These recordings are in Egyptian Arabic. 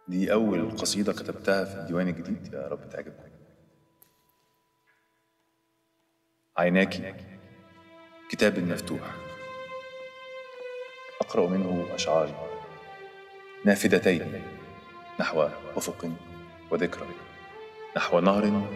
دي أول قصيدة كتبتها في الديوان الجديد يا رب تعجبكم عيناك كتاب مفتوح أقرأ منه أشعاري نافذتين نحو أفق وذكرى نحو نهر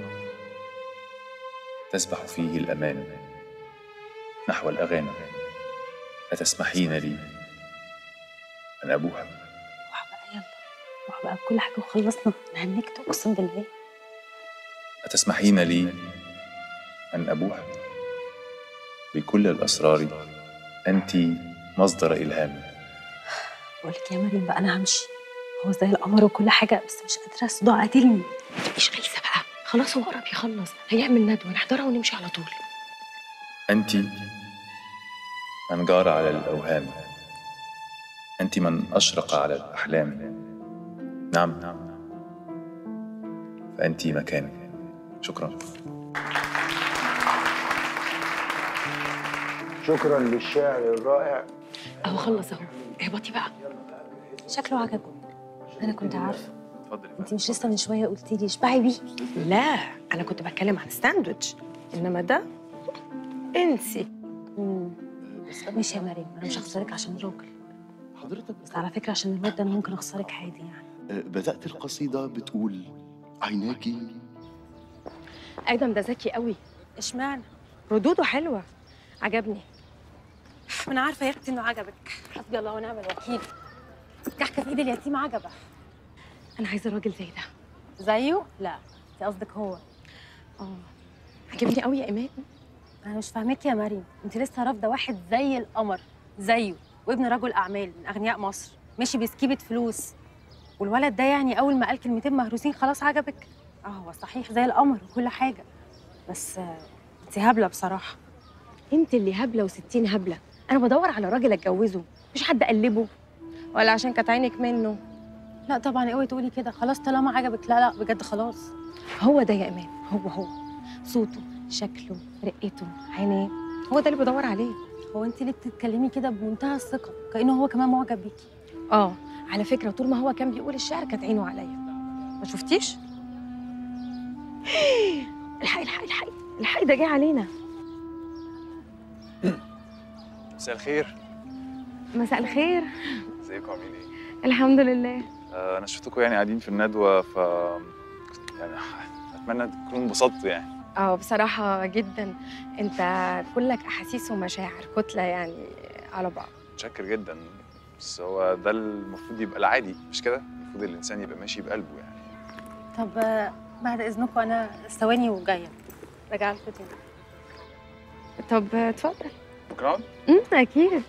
تسبح فيه الأمان نحو الأغاني أتسمحين لي أن أبوح روح بقى يلا روح بقى بكل حاجه وخلصنا انا هنكت اقسم بالله أتسمحين لي أن أبوح بكل الأسرار أنت مصدر إلهامي بقول لك يا مريم بقى انا همشي هو زي القمر وكل حاجه بس مش قادره الصداع قاتلني مش غلسه بقى خلاص هو قرب يخلص هيعمل ندوه نحضرها ونمشي على طول أنت من جار على الأوهام أنت من أشرق على الأحلام نعم فأنت مكاني شكرا شكرا للشاعر الرائع اهو خلص اهو اهبطي بقى شكله عجبك انا كنت عارفه اتفضلي انت مش لسه من شويه قلتي لي اشبعي بيه لا انا كنت بتكلم عن الساندوتش انما ده انسي مم. ماشي يا مريم انا مش هخسرك عشان راجل حضرتك بس على فكره عشان الواد ده انا ممكن اخسرك عادي يعني آه، بدأت القصيدة بتقول عيناكي ادم ده ذكي قوي اشمعنى ردوده حلوه عجبني ما انا عارفه يا اختي انه عجبك حسبي الله ونعم الوكيل كحكه في ايد اليتيم عجبه انا عايزه راجل زي ده زيه لا انت قصدك هو اه عجبني قوي يا ايمان انا مش فاهمك يا مريم انت لسه رافضه واحد زي القمر زيه وابن رجل اعمال من اغنياء مصر ماشي بسكيبه فلوس والولد ده يعني اول ما قال كلمتين مهروسين خلاص عجبك اه هو صحيح زي القمر وكل حاجه بس آه، انت هبله بصراحه انت اللي هبله وستين هبله انا بدور على راجل اتجوزه مش حد اقلبه ولا عشان كانت عينك منه لا طبعا اوعي تقولي كده خلاص طالما عجبك لا لا بجد خلاص هو ده يا ايمان هو هو صوته شكله رقته عينيه هو ده اللي بدور عليه هو انت ليه بتتكلمي كده بمنتهى الثقه كانه هو كمان معجب بيكي اه على فكره طول ما هو كان بيقول الشعر كانت عينه عليا ما شفتيش الحقي الحقي الحقي الحقي ده جاي علينا مساء الخير مساء الخير ازيكم عاملين ايه؟ الحمد لله آه، انا شفتكم يعني قاعدين في الندوه ف يعني اتمنى تكونوا انبسطتوا يعني اه بصراحه جدا انت كلك احاسيس ومشاعر كتله يعني على بعض متشكر جدا بس هو ده المفروض يبقى العادي مش كده؟ المفروض الانسان يبقى ماشي بقلبه يعني طب آه، بعد اذنكم انا ثواني وجايه راجعه لكم تاني طب اتفضل ممكن اقعد؟ امم اكيد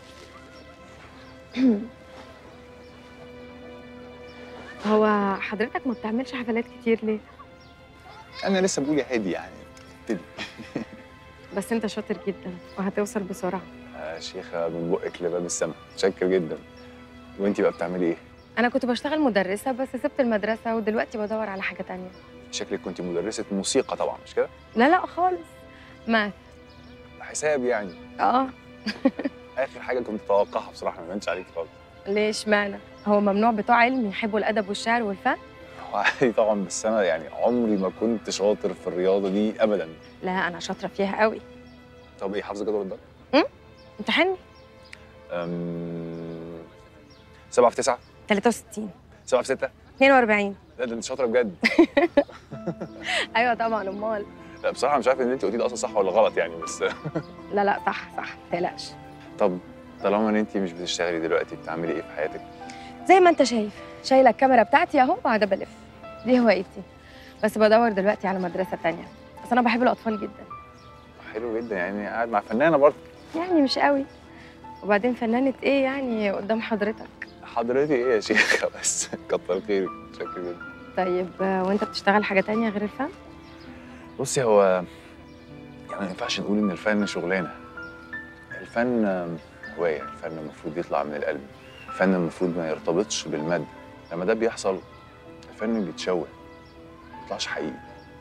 هو حضرتك ما بتعملش حفلات كتير ليه انا لسه بقول يا هادي يعني بس انت شاطر جدا وهتوصل بسرعه يا شيخه من بقك لباب السما متشكر جدا وانتي بقى بتعملي ايه؟ انا كنت بشتغل مدرسه بس سبت المدرسه ودلوقتي بدور على حاجه تانية شكلك كنت مدرسه موسيقى طبعا مش كده؟ لا لا خالص ما حساب يعني اه اخر حاجه كنت اتوقعها بصراحه ما بانش عليك خالص ليش معنى هو ممنوع بتوع علم يحبوا الادب والشعر والفن هو عادي طبعا بس انا يعني عمري ما كنت شاطر في الرياضه دي ابدا لا انا شاطره فيها قوي طب ايه حافظه جدول الضرب؟ امتحني أم... سبعة في تسعة 63 سبعة في ستة 42 لا ده انت شاطرة بجد ايوه طبعا امال لا بصراحة مش عارف ان انت قلتي ده اصلا صح ولا غلط يعني بس لا لا صح صح ما تقلقش طب طالما ان انت مش بتشتغلي دلوقتي بتعملي ايه في حياتك؟ زي ما انت شايف شايله الكاميرا بتاعتي اهو وقاعده بلف دي هوايتي بس بدور دلوقتي على مدرسه تانية بس انا بحب الاطفال جدا حلو جدا يعني قاعد مع فنانة برضه يعني مش قوي وبعدين فنانه ايه يعني قدام حضرتك حضرتك ايه يا شيخة بس كتر خيرك شكرا جدا طيب آه، وانت بتشتغل حاجه تانية غير الفن بصي هو يعني ما ينفعش نقول ان الفن شغلانه الفن آم، هوايه الفن المفروض يطلع من القلب الفن المفروض ما يرتبطش بالماده لما ده بيحصل الفن بيتشوه ما بيطلعش حقيقي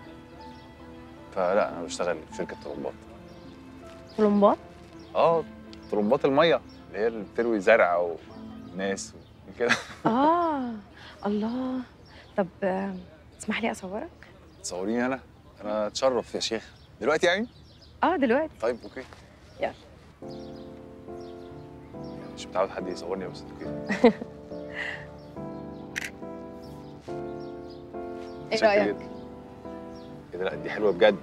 فلا انا بشتغل في شركه طلبات طلمبات اه طلبات الميه اللي هي اللي بتروي زرع وناس كده اه الله طب آه، تسمح لي اصورك تصوريني انا انا اتشرف يا شيخ دلوقتي يعني اه دلوقتي طيب اوكي يلا. مش متعود حد يصورني بس اوكي ايه شكل رايك جدا. ايه ده لا دي حلوه بجد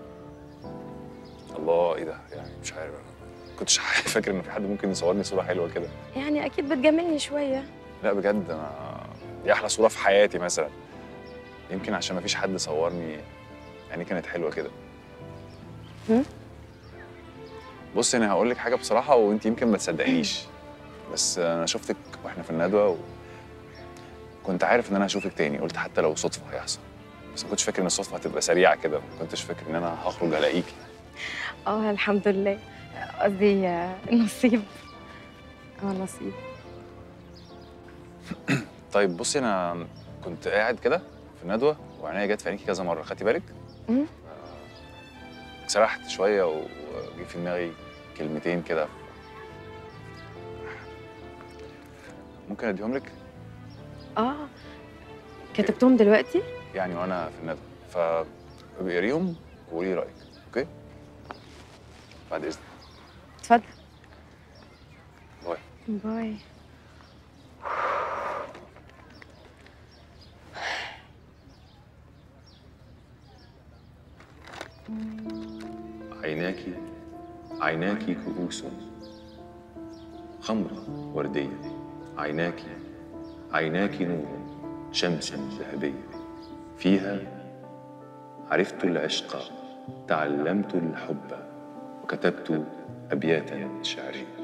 الله ايه ده يعني مش عارف انا كنتش فاكر ان في حد ممكن يصورني صوره حلوه كده يعني اكيد بتجاملني شويه لا بجد انا دي احلى صوره في حياتي مثلا يمكن عشان ما فيش حد صورني يعني كانت حلوه كده هم؟ بصي انا هقول لك حاجه بصراحه وانت يمكن ما تصدقنيش بس انا شفتك واحنا في الندوه و... كنت عارف ان انا هشوفك تاني قلت حتى لو صدفه هيحصل بس ما كنتش فاكر ان الصدفه هتبقى سريعه كده ما كنتش فاكر ان انا هخرج الاقيكي اه الحمد لله قصدي آه، النصيب اه النصيب طيب بصي انا كنت قاعد كده في الندوه وعينيا جت في عينيكي كذا مره خدتي بالك؟ مم. آه، سرحت شويه وجي في دماغي كلمتين كده ممكن اديهم لك اه كتبتهم دلوقتي يعني وانا في الندوه فبقريهم وقولي رايك اوكي؟ بعد اذنك اتفضل باي باي عيناك عيناك كؤوس خمرة وردية عيناك عيناك نور شمس ذهبية فيها عرفت العشق تعلمت الحب وكتبت أبياتا شعرية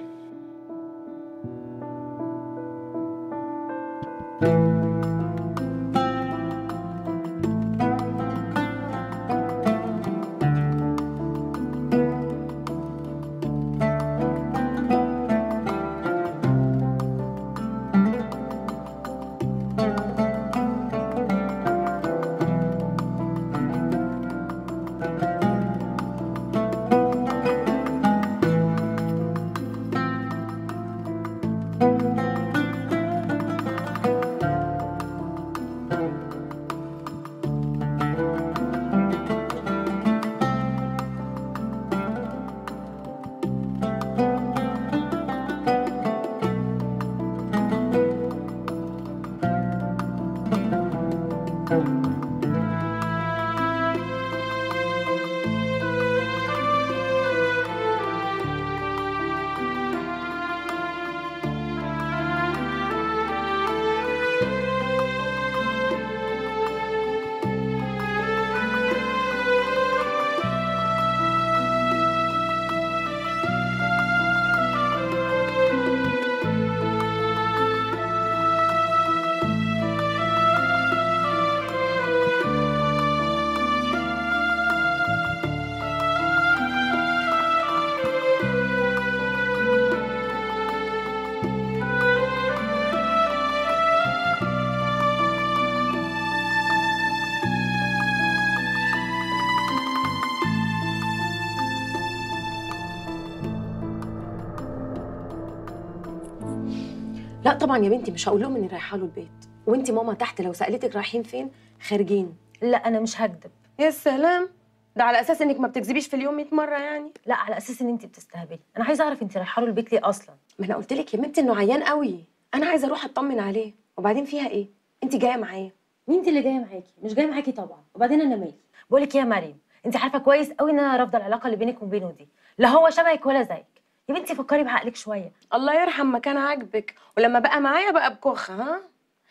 لا طبعا يا بنتي مش هقول لهم اني رايحه له البيت وانتي ماما تحت لو سالتك رايحين فين خارجين لا انا مش هكدب يا سلام ده على اساس انك ما بتكذبيش في اليوم 100 مره يعني لا على اساس ان انت بتستهبلي انا عايزه اعرف انت رايحه له البيت ليه اصلا ما انا قلت لك يا بنتي انه عيان قوي انا عايزه اروح اطمن عليه وبعدين فيها ايه انت جايه معايا مين دي اللي جايه معاكي مش جايه معاكي طبعا وبعدين انا مالي بقول لك يا مريم انت عارفه كويس قوي ان انا رافضه العلاقه اللي بينك وبينه دي لا هو شبهك ولا زيك يا بنتي فكري بعقلك شويه الله يرحم مكان عاجبك ولما بقى معايا بقى بكخ ها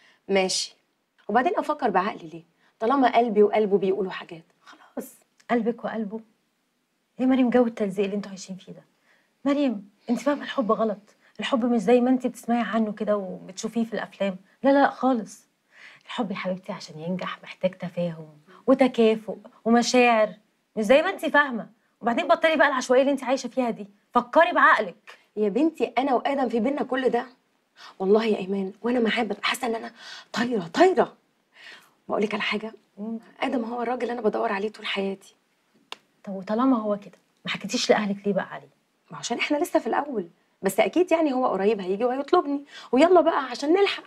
ماشي وبعدين افكر بعقلي ليه طالما قلبي وقلبه بيقولوا حاجات خلاص قلبك وقلبه ايه مريم جو التلزيق اللي انتوا عايشين فيه ده مريم انت فاهمه الحب غلط الحب مش زي ما انت بتسمعي عنه كده وبتشوفيه في الافلام لا لا لا خالص الحب يا حبيبتي عشان ينجح محتاج تفاهم وتكافؤ ومشاعر مش زي ما انت فاهمه وبعدين بطلي بقى العشوائيه اللي انت عايشه فيها دي فكري بعقلك يا بنتي انا وادم في بينا كل ده والله يا ايمان وانا معاه ببقى حاسه ان انا طايره طايره واقول لك على حاجه ادم هو الراجل اللي انا بدور عليه طول حياتي طب وطالما هو كده ما حكيتيش لاهلك ليه بقى عليه ما عشان احنا لسه في الاول بس اكيد يعني هو قريب هيجي وهيطلبني ويلا بقى عشان نلحق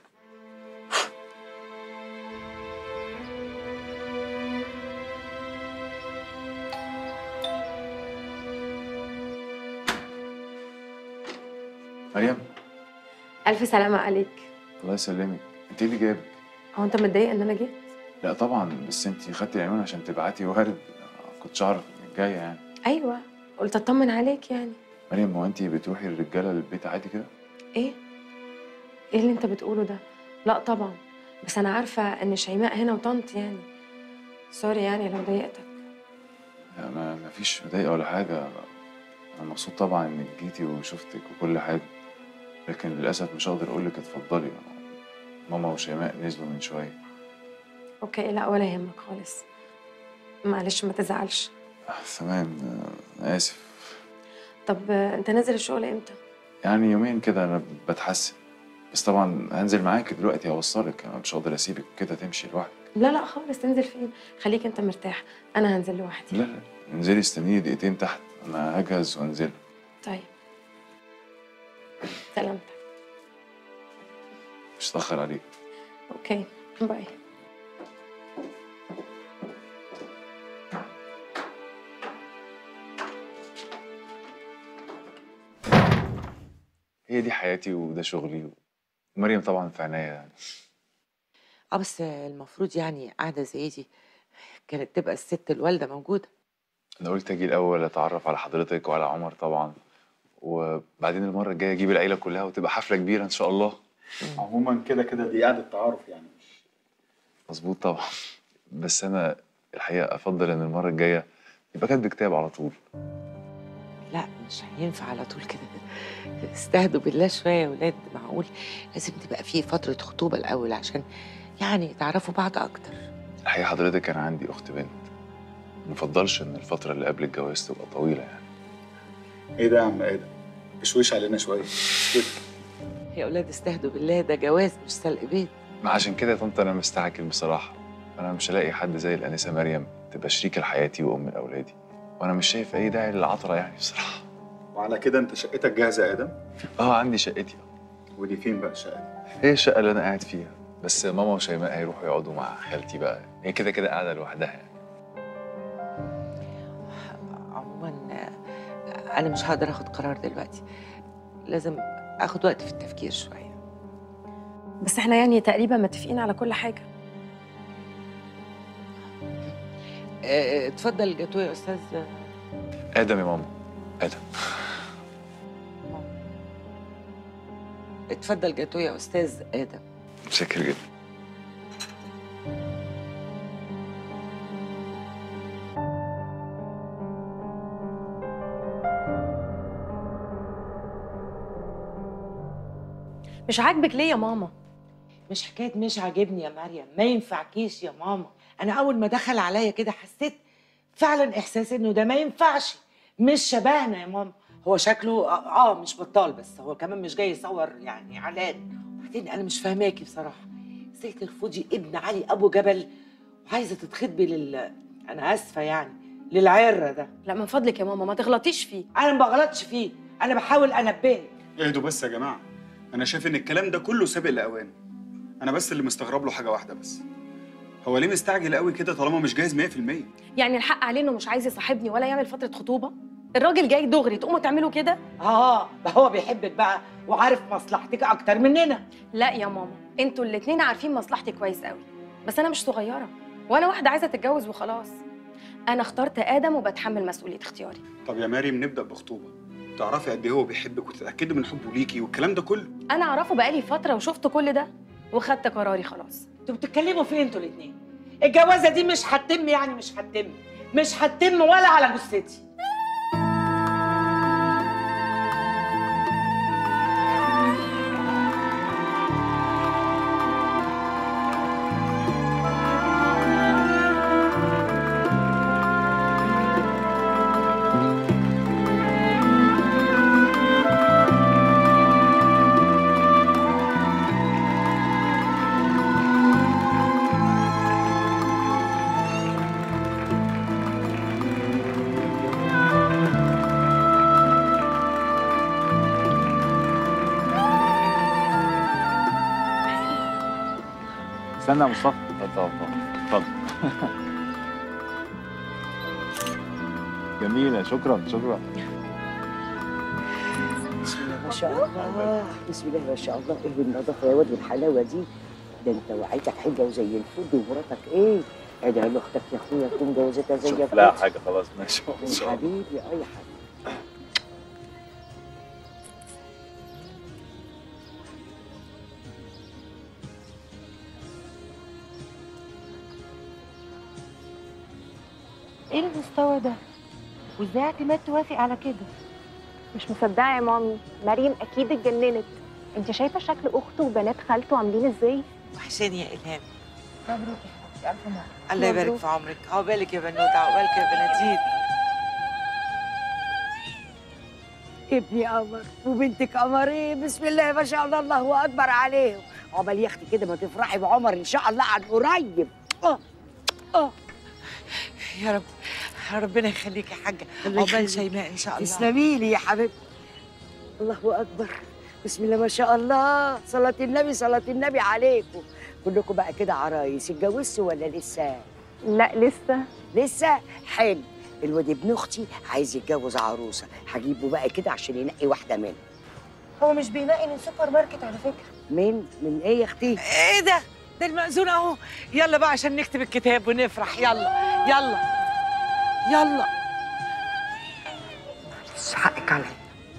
مريم الف سلامه عليك الله يسلمك انت إيه اللي جابك هو انت متضايق ان انا جيت لا طبعا بس انت خدتي العنوان عشان تبعتي وارد ما كنتش اعرف انك جايه يعني ايوه قلت اطمن عليك يعني مريم هو انت بتروحي الرجاله للبيت عادي كده ايه ايه اللي انت بتقوله ده لا طبعا بس انا عارفه ان شيماء هنا وطنط يعني سوري يعني لو ضايقتك لا ما ما فيش مضايقه ولا حاجه انا مبسوط طبعا انك جيتي وشفتك وكل حاجه لكن للاسف مش هقدر اقول لك اتفضلي ماما وشيماء نزلوا من شويه اوكي لا ولا يهمك خالص معلش ما تزعلش آه، تمام آه، انا اسف طب آه، انت نازل الشغل امتى يعني يومين كده انا بتحسن بس طبعا هنزل معاك دلوقتي هوصلك انا مش هقدر اسيبك كده تمشي لوحدك لا لا خالص تنزل فين خليك انت مرتاح انا هنزل لوحدي لا لا انزلي استنيني دقيقتين تحت انا هجهز وانزل طيب سلامتك مش هتاخر عليك اوكي باي هي دي حياتي وده شغلي مريم طبعا في عناية يعني اه بس المفروض يعني قاعدة زي دي كانت تبقى الست الوالدة موجودة انا قلت اجي الاول اتعرف على حضرتك وعلى عمر طبعا وبعدين المره الجايه اجيب العيله كلها وتبقى حفله كبيره ان شاء الله عموما كده كده دي قعده تعارف يعني مظبوط طبعا بس انا الحقيقه افضل ان المره الجايه يبقى كاتب كتاب على طول لا مش هينفع على طول كده استهدوا بالله شوية يا ولاد معقول لازم تبقى في فترة خطوبة الأول عشان يعني تعرفوا بعض أكتر الحقيقه حضرتك كان عندي اخت بنت مفضلش ان الفتره اللي قبل الجواز تبقى طويله يعني ايه ده يا عم ايه ده اشويش علينا شويه مش كده يا ولاد استهدوا بالله ده جواز مش سلق بيت ما عشان كده يا طنط انا مستعجل بصراحه انا مش هلاقي حد زي الانسه مريم تبقى شريكه لحياتي وام لاولادي وانا مش شايف اي داعي للعطره يعني بصراحه وعلى كده انت شقتك جاهزه يا ادم اه عندي شقتي ودي فين بقى الشقه هي الشقه اللي انا قاعد فيها بس ماما وشيماء هيروحوا يقعدوا مع خالتي بقى هي كده كده قاعده لوحدها يعني عموما آه، أنا مش هقدر أخد قرار دلوقتي لازم أخد وقت في التفكير شوية بس احنا يعني تقريبا متفقين على كل حاجه آه، اتفضل الجاتو يا أستاذ ادم يا ماما ادم اتفضل جاتو يا أستاذ آدم متشكر جدا مش عاجبك ليه يا ماما مش حكايه مش عاجبني يا مريم ما ينفعكيش يا ماما انا اول ما دخل عليا كده حسيت فعلا احساس انه ده ما ينفعش مش شبهنا يا ماما هو شكله اه آه، مش بطال بس هو كمان مش جاي يصور يعني اعلان وبعدين انا مش فاهماكي بصراحه ازاي ترفضي ابن علي ابو جبل وعايزه تتخطبي لل انا اسفه يعني للعره ده لا من فضلك يا ماما ما تغلطيش فيه انا ما بغلطش فيه انا بحاول انبهك اهدوا بس يا جماعه انا شايف ان الكلام ده كله سابق لاوانه انا بس اللي مستغرب له حاجه واحده بس هو ليه مستعجل قوي كده طالما مش جاهز 100% يعني الحق عليه انه مش عايز يصاحبني ولا يعمل فتره خطوبه الراجل جاي دغري تقوموا تعملوا كده اه ده هو بيحبك بقى وعارف مصلحتك اكتر مننا لا يا ماما انتوا الاتنين عارفين مصلحتي كويس قوي بس انا مش صغيره وانا واحده عايزه تتجوز وخلاص انا اخترت ادم وبتحمل مسؤوليه اختياري طب يا مريم نبدا بخطوبه تعرفي قد ايه هو بيحبك وتتاكدي من حبه ليكي والكلام ده كله انا اعرفه بقالي فتره وشفت كل ده وخدت قراري خلاص انتوا بتتكلموا فين انتوا الاثنين الجوازه دي مش هتتم يعني مش هتتم مش هتتم ولا على جثتي استنى يا مصطفى اتفضل اتفضل جميلة شكرا شكرا بسم الله ما شاء الله بسم الله ما شاء الله ايه النظافه يا واد والحلاوه دي ده انت وعيتك حلوه وزي الفل ومراتك ايه ادعي لاختك يا اخويا تكون جوازتها زيك لا كده. حاجة خلاص ماشي يا حبيبي اه يا حبيبي ايه المستوى ده؟ وازاي اعتماد توافق على كده؟ مش مصدقه يا مامي مريم اكيد اتجننت انت شايفه شكل اخته وبنات خالته عاملين ازاي وحشاني يا الهام مبروك يا حبيبتي الف مبروك الله يبارك مبروك. في عمرك عقبالك يا بنوته عقبالك يا بناتيد ابني قمر وبنتك قمر ايه بسم الله ما شاء الله الله اكبر عليهم عقبال يا اختي كده ما تفرحي بعمر ان شاء الله عن قريب اه اه يا رب ربنا يخليك يا حاجه الله عقبال يخليك. شيماء ان شاء الله تسلمي لي يا حبيبتي الله اكبر بسم الله ما شاء الله صلاة النبي صلاة النبي عليكم كلكم بقى كده عرايس اتجوزتوا ولا لسه؟ لا لسه لسه حلو الواد ابن اختي عايز يتجوز عروسه هجيبه بقى كده عشان ينقي واحده منهم هو مش بينقي من سوبر ماركت على فكره من من ايه يا اختي ايه ده ده المأذون اهو يلا بقى عشان نكتب الكتاب ونفرح يلا يلا يلا بس حقك عليا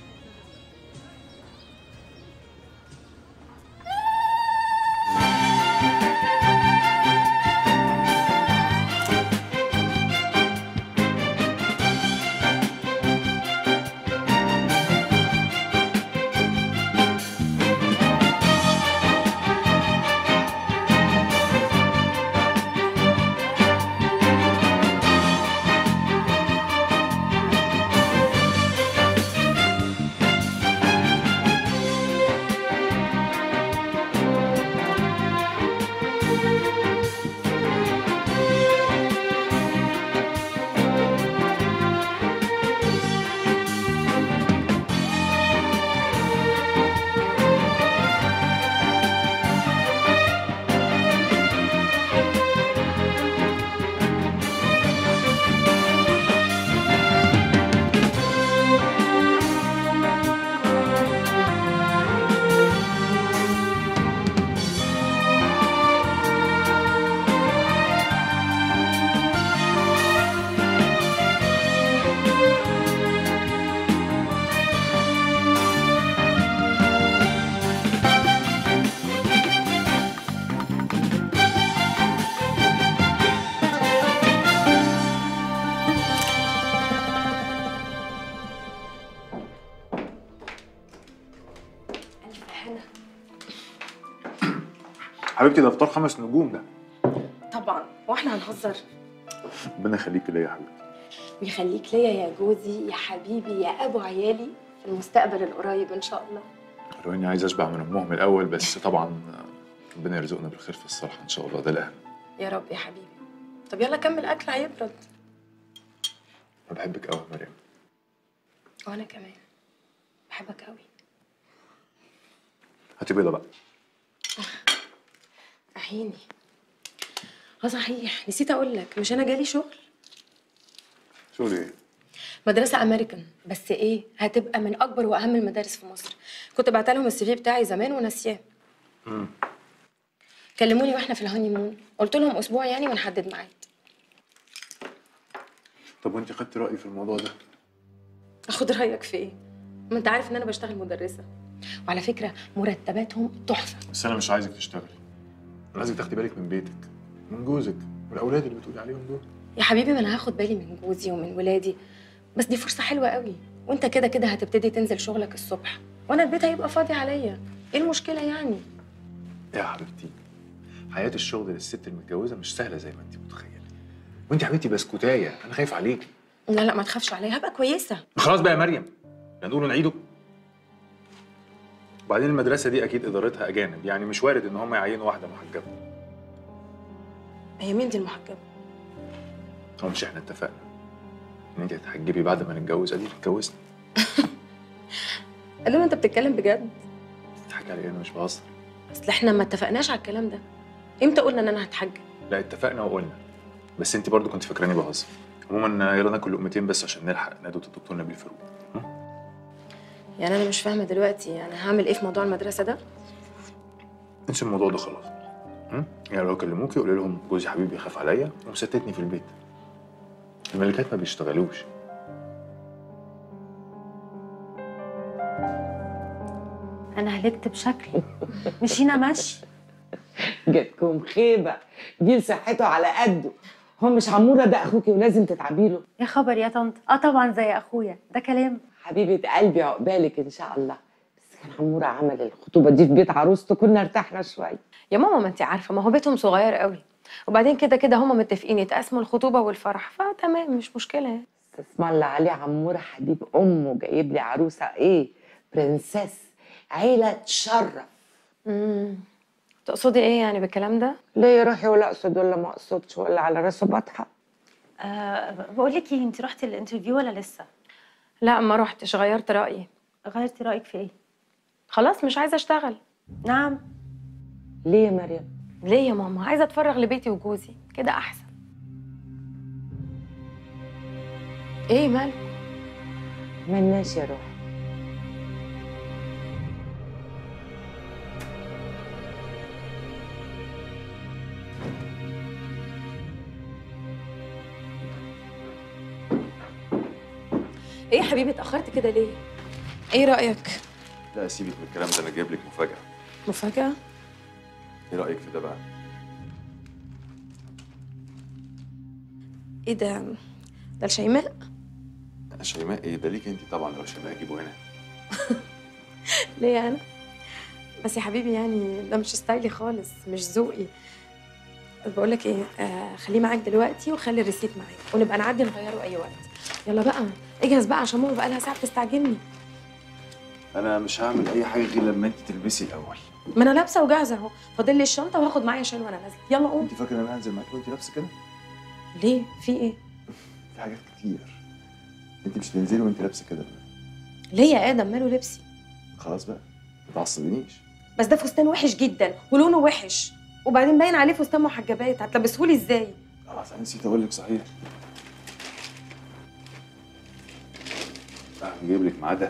حبيبتي ده فطار خمس نجوم ده طبعا واحنا هنهزر ربنا يخليك ليا يا حبيبتي ويخليك ليا يا جوزي يا حبيبي يا ابو عيالي في المستقبل القريب ان شاء الله لو اني عايز اشبع من امهم الاول بس طبعا ربنا يرزقنا بالخير في الصالح ان شاء الله ده الاهم يا رب يا حبيبي طب يلا كمل اكل هيبرد انا بحبك قوي يا مريم وانا كمان بحبك قوي هاتي بيضه بقى عيني اه صحيح نسيت اقول لك مش انا جالي شغل شو ايه مدرسة أمريكان بس إيه هتبقى من أكبر وأهم المدارس في مصر كنت بعت لهم السي في بتاعي زمان وناسياه مم. كلموني واحنا في الهاني مون قلت لهم أسبوع يعني ونحدد ميعاد طب وانت خدتي رايي في الموضوع ده اخد رايك في ايه ما انت عارف ان انا بشتغل مدرسه وعلى فكره مرتباتهم تحفه بس انا مش عايزك تشتغلي انا عايزك تاخدي بالك من بيتك من جوزك والاولاد اللي بتقولي عليهم دول يا حبيبي ما انا هاخد بالي من جوزي ومن ولادي بس دي فرصه حلوه قوي وانت كده كده هتبتدي تنزل شغلك الصبح وانا البيت هيبقى فاضي عليا ايه المشكله يعني يا حبيبتي حياه الشغل للست المتجوزه مش سهله زي ما انت متخيله وانت يا حبيبتي بسكوتايه انا خايف عليكي لا لا ما تخافش عليا هبقى كويسه خلاص بقى يا مريم لا نقوله نعيده وبعدين المدرسه دي اكيد ادارتها اجانب يعني مش وارد ان هم يعينوا واحده محجبه هي مين دي المحجبه هو مش احنا اتفقنا ان انت هتحجبي بعد ما نتجوز ادي اتجوزنا قال انت بتتكلم بجد تضحكي على ايه انا مش بهزر اصل احنا ما اتفقناش على الكلام ده امتى قلنا ان انا هتحجب لا اتفقنا وقلنا بس انت برضو كنت فاكراني بهزر عموما يلا ناكل لقمتين بس عشان نلحق ندوة الدكتور نبيل فاروق يعني انا مش فاهمه دلوقتي انا هعمل ايه في موضوع المدرسه ده انسي الموضوع ده خلاص م? يعني لو كلموكي قولي لهم جوزي حبيبي يخاف عليا ومستتني في البيت الملكات ما بيشتغلوش انا هلكت بشكل مشينا مشي جاتكم خيبه جيل صحته على قده هو مش عموره ده اخوكي ولازم تتعبي له يا خبر يا طنط اه طبعا زي اخويا ده كلام حبيبه قلبي عقبالك ان شاء الله بس كان عموره عمل الخطوبه دي في بيت عروسته كنا ارتحنا شويه يا ماما ما انت عارفه ما هو بيتهم صغير قوي وبعدين كده كده هما متفقين يتقسموا الخطوبه والفرح فتمام مش مشكله يعني اسم الله عليه عموره حبيب امه جايب لي عروسه ايه برنسس عيله تشرف امم تقصدي ايه يعني بالكلام ده ليه يا روحي ولا اقصد ولا ما اقصدش ولا على راسه بطحه آه بقول لك ايه انت رحتي الانترفيو ولا لسه لا ما رحتش غيرت رايي غيرتي رايك في ايه خلاص مش عايزه اشتغل نعم ليه يا مريم ليه يا ماما عايزه اتفرغ لبيتي وجوزي كده احسن ايه مالك ملناش يا روحي ايه يا حبيبي اتاخرت كده ليه ايه رايك لا سيبك من الكلام ده انا جايب لك مفاجاه مفاجاه ايه رايك في ده بقى ايه ده ده لشيماء شيماء ايه ده ليك انت طبعا لو شيماء اجيبه هنا ليه انا بس يا حبيبي يعني ده مش ستايلي خالص مش ذوقي بقول لك ايه آه خليه معاك دلوقتي وخلي الريسيت معاك ونبقى نعدي نغيره اي وقت يلا بقى اجهز بقى عشان ماما بقى لها ساعه بتستعجلني انا مش هعمل اي حاجه غير لما انت تلبسي الاول ما انا لابسه وجاهزه اهو فاضل لي الشنطه وهاخد معايا شال وانا نازله يلا قوم انت فاكره ان انا هنزل معاكي وانت لابسه كده ليه في ايه في حاجات كتير انت مش تنزلي وانت لابسه كده ليه يا ادم ماله لبسي خلاص بقى ما تعصبنيش بس ده فستان وحش جدا ولونه وحش وبعدين باين عليه فستان محجبات هتلبسهولي ازاي خلاص انا نسيت اقول لك صحيح هجيب لك ميعاد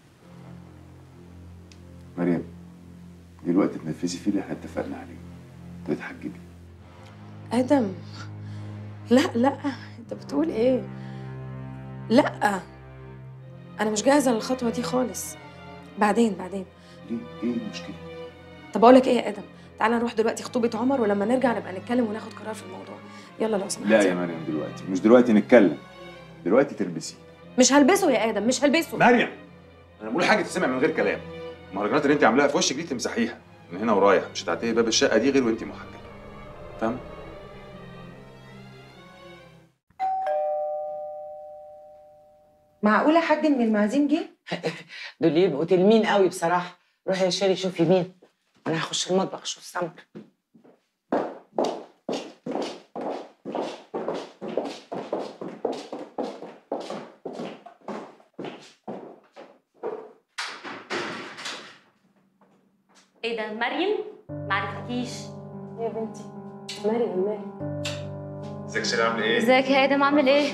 مريم دلوقتي تنفذي فيه اللي احنا اتفقنا عليه وتتحجبي ادم لا لا انت بتقول ايه لا انا مش جاهزه للخطوه دي خالص بعدين بعدين ليه ايه المشكله طب اقول لك ايه يا ادم تعالى نروح دلوقتي خطوبه عمر ولما نرجع نبقى نتكلم وناخد قرار في الموضوع يلا لو سمحت لا يا مريم دلوقتي مش دلوقتي نتكلم دلوقتي تلبسي مش هلبسه يا ادم مش هلبسه مريم انا بقول حاجه تسمع من غير كلام المهرجانات اللي انت عاملاها في وشك دي تمسحيها من هنا ورايح مش هتعتقي باب الشقه دي غير وانت محجبه فاهم معقوله حد من المعازيم جه دول يبقوا تلمين قوي بصراحه روحي يا شيري شوفي مين انا هخش المطبخ اشوف سمر ايه ده مريم معرفتكيش يا بنتي مريم مريم ازيك يا شيري عامله ايه؟ ازيك يا ادم عامل ايه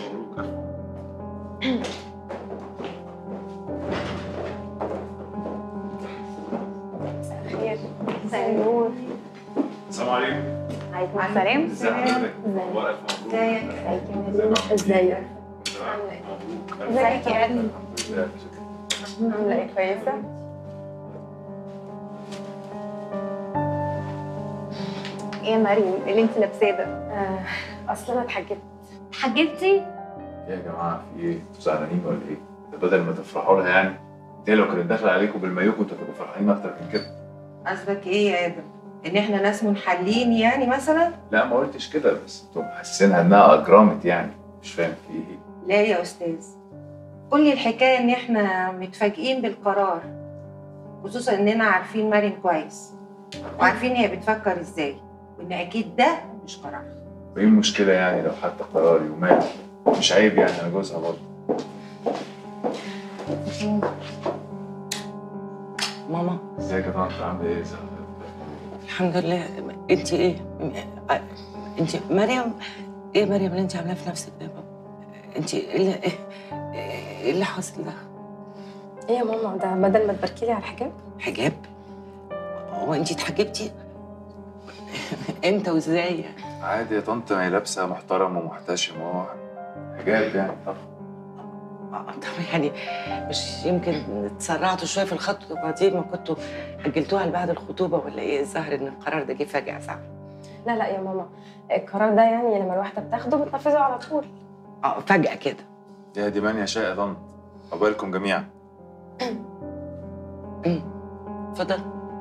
خير مساء النور السلام عليكم عليكم السلام ازي حضرتك؟ مبارك مبروك ازيك مبروك ازيك يا ادم عامله ايه كويسه ايه يا مريم إيه اللي انت لابساه ده آه اصل انا اتحجبت اتحجبتي ايه يا جماعه في ايه؟ انتوا زعلانين ولا ايه؟ ده بدل ما تفرحوا لها يعني دي لو كانت داخله عليكم بالمايو كنتوا هتبقوا فرحانين اكتر من كده قصدك ايه يا ادم ان احنا ناس منحلين يعني مثلا لا ما قلتش كده بس انتوا محسسينها انها اجرمت يعني مش فاهم في ايه لا يا استاذ قول لي الحكايه ان احنا متفاجئين بالقرار خصوصا اننا عارفين مريم كويس وعارفين هي بتفكر ازاي وان اكيد ده مش قرار وايه المشكله يعني لو حتى قراري ومال مش عيب يعني انا جوزها برضه ماما ازيك يا طنط عامله ايه؟ ازيك؟ الحمد لله انت ايه انت مريم ايه مريم اللي انت عاملاه في نفسك ده يا بابا انت ايه اللي ايه إيه اللي حاصل ده ايه يا ماما ده بدل ما تباركي لي على الحجاب حجاب هو انت اتحجبتي امتى وازاي عادي يا طنط ما هي لابسه محترم ومحتشم اهو حجاب يعني طبعا طب يعني مش يمكن اتسرعتوا شويه في الخطوه دي ما كنتوا اجلتوها لبعد الخطوبه ولا ايه الظاهر ان القرار ده جه فجاه صح لا لا يا ماما القرار ده يعني لما الواحده بتاخده بتنفذه على طول اه فجاه كده يا دي من يشاء يا طنط عقبالكم جميعا اتفضل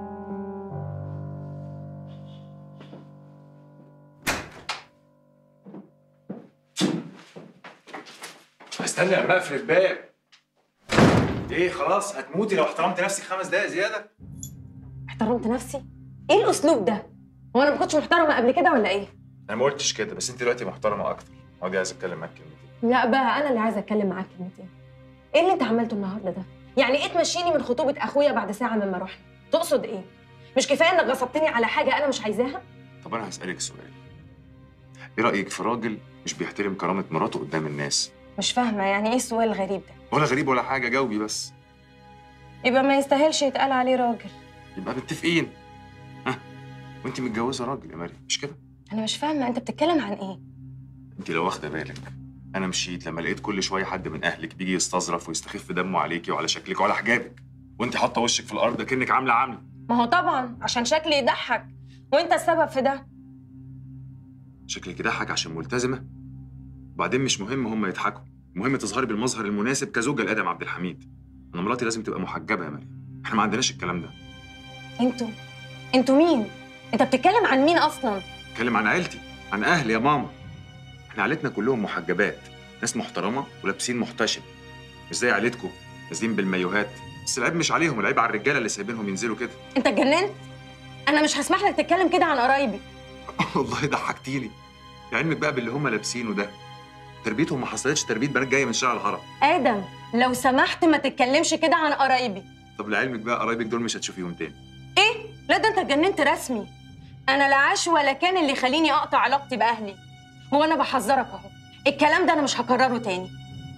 استنى لما اقفل الباب ايه خلاص هتموتي لو احترمت نفسك خمس دقايق زياده احترمت نفسي ايه الاسلوب ده هو انا ما كنتش محترمه قبل كده ولا ايه انا ما قلتش كده بس انت دلوقتي محترمه اكتر اقعدي عايز اتكلم معاك كلمتين لا بقى انا اللي عايزه اتكلم معاك كلمتين ايه اللي انت عملته النهارده ده يعني ايه تمشيني من خطوبه اخويا بعد ساعه مما رحنا تقصد ايه مش كفايه انك غصبتني على حاجه انا مش عايزاها طب انا هسالك سؤال ايه رايك في راجل مش بيحترم كرامه مراته قدام الناس مش فاهمه يعني ايه السؤال الغريب ده ولا غريب ولا حاجه جاوبي بس يبقى ما يستاهلش يتقال عليه راجل يبقى متفقين ها وانت متجوزه راجل يا مريم مش كده انا مش فاهمه انت بتتكلم عن ايه انت لو واخده بالك انا مشيت لما لقيت كل شويه حد من اهلك بيجي يستظرف ويستخف دمه عليكي وعلى شكلك وعلى حجابك وانت حاطه وشك في الارض كانك عامله عامله ما هو طبعا عشان شكلي يضحك وانت السبب في ده شكلك يضحك عشان ملتزمه وبعدين مش مهم هم يضحكوا المهم تظهري بالمظهر المناسب كزوجه لادم عبد الحميد انا مراتي لازم تبقى محجبه يا مريم احنا ما عندناش الكلام ده انتوا انتوا مين انت بتتكلم عن مين اصلا اتكلم عن عيلتي عن اهلي يا ماما احنا عيلتنا كلهم محجبات ناس محترمه ولابسين محتشم مش زي عيلتكم نازلين بالمايوهات بس العيب مش عليهم العيب على الرجاله اللي سايبينهم ينزلوا كده انت اتجننت انا مش هسمح لك تتكلم كده عن قرايبي والله ضحكتيني لعلمك بقى باللي هم لابسينه ده تربيتهم ما حصلتش تربيه بنات جايه من شارع الهرم ادم لو سمحت ما تتكلمش كده عن قرايبي طب لعلمك بقى قرايبك دول مش هتشوفيهم تاني ايه لا ده انت اتجننت رسمي انا لا عاش ولا كان اللي يخليني اقطع علاقتي باهلي هو انا بحذرك اهو الكلام ده انا مش هكرره تاني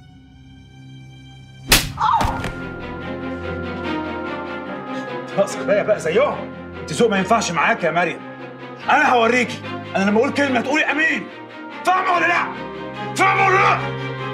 خلاص كفايه بقى زيهم انت ذوق ما ينفعش معاك يا مريم انا هوريكي انا لما اقول كلمه تقولي امين فاهمه ولا لا فاهمه ولا لا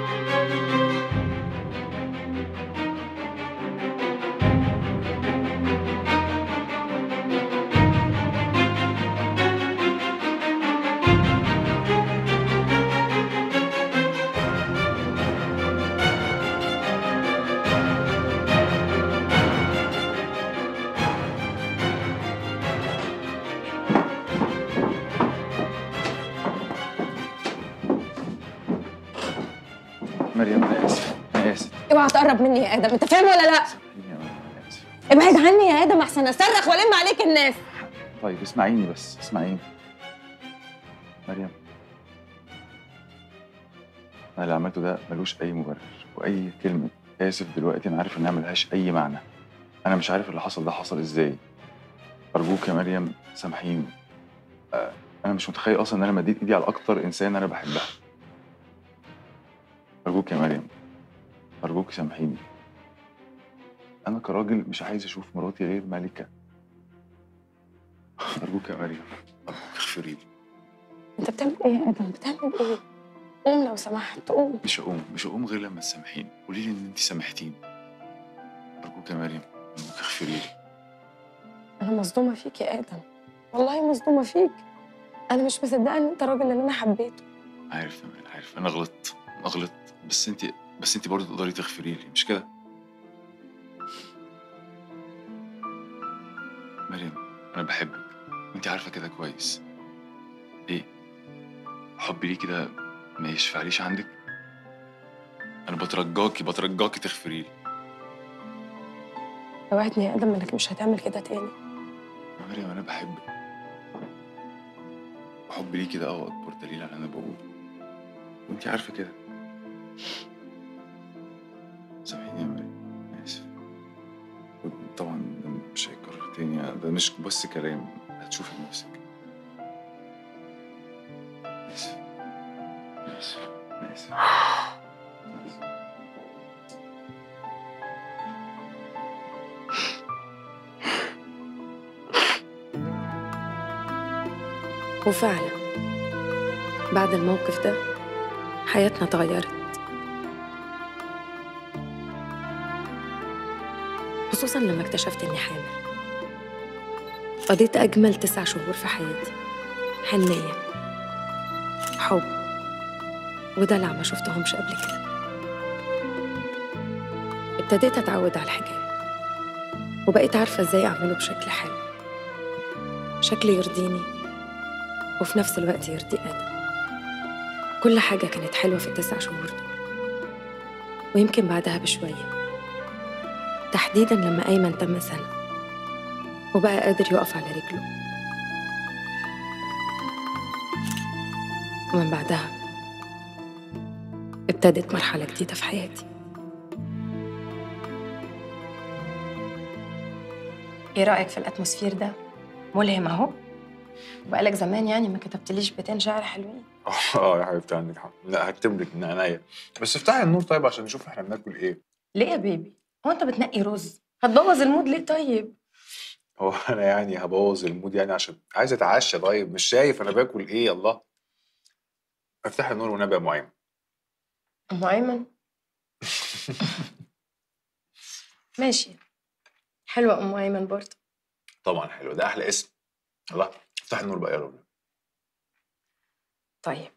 مريم انا اسف انا اسف اوعى تقرب مني يا ادم انت فاهم ولا لا ابعد عني يا ادم احسن اصرخ والم عليك الناس طيب اسمعيني بس اسمعيني مريم انا اللي عملته ده ملوش اي مبرر واي كلمه اسف دلوقتي انا عارف انها ملهاش اي معنى انا مش عارف اللي حصل ده حصل ازاي ارجوك يا مريم سامحيني آه، انا مش متخيل اصلا ان انا مديت ايدي على اكتر انسان انا بحبها ارجوك يا مريم ارجوك سامحيني انا كراجل مش عايز اشوف مراتي غير ملكه ارجوك يا مريم ارجوك اغفري لي انت بتعمل ايه يا ادم بتعمل ايه قوم لو سمحت قوم مش هقوم مش هقوم غير لما تسامحيني قولي لي ان انت سامحتيني ارجوك يا مريم ارجوك اغفري لي انا مصدومه فيك يا ادم والله مصدومه فيك انا مش مصدقه ان انت الراجل اللي انا حبيته عارف يا مريم عارف انا غلطت انا غلطت بس انت بس انت برضه تقدري تغفري لي مش كده مريم انا بحبك وانت عارفه كده كويس ايه حبي ليكي ده ما يشفعليش عندك انا بترجاكي بترجاكي تغفري لي وعدني يا ادم انك مش هتعمل كده تاني يا مريم انا بحبك وحبي ليكي ده هو اكبر دليل على اللي انا بقوله وانت عارفه كده سامحيني يا مريم انا اسف طبعا ده مش هيتكرر تاني ده مش بس كلام هتشوفي بنفسك آسف آسف آسف وفعلا بعد الموقف ده حياتنا اتغيرت خصوصا لما اكتشفت اني حامل قضيت اجمل تسع شهور في حياتي حنيه حب ودلع ما شفتهمش قبل كده ابتديت اتعود على الحجاب وبقيت عارفه ازاي اعمله بشكل حلو شكل يرضيني وفي نفس الوقت يرضي ادم كل حاجه كانت حلوه في التسع شهور دول ويمكن بعدها بشويه تحديدا لما ايمن تم سنه وبقى قادر يقف على رجله ومن بعدها ابتدت مرحله جديده في حياتي ايه رايك في الاتموسفير ده ملهم اهو بقالك زمان يعني ما كتبتليش بيتين شعر حلوين اه يا حبيبتي عندك حق لا هكتب لك من عينيا بس افتحي النور طيب عشان نشوف احنا بناكل ايه ليه يا بيبي هو انت بتنقي رز هتبوظ المود ليه طيب هو انا يعني هبوظ المود يعني عشان عايز اتعشى طيب مش شايف انا باكل ايه الله افتحي النور والنبي يا ام ايمن ام ايمن ماشي حلوه ام ايمن برضه طبعا حلو ده احلى اسم الله افتحي النور بقى يا رب طيب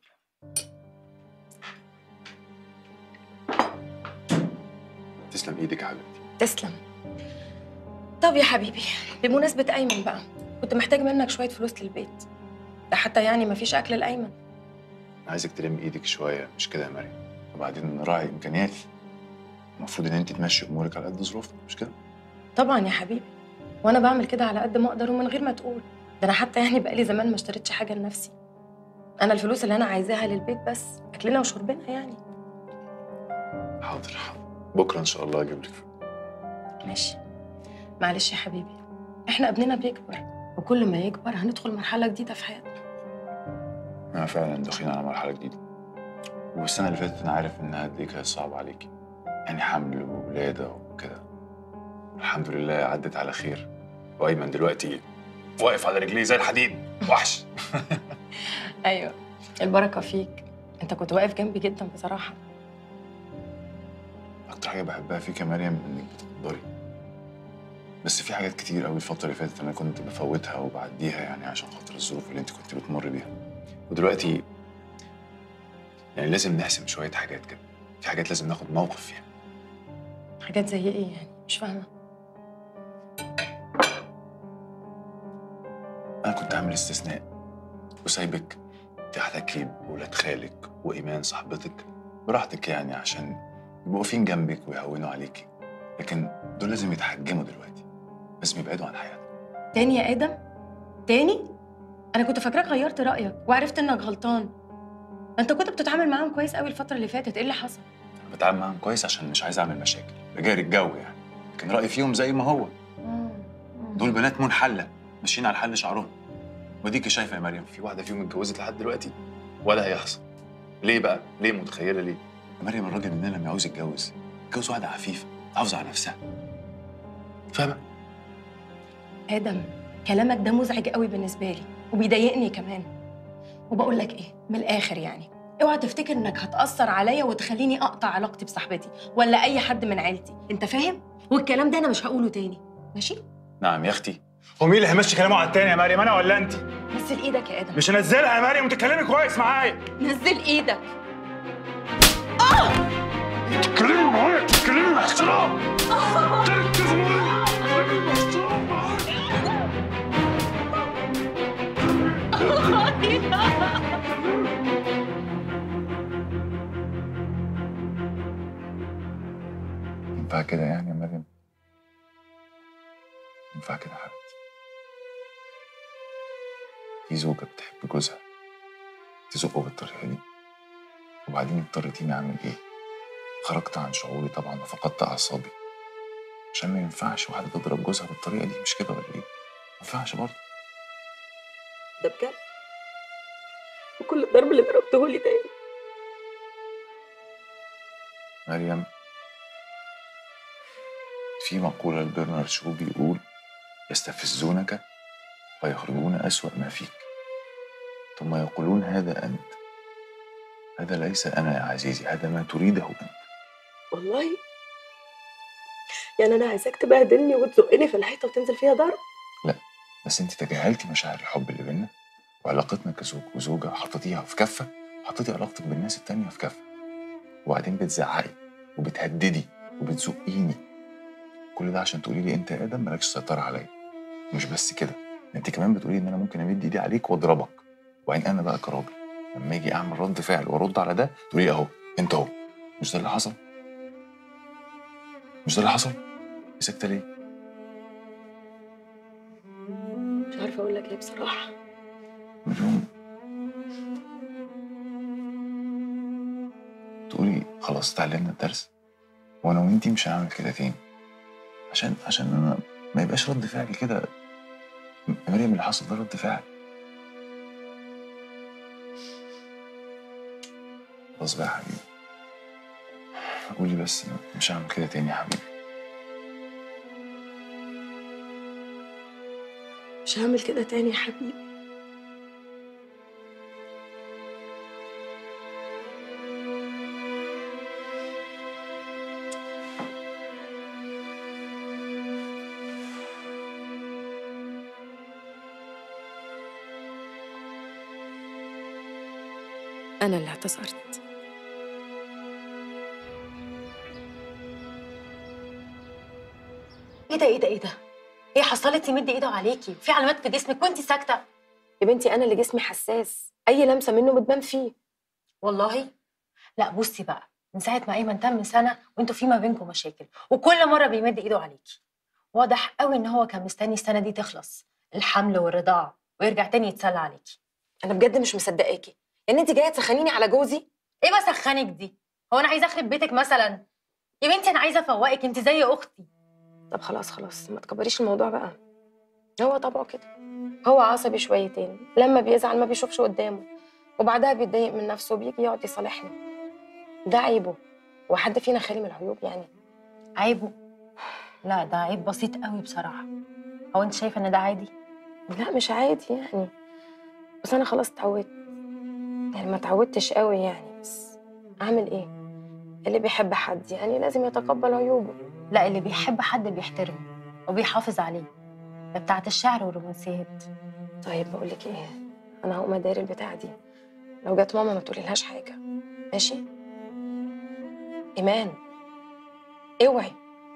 تسلم ايدك يا حبيبتي تسلم طب يا حبيبي بمناسبة أيمن بقى كنت محتاج منك شوية فلوس للبيت ده حتى يعني مفيش أكل لأيمن عايزك تلم ايدك شويه مش كده يا مريم وبعدين نراعي امكانياتي المفروض ان انت تمشي امورك على قد ظروفك مش كده طبعا يا حبيبي وأنا بعمل كده على قد ما أقدر ومن غير ما تقول ده أنا حتى يعني بقالي زمان ما اشتريتش حاجة لنفسي أنا الفلوس اللي أنا عايزاها للبيت بس أكلنا وشربنا يعني حاضر حاضر بكره ان شاء الله اجيب لك ماشي معلش يا حبيبي احنا ابننا بيكبر وكل ما يكبر هندخل مرحلة جديدة في حياتنا انا فعلا داخلين على مرحله جديده والسنه اللي فاتت انا عارف انها دي كانت صعبه عليكي يعني حمل وولاده وكده الحمد لله عدت على خير وايمن دلوقتي واقف على رجليه زي الحديد وحش أيوه البركة فيك أنت كنت واقف جنبي جدا بصراحة اكتر حاجه بحبها فيك يا مريم انك بتقدري بس في حاجات كتير قوي الفتره اللي فاتت انا كنت بفوتها وبعديها يعني عشان خاطر الظروف اللي انت كنت بتمر بيها ودلوقتي يعني لازم نحسم شويه حاجات كده في حاجات لازم ناخد موقف فيها حاجات زي إيه يعني مش فاهمة انا كنت عامل استثناء وسايبك تحتكي بولاد خالك وايمان صاحبتك براحتك يعني عشان يبقوا واقفين جنبك ويهونوا عليكي لكن دول لازم يتحجموا دلوقتي لازم يبعدوا عن حياتك تاني يا آدم تاني أنا كنت فاكراك غيرت رأيك وعرفت إنك غلطان أنت كنت بتتعامل معاهم كويس قوي الفترة اللي فاتت إيه اللي حصل؟ انا بتعامل معاهم كويس عشان مش عايز اعمل مشاكل بجاري الجو يعني لكن رايي فيهم زي ما هو دول بنات منحله ماشيين على حل شعرهم وديكي شايفه يا مريم في واحده فيهم اتجوزت لحد دلوقتي ولا هيحصل ليه بقى ليه متخيله ليه يا مريم الراجل مننا لما يعوز يتجوز يتجوز واحده عفيفه حافظه على نفسها فاهمه آدم كلامك ده مزعج قوي بالنسبة لي وبيضايقني كمان وبقول لك إيه من الآخر يعني اوعى تفتكر انك هتأثر عليا وتخليني اقطع علاقتي بصاحبتي ولا اي حد من عيلتي انت فاهم والكلام ده انا مش هقوله تاني ماشي نعم يا اختي هو مين اللي هيمشي كلامه على التاني يا مريم انا ولا انت نزل ايدك يا ادم مش هنزلها يا مريم وتتكلمي كويس معايا نزل ايدك تتكلمي معايا تتكلمي باحترام تركز معايا تتكلمي باحترام ينفع كده يعني يا مريم ينفع كده يا حبيبتي في زوجة بتحب جوزها تزقه بالطريقة دي وبعدين اضطريتيني أعمل إيه؟ خرجت عن شعوري طبعا وفقدت أعصابي عشان ما ينفعش واحدة تضرب جوزها بالطريقة دي مش كده ولا إيه؟ ما ينفعش برضه ده بجد وكل الضرب اللي ضربته لي ده مريم في مقولة لبرنارد شو بيقول يستفزونك ويخرجون أسوأ ما فيك ثم يقولون هذا أنت هذا ليس أنا يا عزيزي هذا ما تريده أنت والله يعني انا عايزاك تبهدلني وتزقني في الحيطه وتنزل فيها ضرب لا بس أنت تجاهلتي مشاعر الحب اللي بينا وعلاقتنا كزوج وزوجة حطيتيها في كفة حطيتي علاقتك بالناس التانية في كفة وبعدين بتزعقي وبتهددي وبتزقيني كل ده عشان تقولي لي انت يا ادم مالكش سيطره عليا مش بس كده انت كمان بتقولي ان انا ممكن امد ايدي عليك واضربك وبعدين انا بقى كراجل لما اجي اعمل رد فعل وارد على ده تقولي اهو انت اهو مش ده اللي حصل مش ده اللي حصل ساكته ليه مش عارفه اقول لك ايه بصراحه مريم تقولي خلاص اتعلمنا الدرس وانا وانتي مش هعمل كده تاني عشان عشان انا ما يبقاش رد فعلي كده م- مريم اللي حصل ده رد فعل خلاص بقى يا حبيبي قولي بس مش هعمل كده تاني يا حبيبي مش هعمل كده تاني يا حبيبي أنا اللي اعتذرت ايه ده ايه ده ايه ده؟ ايه حصلت يمد ايده عليكي في علامات في جسمك وانت ساكته يا بنتي أنا اللي جسمي حساس أي لمسة منه بتبان فيه والله لا بصي بقى من ساعه ما ايمن تم سنه وانتوا في ما بينكم مشاكل وكل مره بيمد ايده عليكي واضح قوي ان هو كان مستني السنه دي تخلص الحمل والرضاعه ويرجع تاني يتسلى عليكي أنا بجد مش مصدقاكي يعني أنت جاية تسخنيني على جوزي ايه بسخنك دي هو انا عايزه اخرب بيتك مثلا يا بنتي انا عايزه افوقك انت زي اختي طب خلاص خلاص ما تكبريش الموضوع بقى هو طبعه كده هو عصبي شويتين لما بيزعل ما بيشوفش قدامه وبعدها بيتضايق من نفسه وبيجي يقعد يصالحني ده عيبه وحد فينا خالي من العيوب يعني عيبه لا ده عيب بسيط قوي بصراحه هو انت شايفه ان ده عادي لا مش عادي يعني بس انا خلاص اتعودت يعني ما اتعودتش قوي يعني بس اعمل ايه اللي بيحب حد يعني لازم يتقبل عيوبه لا اللي بيحب حد بيحترمه وبيحافظ عليه ده بتاعت الشعر والرومانسيات طيب بقول لك ايه انا هقوم اداري البتاعه دي لو جت ماما ما تقوليلهاش حاجه ماشي ايمان اوعي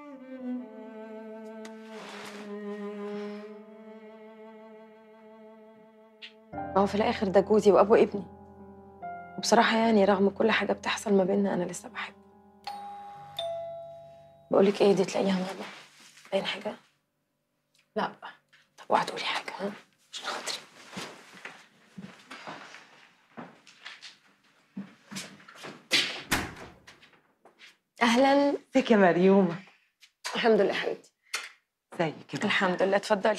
ما هو في الاخر ده جوزي وابو ابني وبصراحه يعني رغم كل حاجه بتحصل ما بيننا انا لسه بحبه بقولك ايه دي تلاقيها ماما باين حاجه لا طب اوعي تقولي حاجه ها عشان خاطري اهلا ازيك يا مريومه الحمد لله حبيبتي ازيك يا الحمد لله اتفضلي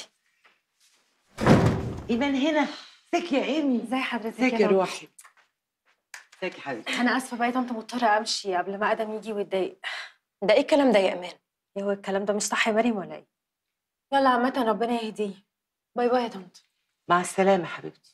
ايمان هنا ازيك يا ايمي ازي حضرتك ازيك يا يا طنط؟ روحي ازيك يا حبيبتي انا اسفه بقى يا طنط مضطره امشي قبل ما ادم يجي ويتضايق ده ايه الكلام ده يا امان ايه هو الكلام ده مش صح يا مريم ولا ايه يلا عامه ربنا يهديه باي باي يا طنط مع السلامه حبيبتي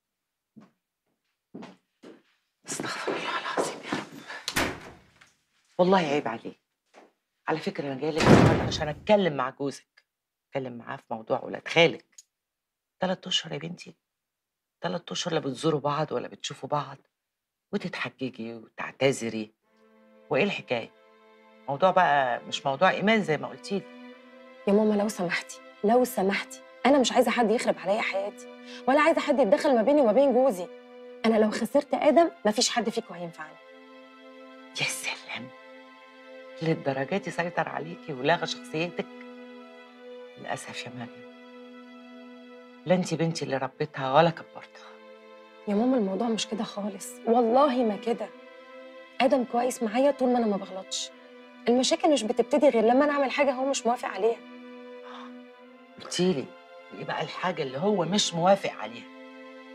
استغفر الله العظيم يا رب والله عيب عليك على فكره انا جايه لك النهارده عشان اتكلم مع جوزك اتكلم معاه في موضوع ولاد خالك ثلاث اشهر يا بنتي ثلاث اشهر لا بتزوروا بعض ولا بتشوفوا بعض وتتحججي وتعتذري وايه الحكايه موضوع بقى مش موضوع ايمان زي ما قلتي لي يا ماما لو سمحتي لو سمحتي انا مش عايزه حد يخرب عليا حياتي ولا عايزه حد يتدخل ما بيني وما بين جوزي انا لو خسرت ادم مفيش حد فيكم هينفعني يا سلام للدرجة دي سيطر عليكي ولغى شخصيتك للأسف يا مريم لا انت بنتي اللي ربيتها ولا كبرتها يا ماما الموضوع مش كده خالص والله ما كده ادم كويس معايا طول ما انا ما بغلطش المشاكل مش بتبتدي غير لما انا اعمل حاجه هو مش موافق عليها قلتيلي ايه بقى الحاجة اللي هو مش موافق عليها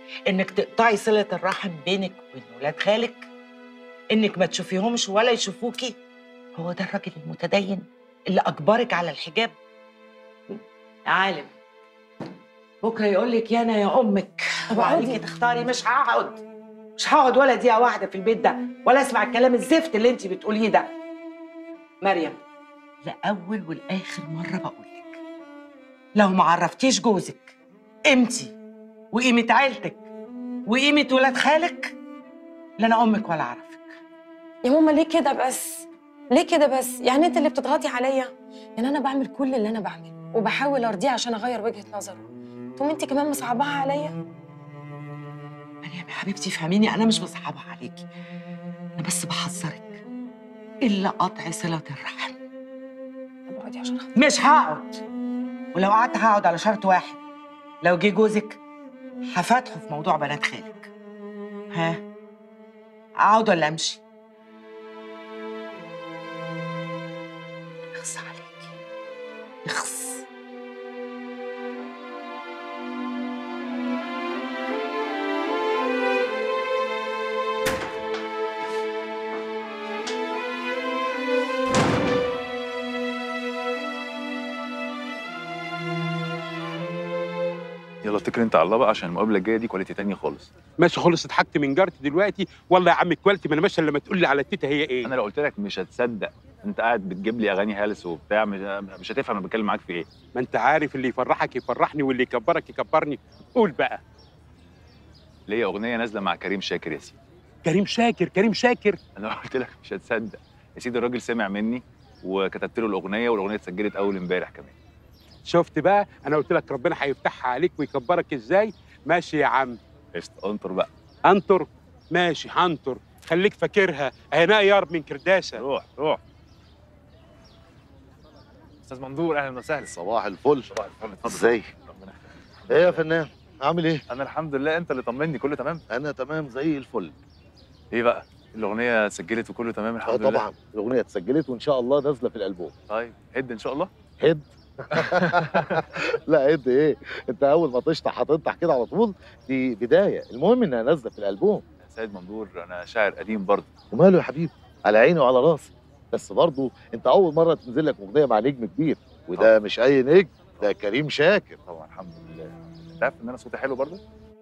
انك تقطعي صله الرحم بينك وبين ولاد خالك انك ما تشوفيهمش ولا يشوفوكي هو ده الراجل المتدين اللي اجبرك على الحجاب يا عالم بكره يقول لك يا انا يا امك طب وعليكي عادي. تختاري مش هقعد مش هقعد ولا دقيقه واحده في البيت ده ولا اسمع الكلام الزفت اللي انت بتقوليه ده مريم لاول والاخر مره بقول لك لو ما عرفتيش جوزك قيمتي وقيمه عيلتك وقيمه ولاد خالك لا انا امك ولا اعرفك يا ماما ليه كده بس ليه كده بس يعني انت اللي بتضغطي عليا يعني انا بعمل كل اللي انا بعمله وبحاول ارضيه عشان اغير وجهه نظره تقوم انت كمان مصعباها عليا مريم يا حبيبتي فهميني انا مش بصعبها عليكي انا بس بحذرك الا قطع صله الرحم طب اقعدي عشان خاطري. مش هقعد ولو قعدت هقعد على شرط واحد لو جه جوزك هفتحه في موضوع بنات خالك ها اقعد ولا امشي اخص عليكي اخص يلا اتكل انت على الله بقى عشان المقابله الجايه دي كواليتي تانية خالص ماشي خلص اتحكت من جارتي دلوقتي والله يا عم كوالتي ما انا ماشي إلا لما تقول لي على التيتا هي ايه انا لو قلت لك مش هتصدق انت قاعد بتجيب لي اغاني هلس وبتاع مش, مش هتفهم انا بتكلم معاك في ايه ما انت عارف اللي يفرحك يفرحني واللي يكبرك يكبرني قول بقى ليا اغنيه نازله مع كريم شاكر يا سيدي كريم شاكر كريم شاكر انا لو قلت لك مش هتصدق يا سيدي الراجل سمع مني وكتبت له الاغنيه والاغنيه اتسجلت اول امبارح كمان شفت بقى انا قلت لك ربنا هيفتحها عليك ويكبرك ازاي ماشي يا عم قشطه انطر بقى انطر ماشي هنطر خليك فاكرها هناء يارب من كرداسه روح روح استاذ مندور اهلا وسهلا صباح الفل صباح الفل اتفضل. ازاي ربنا يخليك. ايه يا فنان عامل ايه انا الحمد لله انت اللي طمني كله تمام انا تمام زي الفل ايه بقى الاغنيه اتسجلت وكله تمام اه الحمد لله طبعا الاغنيه اتسجلت وان شاء الله نازله في الالبوم طيب هد ان شاء الله هد لا هد ايه انت اول ما تشطح هتنطح كده على طول دي بدايه المهم انها نازله في الالبوم يا سيد مندور انا شاعر قديم برضه وماله يا حبيبي على عيني وعلى راسي بس برضه انت اول مره تنزل لك اغنيه مع نجم كبير وده مش اي نجم ده كريم شاكر طبعا الحمد لله انت عارف ان انا صوتي حلو برضه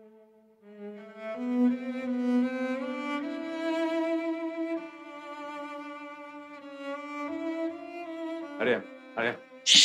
مريم مريم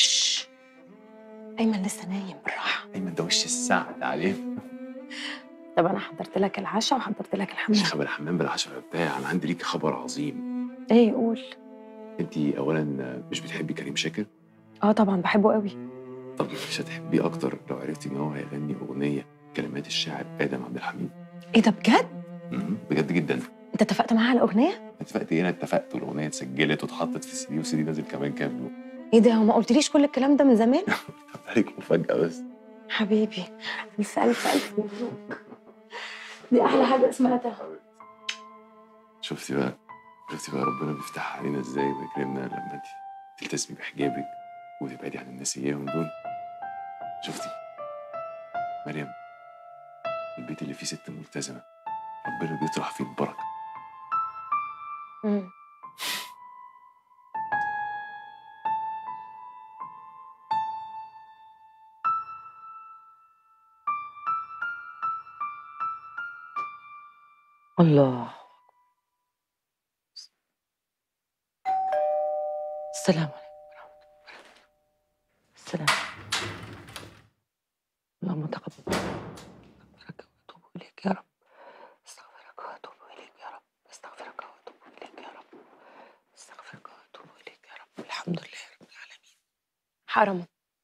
ايمن لسه نايم بالراحه ايمن ده وش السعد عليه طب انا حضرت لك العشاء وحضرت لك مش الحمام خبر الحمام بالعشرة بتاع انا عندي ليكي خبر عظيم ايه قول انت اولا مش بتحبي كريم شاكر اه طبعا بحبه قوي طب مش هتحبيه اكتر لو عرفتي ان هو هيغني اغنيه كلمات الشاعر ادم عبد الحميد ايه ده بجد مهم. بجد جدا انت اتفقت معاه على اغنيه اتفقت ايه انا اتفقت والاغنيه اتسجلت واتحطت في السي دي والسي دي نازل كمان كام يوم ايه ده وما قلتليش كل الكلام ده من زمان عليك مفاجاه بس حبيبي الف الف الف مبروك دي احلى حاجه سمعتها شفتي بقى شفتي بقى ربنا بيفتح علينا ازاي ويكرمنا لما انت تلتزمي بحجابك وتبعدي عن الناس اياهم دول شفتي مريم البيت اللي فيه ست ملتزمه ربنا بيطرح فيه البركه مم. الله السلام عليكم ورحمة الله وبركاته السلام اللهم تقبل استغفرك واتوب اليك يا رب استغفرك واتوب اليك يا رب استغفرك واتوب اليك يا رب استغفرك واتوب اليك يا رب الحمد لله رب العالمين حرام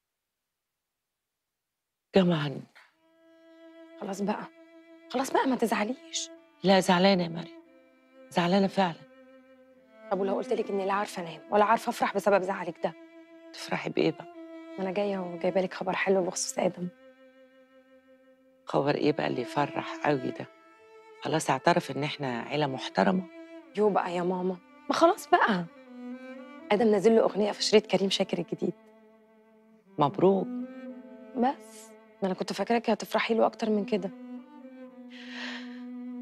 كمان خلاص بقى خلاص بقى ما تزعليش لا زعلانة يا مريم زعلانة فعلا طب ولو قلت لك اني لا عارفه انام ولا عارفه افرح بسبب زعلك ده تفرحي بإيه بقى؟ ما انا جايه وجايبه لك خبر حلو بخصوص ادم خبر إيه بقى اللي يفرح قوي ده؟ خلاص اعترف إن إحنا عيلة محترمة يو بقى يا ماما ما خلاص بقى ادم نازل له اغنيه في شريط كريم شاكر الجديد مبروك بس ما انا كنت فاكراك هتفرحي له اكتر من كده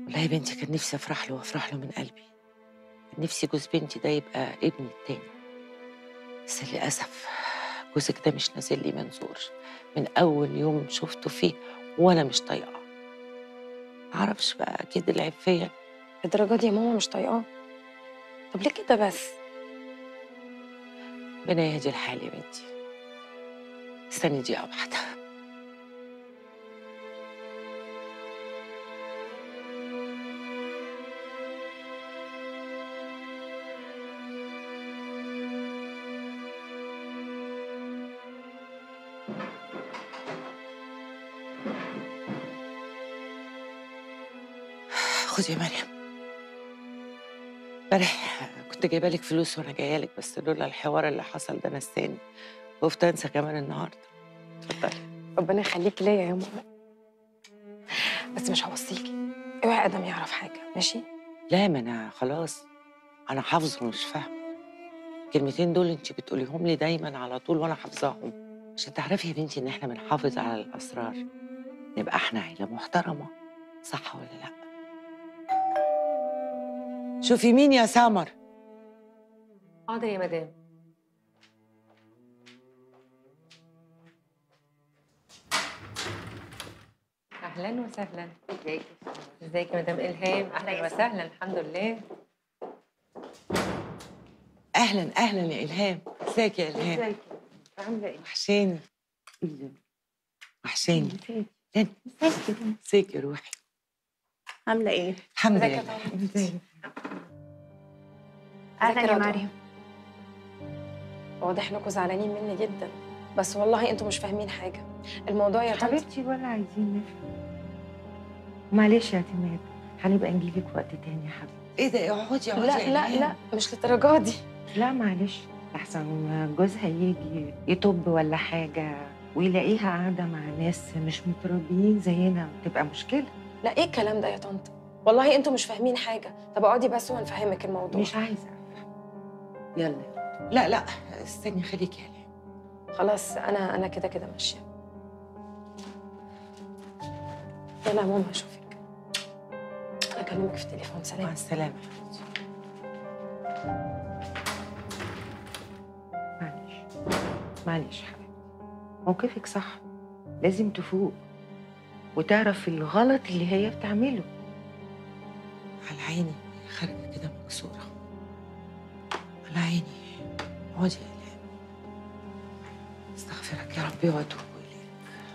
والله يا بنتي كان نفسي افرح له وافرح له من قلبي كان نفسي جوز بنتي ده يبقى ابني التاني بس للاسف جوزك ده مش نازل لي منظور من اول يوم شفته فيه وانا مش طايقاه معرفش بقى اكيد العيب فيا الدرجه دي يا ماما مش طايقاه طب ليه كده بس ربنا يهدي الحال يا بنتي استني دقيقه واحده خدي يا مريم امبارح كنت جايبه لك فلوس وانا جايه لك بس لولا الحوار اللي حصل ده نساني خفت انسى كمان النهارده اتفضلي ربنا يخليكي ليا يا ماما بس مش هوصيكي اوعي ادم يعرف حاجه ماشي لا ما انا خلاص انا حافظه ومش فاهمه الكلمتين دول انت بتقوليهم لي دايما على طول وانا حافظاهم عشان تعرفي يا بنتي ان احنا بنحافظ على الاسرار نبقى احنا عيله محترمه صح ولا لا شوفي مين يا سمر حاضر يا مدام اهلا وسهلا ازيك ازيك يا مدام الهام اهلا وسهلا الحمد لله اهلا اهلا يا الهام ازيك يا الهام ازيك عامله ايه وحشاني وحشاني ازيك ازيك يا روحي عامله ايه الحمد ازيك يا لله طارق؟ ازيك اهلا يا يا رضوى. مريم واضح انكم زعلانين مني جدا بس والله انتوا مش فاهمين حاجه الموضوع يا طنط حبيبتي ولا عايزين نفهم معلش يا اعتماد هنبقى نجيلك وقت تاني يا حبيبتي ايه ده اقعدي اقعدي لا يا لا إلهام. لا مش للدرجه دي لا معلش احسن جوزها يجي يطب ولا حاجه ويلاقيها قاعده مع ناس مش متربيين زينا وتبقى مشكله لا ايه الكلام ده يا طنط والله انتوا مش فاهمين حاجه طب اقعدي بس وهنفهمك الموضوع مش عايزه يلا لا لا استني خليكي يا إلهام. خلاص انا انا كده كده ماشيه يلا يا ماما اشوفك اكلمك في التليفون سلام مع السلامه معلش معلش حبيبتي موقفك صح لازم تفوق وتعرف الغلط اللي هي بتعمله على عيني خارجه كده مكسوره على عيني اقعدي يا إلهام. استغفرك يا ربي واتوب اليك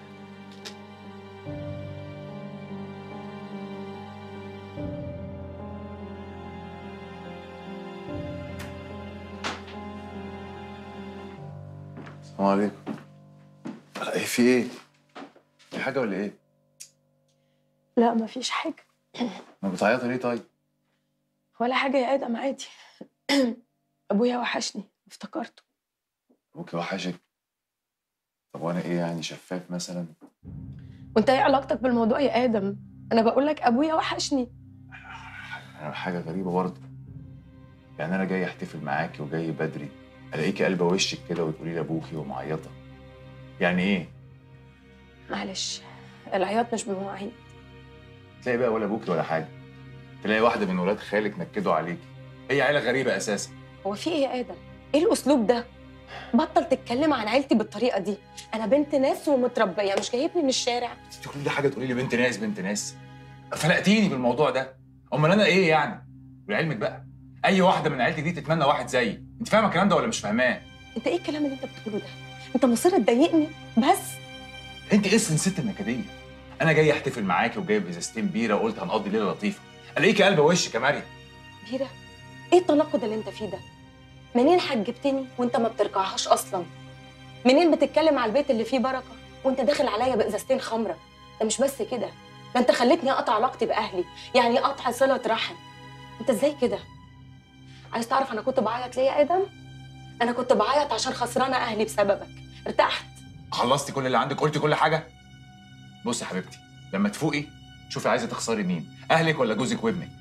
السلام عليكم ايه في ايه؟ في حاجة ولا ايه؟ لا مفيش حاجه ما بتعيطي ليه طيب؟ ولا حاجه يا ادم عادي ابويا وحشني افتكرته ابوكي وحشك طب وانا ايه يعني شفاف مثلا؟ وانت ايه علاقتك بالموضوع يا ادم انا بقول لك ابويا وحشني انا حاجة غريبة برضه يعني انا جاي احتفل معاكي وجاي بدري الاقيكي قلبه وشك كده وتقولي لي ابوكي ومعيطة يعني ايه؟ معلش العياط مش بمواعيد تلاقي بقى ولا ابوكي ولا حاجة تلاقي واحدة من ولاد خالك نكدوا عليكي هي عيلة غريبة اساسا هو في ايه يا ادم ايه الاسلوب ده بطل تتكلم عن عيلتي بالطريقه دي انا بنت ناس ومتربيه مش جايبني من الشارع انت كل دي حاجة تقولي لي بنت ناس بنت ناس فلقتيني بالموضوع ده امال انا ايه يعني؟ ولعلمك بقى اي واحدة من عيلتي دي تتمنى واحد زيي انت فاهمة الكلام ده ولا مش فاهماه؟ انت ايه الكلام اللي انت بتقوله ده انت مصر تضايقني بس انت ايه الست النكديه انا جاي احتفل معاكي وجايب ازازتين بيره وقلت هنقضي ليله لطيفه الاقيكي قلبه وشك يا مريم بيرة ايه التناقض اللي انت فيه ده منين حجبتني وانت ما بترجعهاش اصلا منين بتتكلم على البيت اللي فيه بركه وانت داخل عليا بازازتين خمره ده مش بس كده ده انت خليتني اقطع علاقتي باهلي يعني قطع صله رحم انت ازاي كده عايز تعرف انا كنت بعيط ليه يا ادم انا كنت بعيط عشان خسرانه اهلي بسببك ارتحت خلصتي كل اللي عندك قلتي كل حاجه بصي يا حبيبتي لما تفوقي شوفي عايزه تخسري مين اهلك ولا جوزك وابنك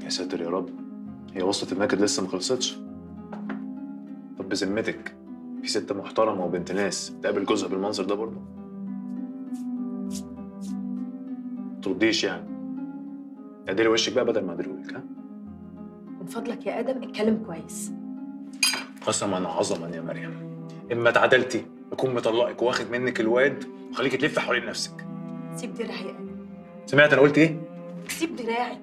يا ساتر يا رب هي وصلة النكد لسه ما خلصتش طب بذمتك في ست محترمة وبنت ناس تقابل جوزها بالمنظر ده برضه ترديش يعني اديلي وشك بقى بدل ما اديلهولك ها من فضلك يا ادم اتكلم كويس قسما عظما يا مريم اما اتعدلتي اكون مطلقك واخد منك الواد وخليكي تلفي حوالين نفسك سيب دراعي يا ادم سمعت انا قلت ايه؟ سيب دراعي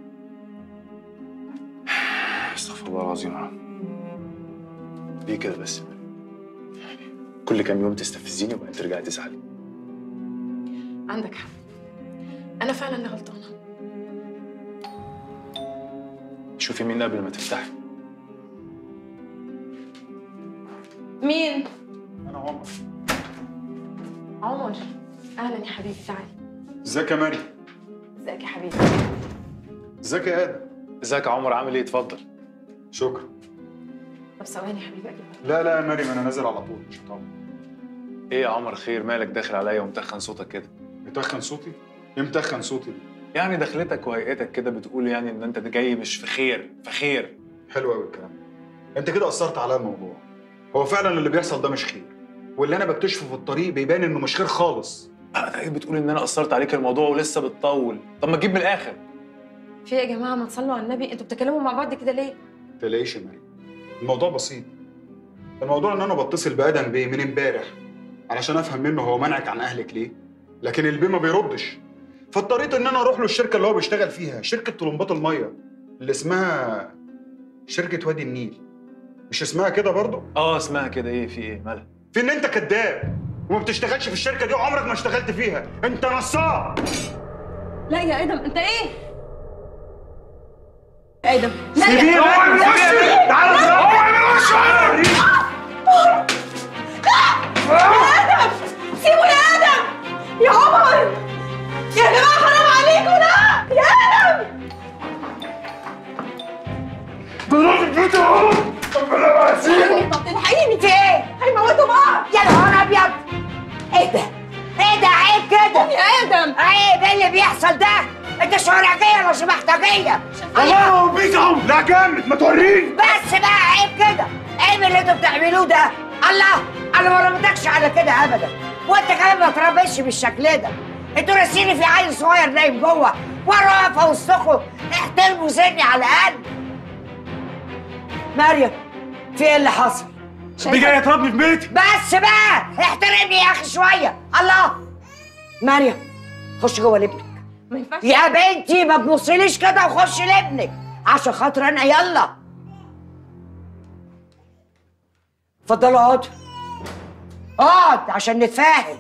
استغفر الله العظيم يا رب ليه كده بس يا مريم؟ كل كام يوم تستفزيني وبعدين ترجعي تزعلي عندك حق انا فعلا اللي غلطانه شوفي مين قبل ما تفتحي مين انا عمر عمر اهلا يا حبيبي تعالي ازيك يا مريم ازيك يا حبيبي ازيك يا ادم ازيك يا عمر عامل ايه اتفضل شكرا طب ثواني يا حبيبي اجيب لا لا يا مريم انا نازل على طول مش هطول ايه يا عمر خير مالك داخل عليا ومتخن صوتك كده متخن صوتي ايه متخن صوتي دي يعني دخلتك وهيئتك كده بتقول يعني ان انت جاي مش في خير في خير حلو قوي الكلام ده انت كده اثرت على الموضوع هو فعلا اللي بيحصل ده مش خير واللي انا بكتشفه في الطريق بيبان انه مش خير خالص انا ايه بتقول ان انا اثرت عليك الموضوع ولسه بتطول طب ما تجيب من الاخر في إيه يا جماعه ما تصلوا على النبي انتوا بتتكلموا مع بعض كده ليه تلاقيش يا مريم الموضوع بسيط الموضوع ان انا بتصل بادم بيه من امبارح علشان افهم منه هو منعك عن اهلك ليه لكن البيه ما بيردش فاضطريت ان انا اروح له الشركه اللي هو بيشتغل فيها شركه طلمبات الميه اللي اسمها شركه وادي النيل مش اسمها كده برضه اه اسمها كده ايه في ايه مالها في ان انت كذاب وما بتشتغلش في الشركه دي وعمرك ما اشتغلت فيها انت نصاب لا يا ادم انت ايه ادم لا سيبيه يا بقى، ادم سيبيه. تعالى اضربه. هو يعمل وشه على يا ادم سيبه يا ادم يا عمر يا جماعه حرام عليكم لا يا ادم طب تلحقيني في ايه؟ هيموتوا بعض يا نهار ابيض ايه ده؟ ايه ده عيب كده؟ يا ادم عيب ايه اللي بيحصل ده؟ انت شرعجيه ولا شبحتجيه؟ الله بيكم لا جامد ما توريني بس بقى عيب كده عيب اللي انتوا بتعملوه ده الله انا ما ربطكش على كده ابدا وانت كمان ما تربيش بالشكل ده انتوا راسيني في عيل صغير نايم جوه وانا واقفه وسطكم احترموا سني على الاقل مريم في ايه اللي حصل؟ بيه جاي يضربني في بيتي بس بقى احترمني يا اخي شويه الله مريم خش جوه لابنك ما ينفعش يا بنتي ما تبصيليش كده وخش لابنك عشان خاطر انا يلا اتفضلوا اقعدوا اقعد عشان نتفاهم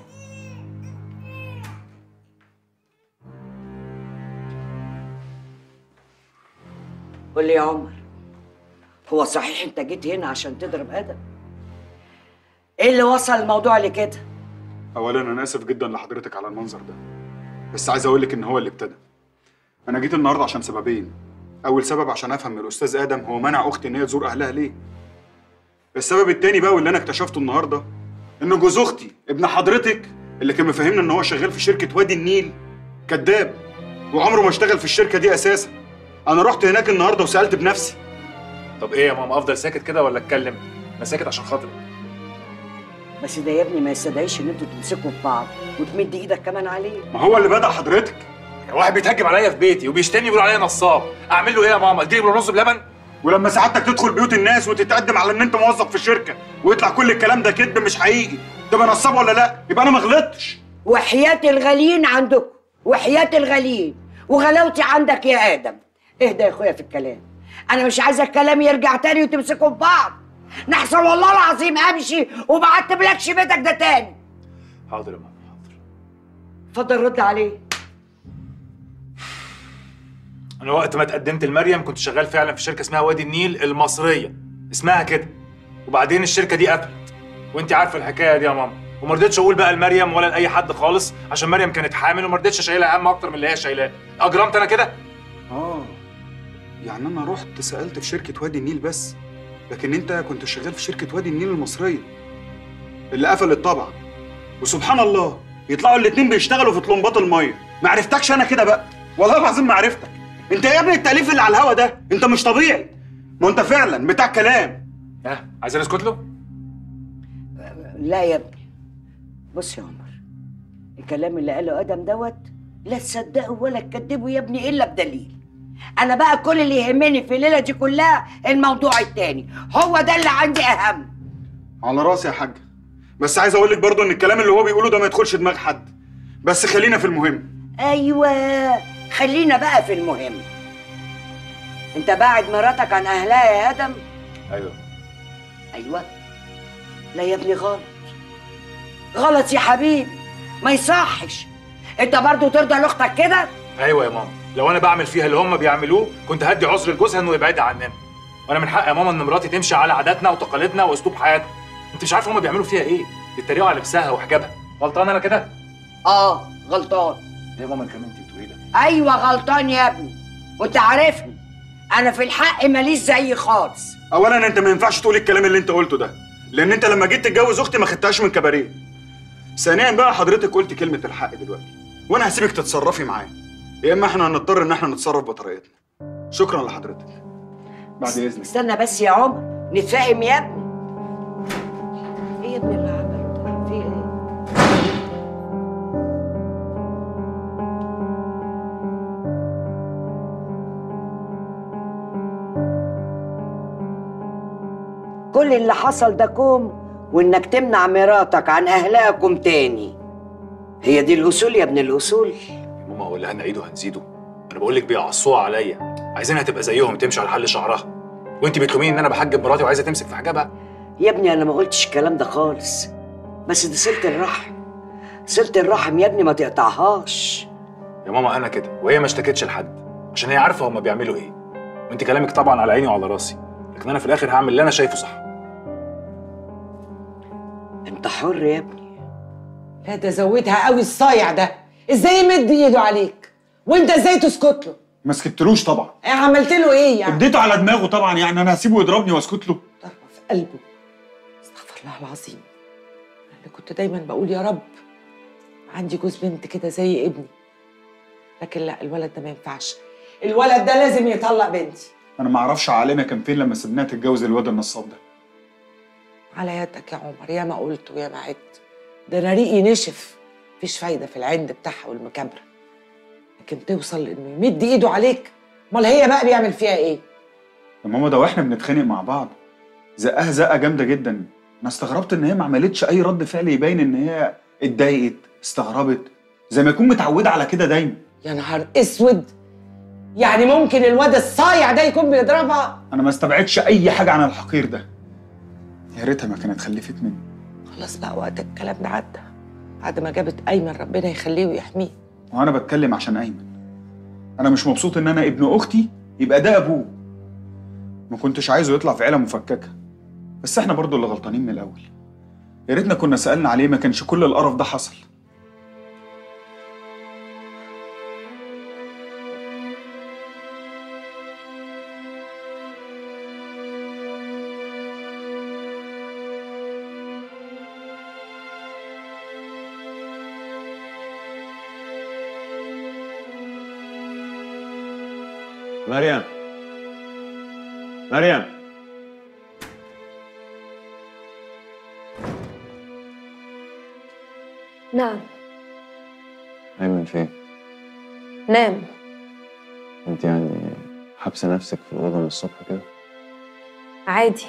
قول لي يا عمر هو صحيح انت جيت هنا عشان تضرب ادم ايه اللي وصل الموضوع لكده اولا انا اسف جدا لحضرتك على المنظر ده بس عايز اقول لك ان هو اللي ابتدى انا جيت النهارده عشان سببين اول سبب عشان افهم من الاستاذ ادم هو منع اختي ان هي تزور اهلها ليه السبب التاني بقى واللي انا اكتشفته النهارده ان جوز اختي ابن حضرتك اللي كان مفهمنا ان هو شغال في شركه وادي النيل كذاب وعمره ما اشتغل في الشركه دي اساسا انا رحت هناك النهارده وسالت بنفسي طب ايه يا ماما افضل ساكت كده ولا اتكلم انا ساكت عشان خاطرك بس ده يا ابني ما يستدعيش ان انتوا تمسكوا في بعض وتمد ايدك كمان عليه ما هو اللي بدا حضرتك واحد بيتهجم عليا في بيتي وبيشتمني بيقول عليا نصاب اعمل له ايه يا ماما اديله رز بلبن ولما سعادتك تدخل بيوت الناس وتتقدم على ان انت موظف في الشركه ويطلع كل الكلام ده كذب مش حقيقي تبقى نصاب ولا لا يبقى انا ما غلطتش وحياة الغاليين عندكم وحياة الغاليين وغلاوتي عندك يا ادم اهدى يا اخويا في الكلام انا مش عايزه الكلام يرجع تاني وتمسكوا في بعض نحصل والله العظيم امشي وما عتبلكش بيتك ده تاني حاضر يا ماما اتفضل رد عليه انا وقت ما اتقدمت لمريم كنت شغال فعلا في شركه اسمها وادي النيل المصريه اسمها كده وبعدين الشركه دي قفلت وانت عارفه الحكايه دي يا ماما وما رضيتش اقول بقى لمريم ولا لاي حد خالص عشان مريم كانت حامل وما رضيتش اشيلها هم اكتر من اللي هي شايلاه اجرمت انا كده اه يعني انا رحت سالت في شركه وادي النيل بس لكن انت كنت شغال في شركه وادي النيل المصريه اللي قفلت طبعا وسبحان الله يطلعوا الاتنين بيشتغلوا في طلمبات الميه ما عرفتكش انا كده بقى والله العظيم ما عرفتك انت يا ابني التأليف اللي على الهوا ده انت مش طبيعي ما انت فعلا بتاع كلام ها عايزين اسكت له لا يا ابني بص يا عمر الكلام اللي قاله ادم دوت لا تصدقه ولا تكذبه يا ابني الا بدليل انا بقى كل اللي يهمني في الليله دي كلها الموضوع التاني هو ده اللي عندي اهم على راسي يا حاج بس عايز اقول لك برضه ان الكلام اللي هو بيقوله ده ما يدخلش دماغ حد بس خلينا في المهم ايوه خلينا بقى في المهم انت باعد مراتك عن اهلها يا ادم ايوه ايوه لا يا ابني غلط غلط يا حبيبي ما يصحش انت برضو ترضى لاختك كده ايوه يا ماما لو انا بعمل فيها اللي هم بيعملوه كنت هدي عذر لجوزها انه يبعدها عننا وانا من حق يا ماما ان مراتي تمشي على عاداتنا وتقاليدنا واسلوب حياتنا انت مش عارفه هم بيعملوا فيها ايه بيتريقوا على لبسها وحجابها غلطان انا كده اه غلطان ايه يا ماما الكلام اللي انت بتقوليه ده ايوه غلطان يا ابني وانت عارفني انا في الحق ماليش زي خالص اولا انت ما ينفعش تقول الكلام اللي انت قلته ده لان انت لما جيت تتجوز اختي ما خدتهاش من كباريه ثانيا بقى حضرتك قلت كلمه الحق دلوقتي وانا هسيبك تتصرفي معاه يا اما احنا هنضطر ان احنا نتصرف بطريقتنا شكرا لحضرتك بعد اذنك استنى بس يا عمر نتفاهم يا ابني ايه يا ابني اللي عمله ده في ايه كل اللي حصل ده كوم وانك تمنع مراتك عن اهلها كوم تاني هي دي الاصول يا ابن الاصول يا ماما هو اللي هنعيده هنزيده انا بقول لك بيعصوها عليا عايزينها تبقى زيهم تمشي على حل شعرها وانت بتلوميني ان انا بحجب مراتي وعايزه تمسك في حجابها يا ابني انا ما قلتش الكلام ده خالص بس دي صله الرحم صله الرحم يا ابني ما تقطعهاش يا ماما انا كده وهي ما اشتكتش لحد عشان هي عارفه هما بيعملوا ايه وانت كلامك طبعا على عيني وعلى راسي لكن انا في الاخر هعمل اللي انا شايفه صح انت حر يا ابني لا ده زودها قوي الصايع ده ازاي يمد ايده عليك وانت ازاي تسكت له ما سكتلوش طبعا إيه عملت له ايه يعني اديته على دماغه طبعا يعني انا هسيبه يضربني واسكت له في قلبه استغفر الله العظيم انا كنت دايما بقول يا رب عندي جوز بنت كده زي ابني لكن لا الولد ده ما ينفعش الولد ده لازم يطلق بنتي انا ما اعرفش عقلنا كان فين لما سيبناها تتجوز الواد النصاب ده على يدك يا عمر يا ما قلت ويا ما عدت ده انا ريقي نشف مفيش فايده في العند بتاعها والمكابره لكن توصل انه يمد ايده عليك امال هي بقى بيعمل فيها ايه يا ماما ده واحنا بنتخانق مع بعض زقها زقه جامده جدا انا استغربت ان هي ما عملتش اي رد فعل يبين ان هي اتضايقت استغربت زي ما يكون متعوده على كده دايما يا نهار اسود يعني ممكن الواد الصايع ده يكون بيضربها انا ما استبعدش اي حاجه عن الحقير ده يا ريتها ما كانت خلفت مني خلاص بقى وقت الكلام ده عدى بعد ما جابت ايمن ربنا يخليه ويحميه وانا بتكلم عشان ايمن انا مش مبسوط ان انا ابن اختي يبقى ده ابوه ما كنتش عايزه يطلع في عيله مفككه بس احنا برضو اللي غلطانين من الاول يا ريتنا كنا سالنا عليه ما كانش كل القرف ده حصل مريم مريم نعم ايمن فين؟ نام انت يعني حابسه نفسك في الاوضه من الصبح كده؟ عادي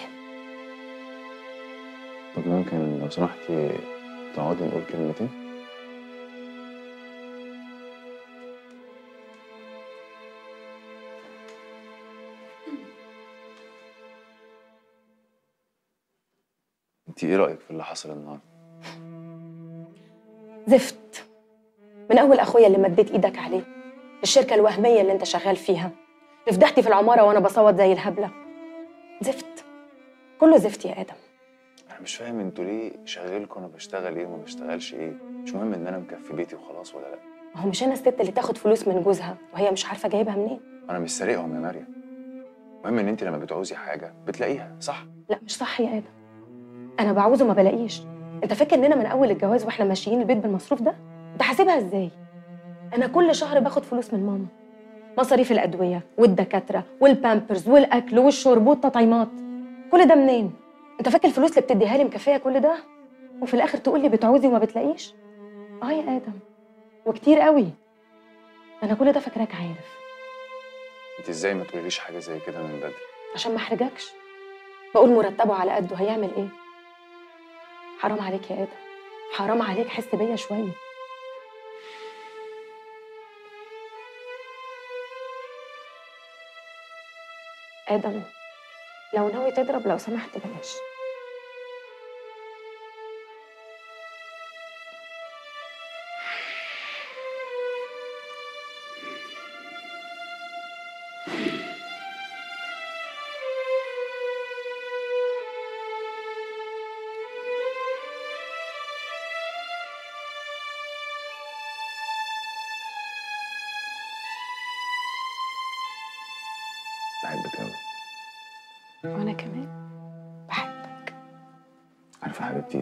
طب ممكن لو سمحتي تقعدي نقول كلمتين؟ انت ايه رايك في اللي حصل النهارده؟ زفت من اول اخويا اللي مديت ايدك عليه الشركه الوهميه اللي انت شغال فيها فضحتي في العماره وانا بصوت زي الهبله زفت كله زفت يا ادم انا مش فاهم انتوا ليه شغالكم انا بشتغل ايه وما بشتغلش ايه مش مهم ان انا مكفي بيتي وخلاص ولا لا ما هو مش انا الست اللي تاخد فلوس من جوزها وهي مش عارفه جايبها منين انا مش سارقهم يا مريم المهم ان انت لما بتعوزي حاجه بتلاقيها صح لا مش صح يا ادم انا بعوزه ما بلاقيش انت فاكر اننا من اول الجواز واحنا ماشيين البيت بالمصروف ده انت حاسبها ازاي انا كل شهر باخد فلوس من ماما مصاريف الادويه والدكاتره والبامبرز والاكل والشرب والتطعيمات كل ده منين انت فاكر الفلوس اللي بتديها لي مكفيه كل ده وفي الاخر تقول لي بتعوزي وما بتلاقيش اه يا ادم وكتير قوي انا كل ده فاكراك عارف انت ازاي ما تقوليليش حاجه زي كده من بدري عشان ما احرجكش بقول مرتبه على قده هيعمل ايه حرام عليك يا ادم حرام عليك حس بيا شويه ادم لو ناوي تضرب لو سمحت بلاش بحبك قوي وانا كمان عارفه حبيبتي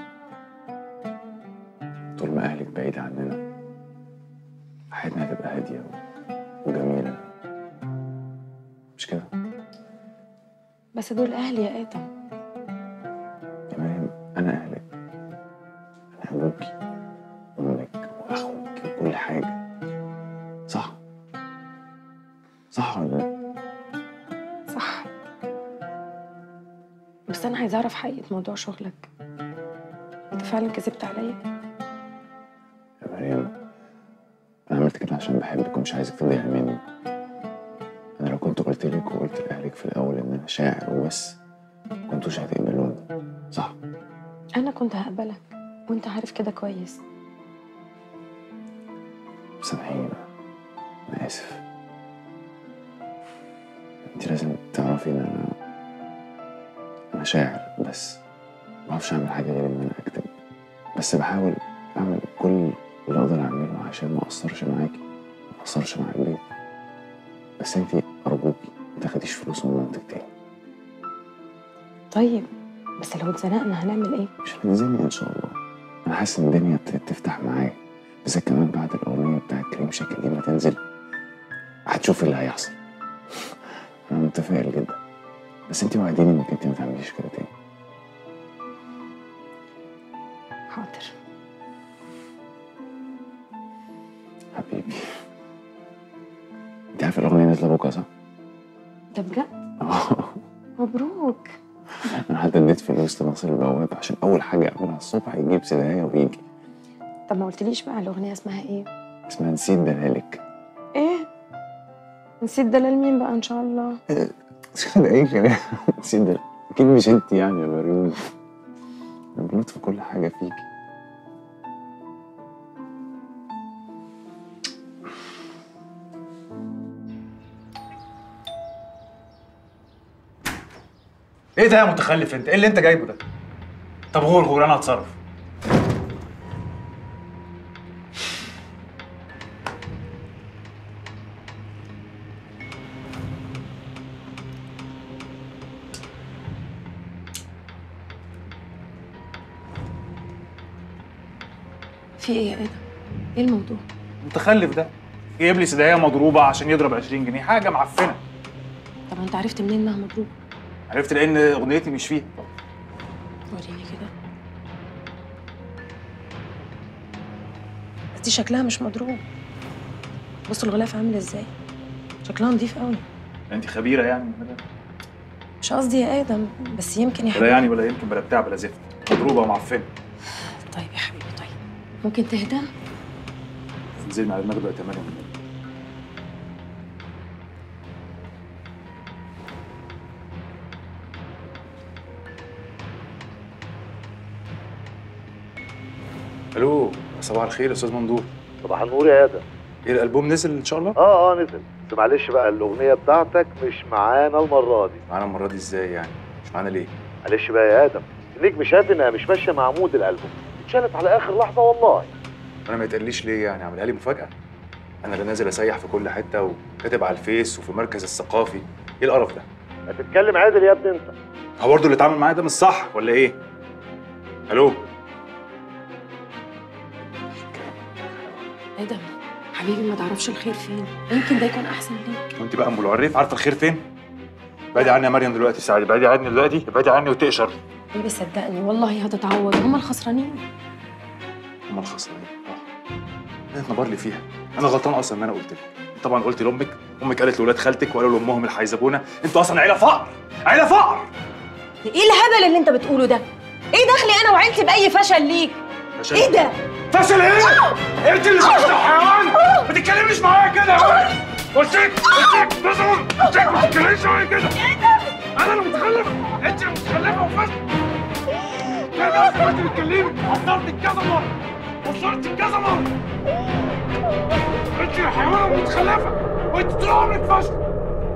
طول ما اهلك بعيد عننا حياتنا هتبقى هاديه و- وجميله مش كده بس دول اهلي يا ادم يا مريم انا اهلك انا ابوكي وامك واخوك وكل حاجه صح صح ولا لا صح بس انا عايزه اعرف حقيقه موضوع شغلك انت فعلا كذبت عليا يا مريم انا عملت كده عشان بحبك ومش عايزك تضيع مني انا لو كنت قلت لك وقلت لاهلك في الاول ان انا شاعر وبس كنتوش هتقبلوني صح انا كنت هقبلك وانت عارف كده كويس سامحيني بقى انا اسف انت لازم تعرفي ان انا انا شاعر بس ما بعرفش اعمل حاجه غير ان انا اكتب بس بحاول اعمل كل اللي اقدر اعمله عشان ما اقصرش معاكي ما اقصرش مع البيت بس انت ارجوكي ما تاخديش فلوس من مامتك تاني طيب بس لو اتزنقنا هنعمل ايه مش هتنزلني ان شاء الله انا حاسس ان الدنيا ابتدت تفتح معايا بالذات كمان بعد الاغنيه بتاعت كريم شاكر دي ما تنزل هتشوف اللي هيحصل انا متفائل جدا بس انت وعديني انك انت ما تعمليش كده تاني حاضر حبيبي انت عارف الاغنيه نازله بكره صح؟ ده بجد مبروك انا حتى اديت فلوس لناصر البواب عشان اول حاجه اعملها الصبح يجيب سدايه ويجي طب ما قلتليش بقى الاغنيه اسمها ايه اسمها نسيت دلالك ايه نسيت دلال مين بقى ان شاء الله ده ايه كده نسيت دلال اكيد مش انت يعني يا مريم انا بموت في كل حاجه فيكي ايه ده يا متخلف انت؟ ايه اللي انت جايبه ده؟ طب غور غور انا هتصرف. في ايه يا ادم ايه الموضوع المتخلف ده جايب لي سدايه مضروبه عشان يضرب 20 جنيه حاجه معفنه. طب انت عرفت منين انها مضروبه عرفت لان اغنيتي مش فيها. وريني كده بس دي شكلها مش مضروب بص الغلاف عامل ازاي شكلها نضيف قوي انت خبيره يعني ولا مش قصدي يا ادم بس يمكن يا ولا حبيبي يعني ولا يمكن بلا بتاع بلا زفت مضروبه ومعفنه. طيب يا حبيبي طيب ممكن تهدى تنزلي على دماغي بقى 8 الو صباح الخير يا استاذ مندور صباح النور يا ادم ايه الالبوم نزل ان شاء الله؟ اه اه نزل بس معلش بقى الاغنيه بتاعتك مش معانا المره دي معانا المره دي ازاي يعني؟ مش معانا ليه؟ معلش بقى يا ادم النجم شاف انها مش ماشيه مع عمود الالبوم اتشالت على اخر لحظه والله انا ما يتقاليش ليه يعني عاملها لي مفاجاه انا اللي نازل اسيح في كل حته وكاتب على الفيس وفي المركز الثقافي ايه القرف ده؟ ما تتكلم عادل يا ابني انت هو برضه اللي اتعامل معايا ده مش صح ولا ايه؟ الو ادم حبيبي ما تعرفش الخير فين يمكن ده يكون احسن ليك وانت بقى ام العريف عارفه الخير فين بعدي عني يا مريم دلوقتي ساعدي بعدي عني دلوقتي بعدي عني وتقشر حبيبي صدقني والله هتتعوض هما الخسرانين هم الخسرانين اه انت نبر لي فيها انا غلطان اصلا ان انا قلت لك طبعا قلت لامك امك قالت لاولاد خالتك وقالوا لامهم اللي هيذبونا انتوا اصلا عيله فقر عيله فقر ايه الهبل اللي انت بتقوله ده ايه دخلي انا وعيلتي باي فشل ليك فشل؟ ايه ده فشل ايه؟ انت اللي فشل يا حيوان ما تتكلميش معايا كده يا ولد قلت لك قلت لك بصوا قلت لك ما تتكلميش معايا كده انا اللي متخلف انت اللي متخلفه وفشل كده اصلا انت بتكلمي قصرتك كذا مره قصرتك كذا مره انت يا حيوان متخلفه وانت طول عمرك فاشل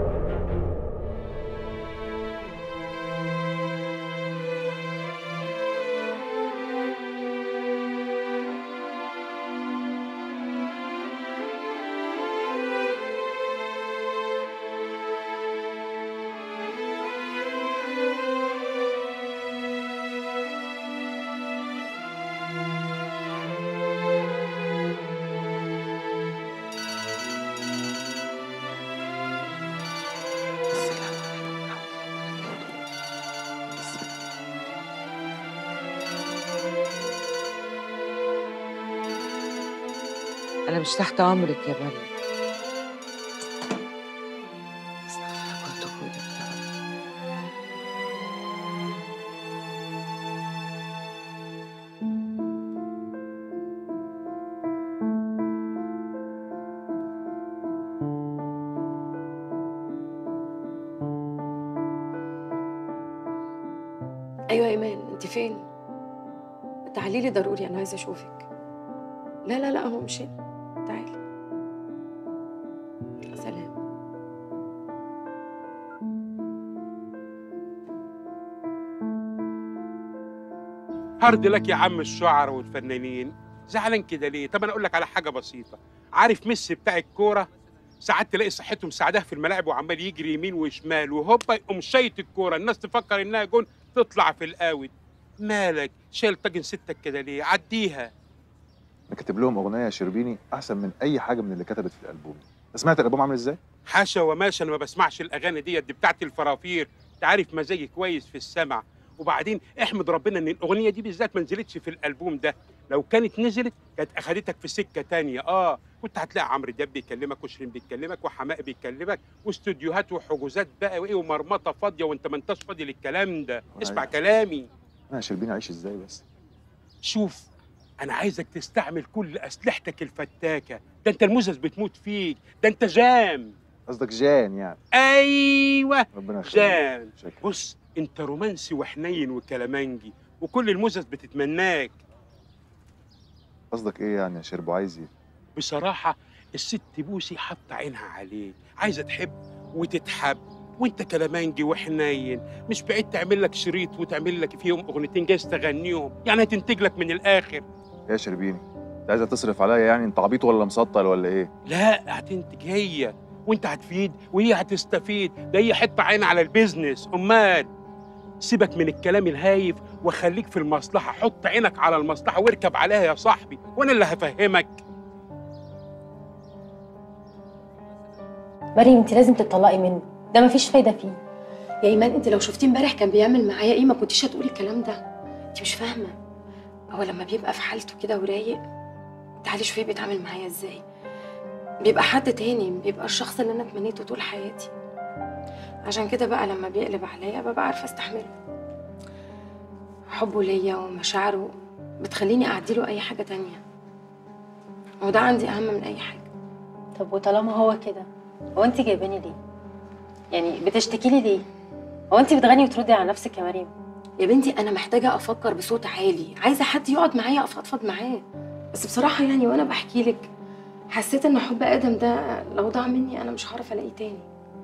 انا مش تحت امرك يا مريم ايوه يا ايمان انت فين تعالي لي ضروري انا عايزه اشوفك لا لا لا هو مش هنا تعالي سلام هارد لك يا عم الشعراء والفنانين زعلان كده ليه طب انا اقول لك على حاجه بسيطه عارف ميسي بتاع الكوره ساعات تلاقي صحته مساعداه في الملاعب وعمال يجري يمين وشمال وهوبا يقوم شايط الكوره الناس تفكر انها جون تطلع في الاوت مالك شايل طاجن ستك كده ليه عديها انا كاتب لهم اغنيه يا شربيني احسن من اي حاجه من اللي كتبت في الالبوم سمعت الالبوم عامل ازاي حاشا وماشا انا ما بسمعش الاغاني ديت دي بتاعت الفرافير انت عارف مزاجي كويس في السمع وبعدين احمد ربنا ان الاغنيه دي بالذات ما نزلتش في الالبوم ده لو كانت نزلت كانت اخدتك في سكه تانية اه كنت هتلاقي عمرو دياب بيكلمك وشيرين بيكلمك وحماقي بيكلمك واستوديوهات وحجوزات بقى وايه ومرمطه فاضيه وانت ما انتش فاضي للكلام ده اسمع كلامي انا يا شربيني اعيش ازاي بس شوف انا عايزك تستعمل كل اسلحتك الفتاكه ده انت المزز بتموت فيك ده انت جام قصدك جان يعني ايوه ربنا يخليك جام بص انت رومانسي وحنين وكلامنجي وكل المزز بتتمناك قصدك ايه يعني يا شربو عايز ايه بصراحه الست بوسي حاطه عينها عليك عايزه تحب وتتحب وانت كلامنجي وحنين مش بعيد تعمل لك شريط وتعمل لك فيهم اغنيتين جايز تغنيهم يعني هتنتج لك من الاخر يا شربيني انت عايزه تصرف عليا يعني انت عبيط ولا مسطل ولا ايه لا هتنتج هي وانت هتفيد وهي هتستفيد ده هي حته عين على البيزنس امال سيبك من الكلام الهايف وخليك في المصلحه حط عينك على المصلحه واركب عليها يا صاحبي وانا اللي هفهمك مريم انت لازم تطلقي منه ده مفيش فايده فيه يا ايمان انت لو شفتيه امبارح كان بيعمل معايا ايه ما كنتيش هتقولي الكلام ده انت مش فاهمه هو لما بيبقى في حالته كده ورايق تعالي شوفيه بيتعامل معايا ازاي بيبقى حد تاني بيبقى الشخص اللي انا تمنيته طول حياتي عشان كده بقى لما بيقلب عليا ببقى عارفه استحمله حبه ليا ومشاعره بتخليني اعديله اي حاجه تانية وده عندي اهم من اي حاجه طب وطالما هو كده هو انت جايباني ليه يعني بتشتكي لي ليه هو انت بتغني وتردي على نفسك يا مريم يا بنتي انا محتاجه افكر بصوت عالي عايزه حد يقعد معايا افضفض معاه بس بصراحه يعني وانا بحكي لك حسيت ان حب ادم ده لو ضاع مني انا مش هعرف الاقيه تاني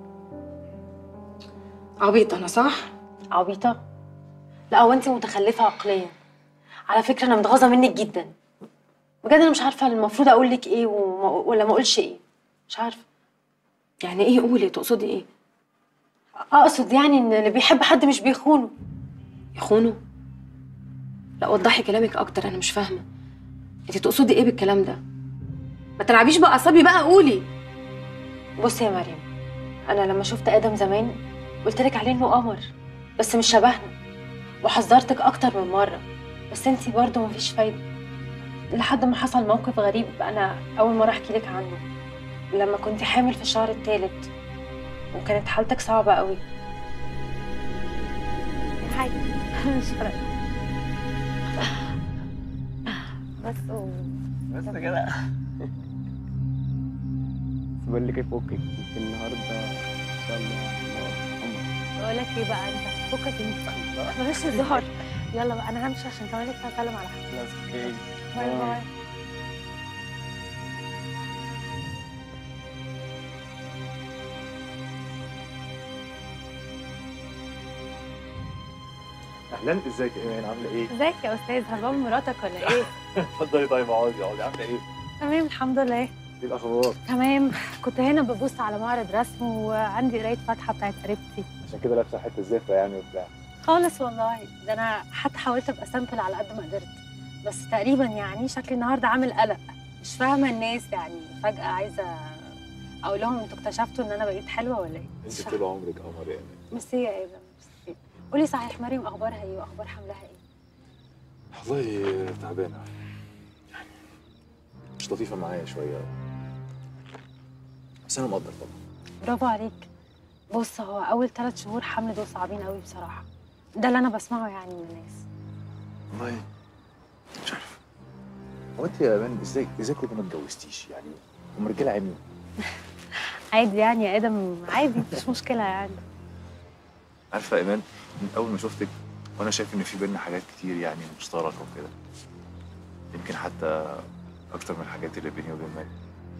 عبيطه انا صح عبيطه لا هو انت متخلفه عقليا على فكره انا متغاظه منك جدا بجد انا مش عارفه المفروض اقول لك ايه وما ولا ما اقولش ايه مش عارفه يعني ايه قولي تقصدي ايه اقصد يعني ان اللي بيحب حد مش بيخونه يخونه لا وضحي كلامك اكتر انا مش فاهمه انت تقصدي ايه بالكلام ده ما تلعبيش باعصابي بقى قولي بصي يا مريم انا لما شفت ادم زمان قلت لك عليه انه قمر بس مش شبهنا وحذرتك اكتر من مره بس انتي برضه مفيش فايده لحد ما حصل موقف غريب انا اول مره احكي لك عنه لما كنت حامل في الشهر الثالث وكانت حالتك صعبه قوي هاي شكرا بس و... بس كده بقول لك ايه فكك النهارده ان شاء الله بقول لك ايه بقى انت فكك انت بلاش هزار يلا بقى انا همشي عشان كمان لسه هسلم على حد خلاص اوكي باي باي اهلا ازيك يا ايمان عامله ايه؟ ازيك يا استاذ هربان مراتك ولا ايه اتفضلي طيب اقعدي اقعدي عامله ايه؟ تمام الحمد لله ايه الاخبار؟ تمام كنت هنا ببص على معرض رسم وعندي قرايه فاتحه بتاعت قريبتي عشان كده لابسه حته زفه يعني وبتاع خالص والله ده انا حتى حاولت ابقى سامبل على قد ما قدرت بس تقريبا يعني شكلي النهارده عامل قلق مش فاهمه الناس يعني فجاه عايزه اقول لهم انتوا اكتشفتوا ان انا بقيت حلوه ولا ايه انت طول عمرك قمر يا ايمان ميرسي يا ادم ميرسي قولي صحيح مريم اخبارها ايه واخبار حملها ايه والله تعبانه يعني مش لطيفه معايا شويه بس انا مقدر طبعا برافو عليك بص هو اول ثلاث شهور حمل دول صعبين قوي بصراحه ده اللي انا بسمعه يعني من الناس والله مش عارف هو انت يا ايمان ازاي ازاي كنت ما اتجوزتيش يعني هم رجاله عميون عادي يعني يا ادم عادي مش مشكله يعني عارفه يا ايمان من اول ما شفتك وانا شايف ان في بينا حاجات كتير يعني مشتركه وكده يمكن حتى اكتر من الحاجات اللي بيني وبين مريم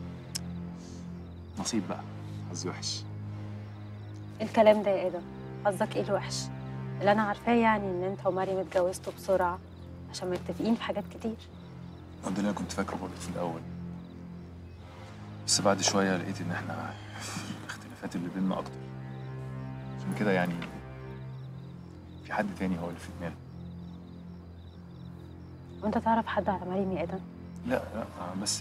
نصيب بقى حظي وحش الكلام ده يا ادم قصدك ايه الوحش اللي انا عارفاه يعني ان انت ومريم اتجوزتوا بسرعه عشان متفقين في حاجات كتير ده اللي انا كنت فاكره برضه في الاول بس بعد شويه لقيت ان احنا الاختلافات اللي بيننا اكتر عشان كده يعني في حد تاني هو اللي في دماغي وانت تعرف حد على مريم يا ادم لا لا بس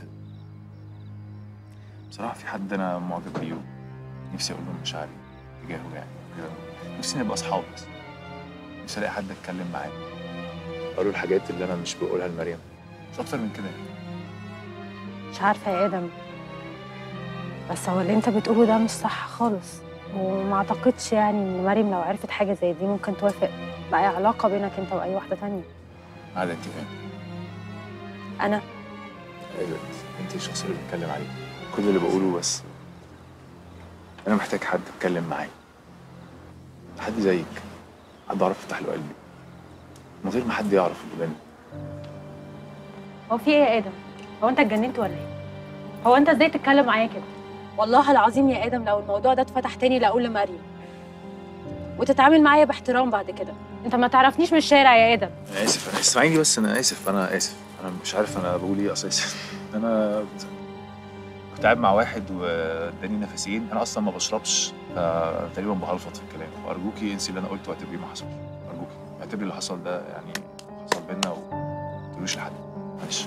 بصراحه في حد انا معجب بيه نفسي اقول له مشاعري تجاهه يعني كده نفسي نبقى اصحاب بس نفسي الاقي حد اتكلم معاه اقول له الحاجات اللي انا مش بقولها لمريم مش اكتر من كده يعني مش عارفه يا ادم بس هو اللي انت بتقوله ده مش صح خالص وما اعتقدش يعني ان مريم لو عرفت حاجه زي دي ممكن توافق باي علاقه بينك انت واي واحده تانية عادة انت فاهم انا ايوه انت انت الشخص اللي بتكلم عليه كل اللي بقوله بس انا محتاج حد اتكلم معاه حد زيك حد اعرف افتح له قلبي من غير ما حد يعرف اللي بينا هو في ايه يا ادم هو انت اتجننت ولا ايه هو انت ازاي تتكلم معايا كده والله العظيم يا ادم لو الموضوع ده اتفتح تاني لا اقول لمريم وتتعامل معايا باحترام بعد كده انت ما تعرفنيش من الشارع يا ادم انا اسف انا اسمعيني بس انا اسف انا اسف انا مش عارف انا بقول ايه اساسا انا كنت قاعد مع واحد واداني نفسين انا اصلا ما بشربش فتقريبا بهلفط في الكلام فارجوكي انسي اللي انا قلته واعتبريه ما حصلش ارجوكي اعتبري اللي حصل ده يعني حصل بينا وما تقولوش لحد معلش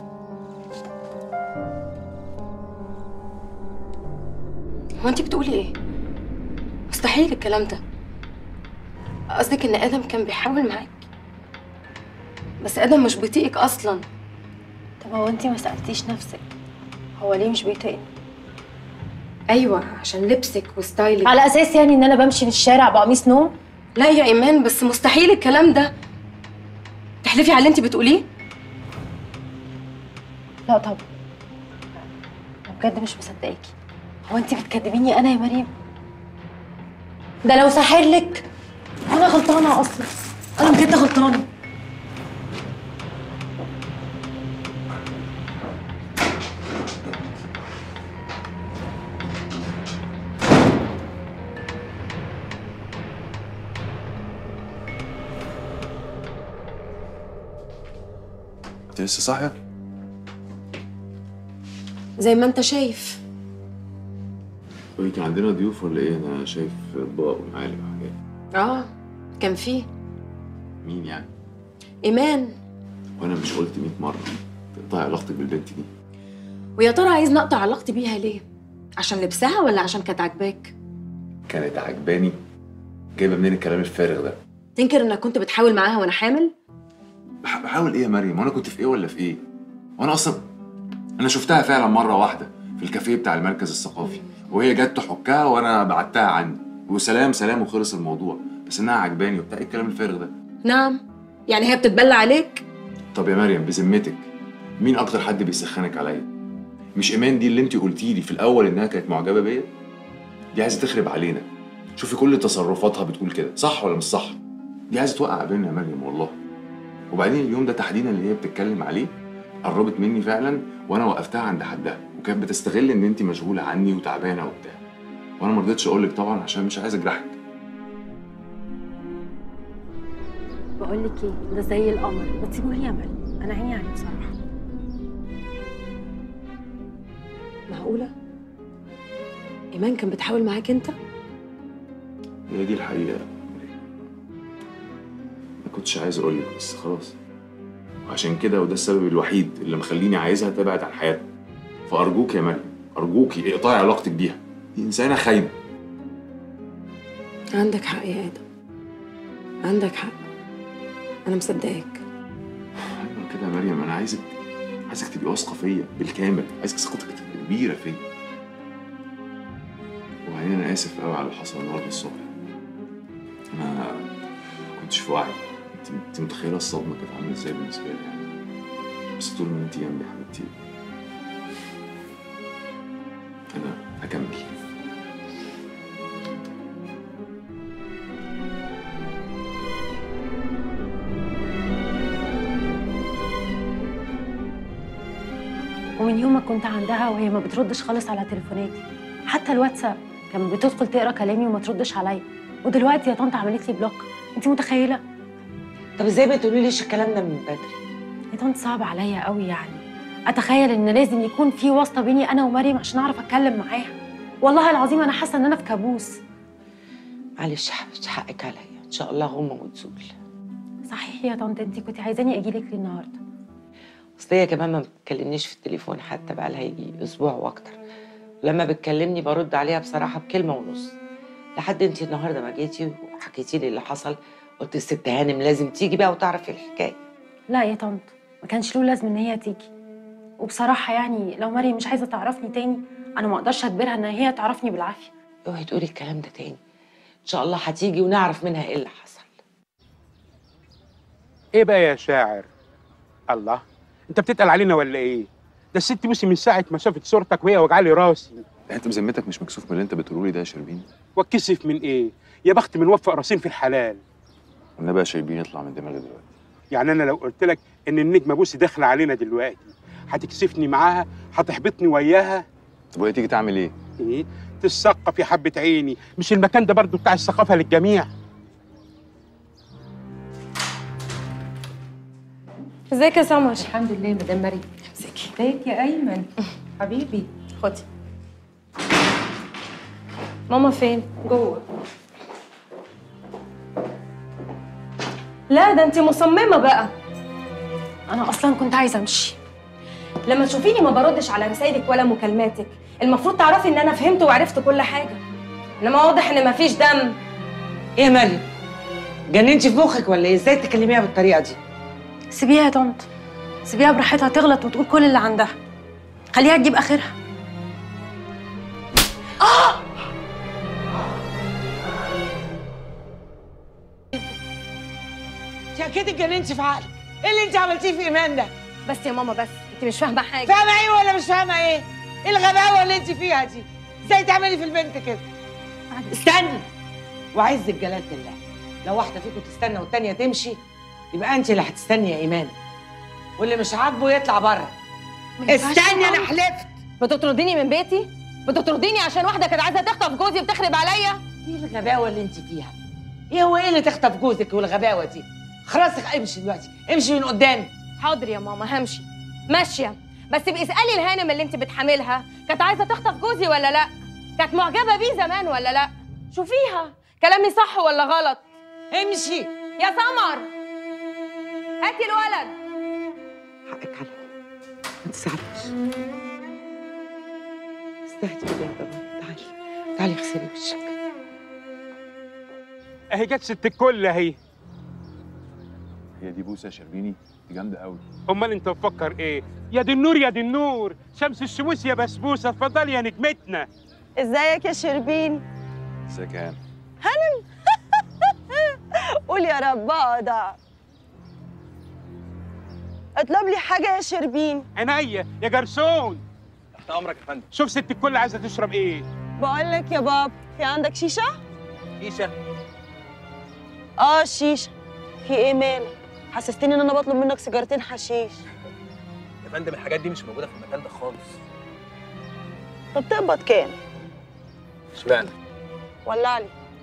هو انت بتقولي ايه مستحيل الكلام ده قصدك ان ادم كان بيحاول معاك بس ادم مش بيطيقك اصلا طب هو انت ما سالتيش نفسك هو ليه مش بيطيقني ايوه عشان لبسك وستايلك على اساس يعني ان انا بمشي في الشارع بقميص نوم لا يا ايمان بس مستحيل الكلام ده تحلفي على اللي انت بتقوليه لا طبعا انا بجد مش مصدقاكي هو انت بتكدبيني انا يا مريم ده لو ساحر لك انا غلطانه اصلا انا بجد غلطانه انت لسه صاحيه؟ زي ما انت شايف قولي كان عندنا ضيوف ولا ايه؟ انا شايف اطباق ومعالق وحاجات اه كان فيه مين يعني؟ ايمان وانا مش قلت 100 مره تقطعي علاقتك بالبنت دي ويا ترى عايزني اقطع علاقتي بيها ليه عشان لبسها ولا عشان كانت عاجباك كانت عجباني جايبه منين الكلام الفارغ ده تنكر انك كنت بتحاول معاها وانا حامل بح- بحاول ايه يا مريم وانا كنت في ايه ولا في ايه وانا اصلا انا شفتها فعلا مره واحده في الكافيه بتاع المركز الثقافي وهي جت تحكها وانا بعتها عني وسلام سلام وخلص الموضوع بس انها عجباني وبتاع ايه الكلام الفارغ ده نعم يعني هي بتتبلى عليك طب يا مريم بذمتك مين اكتر حد بيسخنك عليا مش ايمان دي اللي انت قلتي لي في الاول انها كانت معجبه بيا دي عايزه تخرب علينا شوفي كل تصرفاتها بتقول كده صح ولا مش صح دي عايزه توقع بينا يا مريم والله وبعدين اليوم ده تحديدا اللي هي بتتكلم عليه قربت مني فعلا وانا وقفتها عند حدها وكانت بتستغل ان انت مشغوله عني وتعبانه وبتاع وانا ما رضيتش اقول لك طبعا عشان مش عايز اجرحك بقول لك ايه ده زي القمر ما تسيبوه لي يا مريم انا عيني عليه بصراحه معقوله ايمان كان بتحاول معاك انت هي دي الحقيقة ما كنتش عايز أقول لك بس خلاص وعشان كده وده السبب الوحيد اللي مخليني عايزها تبعد عن حياتنا فأرجوك يا مريم أرجوكي اقطعي علاقتك بيها دي إنسانة خاينة عندك حق يا ادم عندك حق انا مصدقاك أيوة كده يا مريم أنا عايزك عايزك تبقي واثقة فيا بالكامل عايزك ثقتك تبقى كبيرة فيا وبعدين أنا آسف قوي على اللي حصل النهاردة الصبح أنا ما كنتش في وعي أنت أنت متخيلة الصدمة كانت عاملة إزاي بالنسبة لي يعني بس طول ما أنت جنبي يا حبيبتي أنا هكمل ومن يوم ما كنت عندها وهي ما بتردش خالص على تليفوناتي حتى الواتساب كانت بتدخل تقرا كلامي وما تردش عليا ودلوقتي يا طنط عملت لي بلوك انت متخيله طب ازاي ما تقوليليش الكلام ده من بدري يا طنط صعب عليا قوي يعني اتخيل ان لازم يكون في واسطه بيني انا ومريم عشان اعرف اتكلم معاها والله العظيم انا حاسه ان انا في كابوس معلش يا حبيبتي حقك عليا ان شاء الله غمه وتزول صحيح يا طنط انت كنت عايزاني اجي لك ليه النهارده اصل هي كمان ما بتكلمنيش في التليفون حتى بقى لها يجي اسبوع واكتر لما بتكلمني برد عليها بصراحه بكلمه ونص لحد انت النهارده ما جيتي وحكيتي لي اللي حصل قلت الست هانم لازم تيجي بقى وتعرف الحكايه لا يا طنط ما كانش له لازم ان هي تيجي وبصراحه يعني لو مريم مش عايزه تعرفني تاني انا ما اقدرش اجبرها ان هي تعرفني بالعافيه اوعي تقولي الكلام ده تاني ان شاء الله هتيجي ونعرف منها ايه اللي حصل ايه بقى يا شاعر الله انت بتتقل علينا ولا ايه ده الست بصي من ساعه ما شافت صورتك وهي وجعلي راسي انت بذمتك مش مكسوف من اللي انت بتقوله لي ده يا شربين واتكسف من ايه يا بخت من وفق راسين في الحلال والنبي يا شربين يطلع من دماغي دلوقتي يعني انا لو قلت لك ان النجمه بصي داخله علينا دلوقتي هتكسفني معاها هتحبطني وياها طب وهي تيجي تعمل ايه ايه تثقف يا حبه عيني مش المكان ده برضو بتاع الثقافه للجميع ازيك يا سمر الحمد لله مدام مريم امسكي ازيك يا ايمن حبيبي خدي ماما فين جوه لا ده انت مصممه بقى انا اصلا كنت عايزه امشي لما تشوفيني ما بردش على رسايلك ولا مكالماتك المفروض تعرفي ان انا فهمت وعرفت كل حاجه انما واضح ان مفيش دم ايه يا مريم جننتي في مخك ولا ايه ازاي تكلميها بالطريقه دي سيبيها يا طنط سيبيها براحتها تغلط وتقول كل اللي عندها خليها تجيب اخرها انت اكيد اتجننتي في عقلك ايه اللي انت عملتيه في ايمان ده بس يا ماما بس انت مش فاهمه حاجه فاهمه ايه ولا مش فاهمه ايه ايه الغباوه اللي انت فيها دي ازاي تعملي في البنت كده استني وعز جلالة الله لو واحده فيكم تستنى والتانيه تمشي يبقى انت اللي هتستني يا ايمان واللي مش عاجبه يطلع بره استني انا حلفت بتطرديني من بيتي بتطرديني عشان واحده كانت عايزه تخطف جوزي وبتخرب عليا ايه الغباوه اللي انت فيها ايه هو ايه اللي تخطف جوزك والغباوه دي خلاص امشي دلوقتي امشي من قدامي حاضر يا ماما همشي ماشيه بس ابقي اسالي الهانم اللي انت بتحاملها كانت عايزه تخطف جوزي ولا لا كانت معجبه بيه زمان ولا لا شوفيها كلامي صح ولا غلط امشي يا سمر هاتي الولد حقك عليا ما تزعليش استهدي بالله يا بابا تعالي تعالي اغسلي وشك اهي جت ست الكل اهي هي دي بوسه يا شربيني دي جامده قوي امال انت مفكر ايه يا دي النور يا دي النور شمس الشموس يا بسبوسه اتفضلي يا نجمتنا ازيك يا شربين ازيك يا هانم هانم قول يا رباضة اطلب لي حاجة يا شربين عينيا يا جرسون تحت امرك يا فندم شوف ست الكل عايزه تشرب ايه بقول لك يا باب في عندك شيشة؟ شيشه اه شيشة في ايه مالك؟ حسستني ان انا بطلب منك سيجارتين حشيش يا فندم الحاجات دي مش موجوده في المكان ده خالص طب تقبض كام؟ اشمعنى ولع لي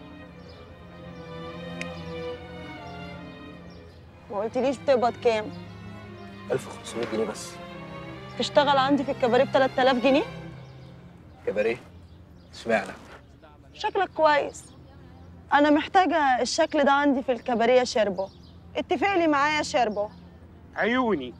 ما قلتليش بتقبض كام؟ 1500 جنيه بس تشتغل عندي في الكباريه ب 3000 جنيه؟ كباريه اشمعنى شكلك كويس انا محتاجه الشكل ده عندي في الكباريه يا شربو اتفق لي معايا يا شربو عيوني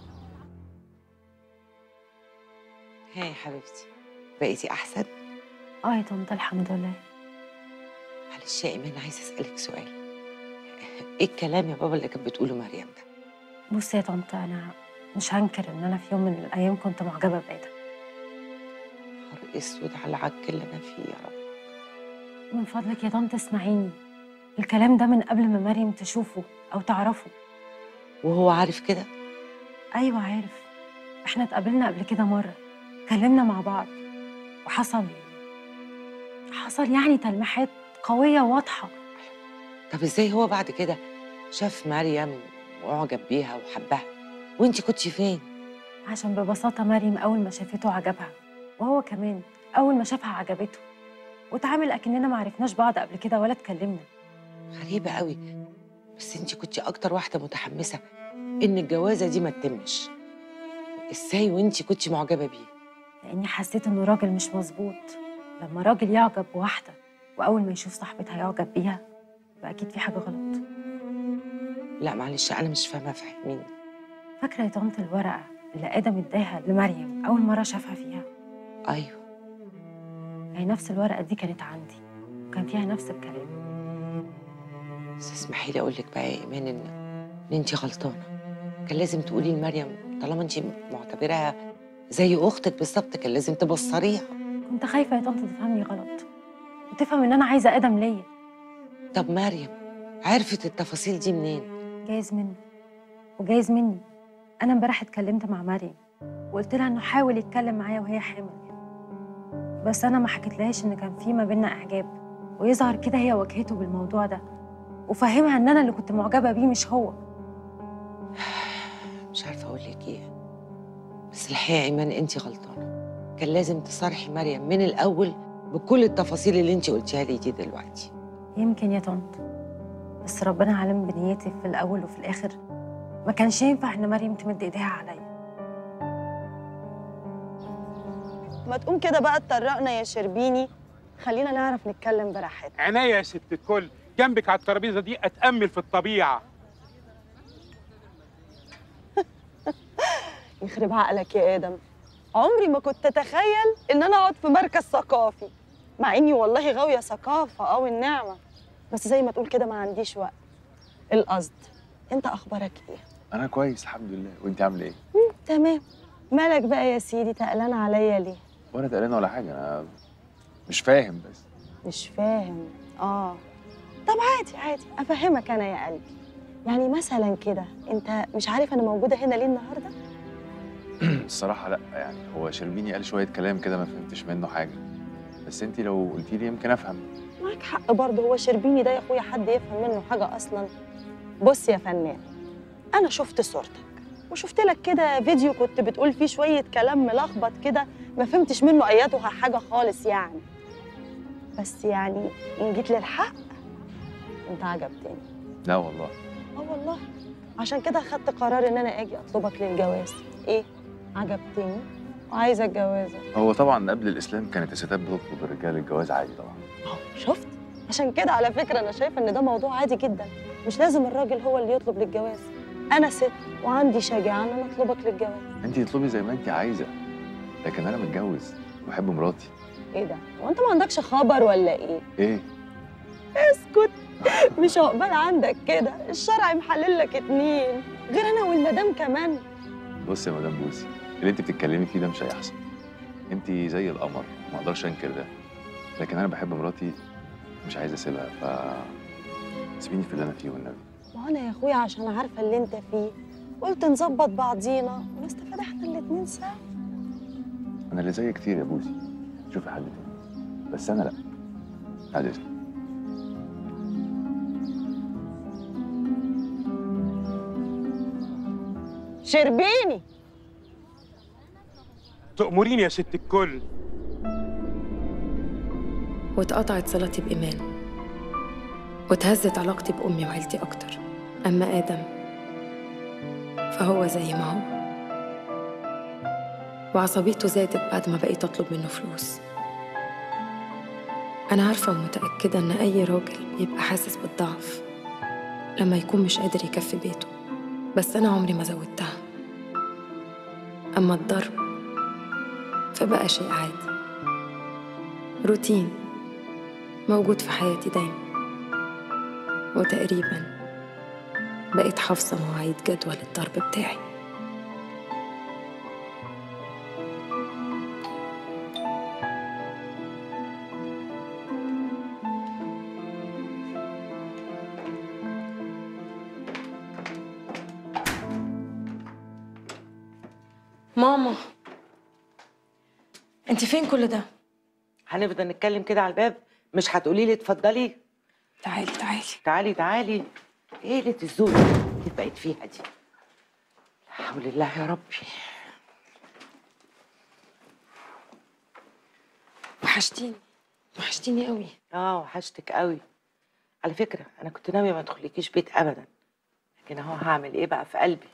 ها يا حبيبتي بقيتي احسن اه يا طنط الحمد لله معلش يا ايمان عايزه اسالك سؤال ايه الكلام يا بابا اللي كانت بتقوله مريم ده بصي يا طنط انا مش هنكر ان انا في يوم من الايام كنت معجبه بادم نهار اسود على العك اللي انا فيه يا رب من فضلك يا طنط اسمعيني الكلام ده من قبل ما مريم تشوفه او تعرفه وهو عارف كده ايوه عارف احنا اتقابلنا قبل كده مره اتكلمنا مع بعض وحصل حصل يعني تلميحات قويه واضحه طب ازاي هو بعد كده شاف مريم واعجب بيها وحبها وانت كنتي فين عشان ببساطه مريم اول ما شافته عجبها وهو كمان اول ما شافها عجبته وتعامل اكننا ما عرفناش بعض قبل كده ولا اتكلمنا غريبه قوي بس انت كنتي اكتر واحده متحمسه ان الجوازه دي ما تتمش ازاي وانت كنتي معجبه بيه لاني حسيت انه راجل مش مظبوط لما راجل يعجب بواحده واول ما يشوف صاحبتها يعجب بيها يبقى اكيد في حاجه غلط لا معلش انا مش فاهمه فهميني فاكره يا طنط الورقه اللي ادم اداها لمريم اول مره شافها فيها ايوه هي نفس الورقه دي كانت عندي وكان فيها نفس الكلام بس اسمحي لي اقول لك بقى يا ايمان ان ان انت غلطانه كان لازم تقولي لمريم طالما انت معتبراها زي اختك بالظبط كان لازم تبصريها كنت خايفه يا طنط تفهمني غلط وتفهم ان انا عايزه ادم ليا طب مريم عرفت التفاصيل دي منين جايز منه وجايز مني انا امبارح اتكلمت مع مريم وقلت لها انه حاول يتكلم معايا وهي حامل بس انا ما حكيتلهاش ان كان في ما بينا اعجاب ويظهر كده هي واجهته بالموضوع ده وفهمها ان انا اللي كنت معجبه بيه مش هو مش عارفه اقول لك ايه بس الحقيقه يا ايمان انت غلطانه كان لازم تصارحي مريم من الاول بكل التفاصيل اللي انت قلتيها لي دي دلوقتي يمكن يا طنط بس ربنا علم بنيتي في الاول وفي الاخر ما كانش ينفع ان مريم تمد ايديها عليا ما تقوم كده بقى تطرقنا يا شربيني خلينا نعرف نتكلم براحتنا عينيا يا ست الكل جنبك على الترابيزه دي اتامل في الطبيعه يخرب عقلك يا ادم عمري ما كنت اتخيل ان انا اقعد في مركز ثقافي مع اني والله غاويه ثقافه او النعمه بس زي ما تقول كده ما عنديش وقت القصد انت اخبارك ايه انا كويس الحمد لله وانت عامله ايه مم، تمام مالك بقى يا سيدي تقلان عليا ليه وانا تقلان ولا حاجه انا مش فاهم بس مش فاهم اه طب عادي عادي افهمك انا يا قلبي يعني مثلا كده انت مش عارف انا موجوده هنا ليه النهارده الصراحه لا يعني هو شربيني قال شويه كلام كده ما فهمتش منه حاجه بس انت لو قلتي لي يمكن افهم معاك حق برضه هو شربيني ده يا اخويا حد يفهم منه حاجه اصلا بص يا فنان انا شفت صورتك وشفت لك كده فيديو كنت بتقول فيه شويه كلام ملخبط كده ما فهمتش منه اياتها حاجه خالص يعني بس يعني ان جيت للحق انت عجبتني لا والله اه والله عشان كده خدت قرار ان انا اجي اطلبك للجواز ايه عجبتني وعايزه اتجوزك هو طبعا قبل الاسلام كانت الستات بتطلب الرجال الجواز عادي طبعا شفت عشان كده على فكره انا شايفه ان ده موضوع عادي جدا مش لازم الراجل هو اللي يطلب للجواز انا ست وعندي شجاعه ان انا اطلبك للجواز انت تطلبي زي ما انت عايزه لكن انا متجوز بحب مراتي ايه ده هو انت ما عندكش خبر ولا ايه ايه اسكت مش عقبال عندك كده الشرع محلل لك اتنين غير انا والمدام كمان بص يا مدام بوسي اللي انت بتتكلمي فيه ده مش هيحصل انت زي القمر ما اقدرش انكر ده لكن انا بحب مراتي مش عايز اسيبها ف سيبيني في اللي انا فيه والنبي ما انا يا اخويا عشان عارفه اللي انت فيه قلت نظبط بعضينا ونستفاد احنا الاتنين سوا انا اللي زي كتير يا بوسي شوفي حل تاني بس انا لا بعد اذنك شربيني تأمريني يا ست الكل واتقطعت صلاتي بإيمان واتهزت علاقتي بأمي وعيلتي أكتر أما آدم فهو زي ما هو وعصبيته زادت بعد ما بقيت أطلب منه فلوس أنا عارفة ومتأكدة إن أي راجل بيبقى حاسس بالضعف لما يكون مش قادر يكفي بيته بس أنا عمري ما زودتها أما الضرب فبقى شيء عادي روتين موجود في حياتي دايما وتقريبا بقيت حافظة مواعيد جدول الضرب بتاعي ماما انت فين كل ده هنفضل نتكلم كده على الباب مش هتقولي لي اتفضلي تعالي تعالي تعالي تعالي ايه قله الذوق اللي بقيت فيها دي لا حول الله يا ربي وحشتيني وحشتيني قوي اه وحشتك قوي على فكره انا كنت ناويه ما ادخلكيش بيت ابدا لكن اهو هعمل ايه بقى في قلبي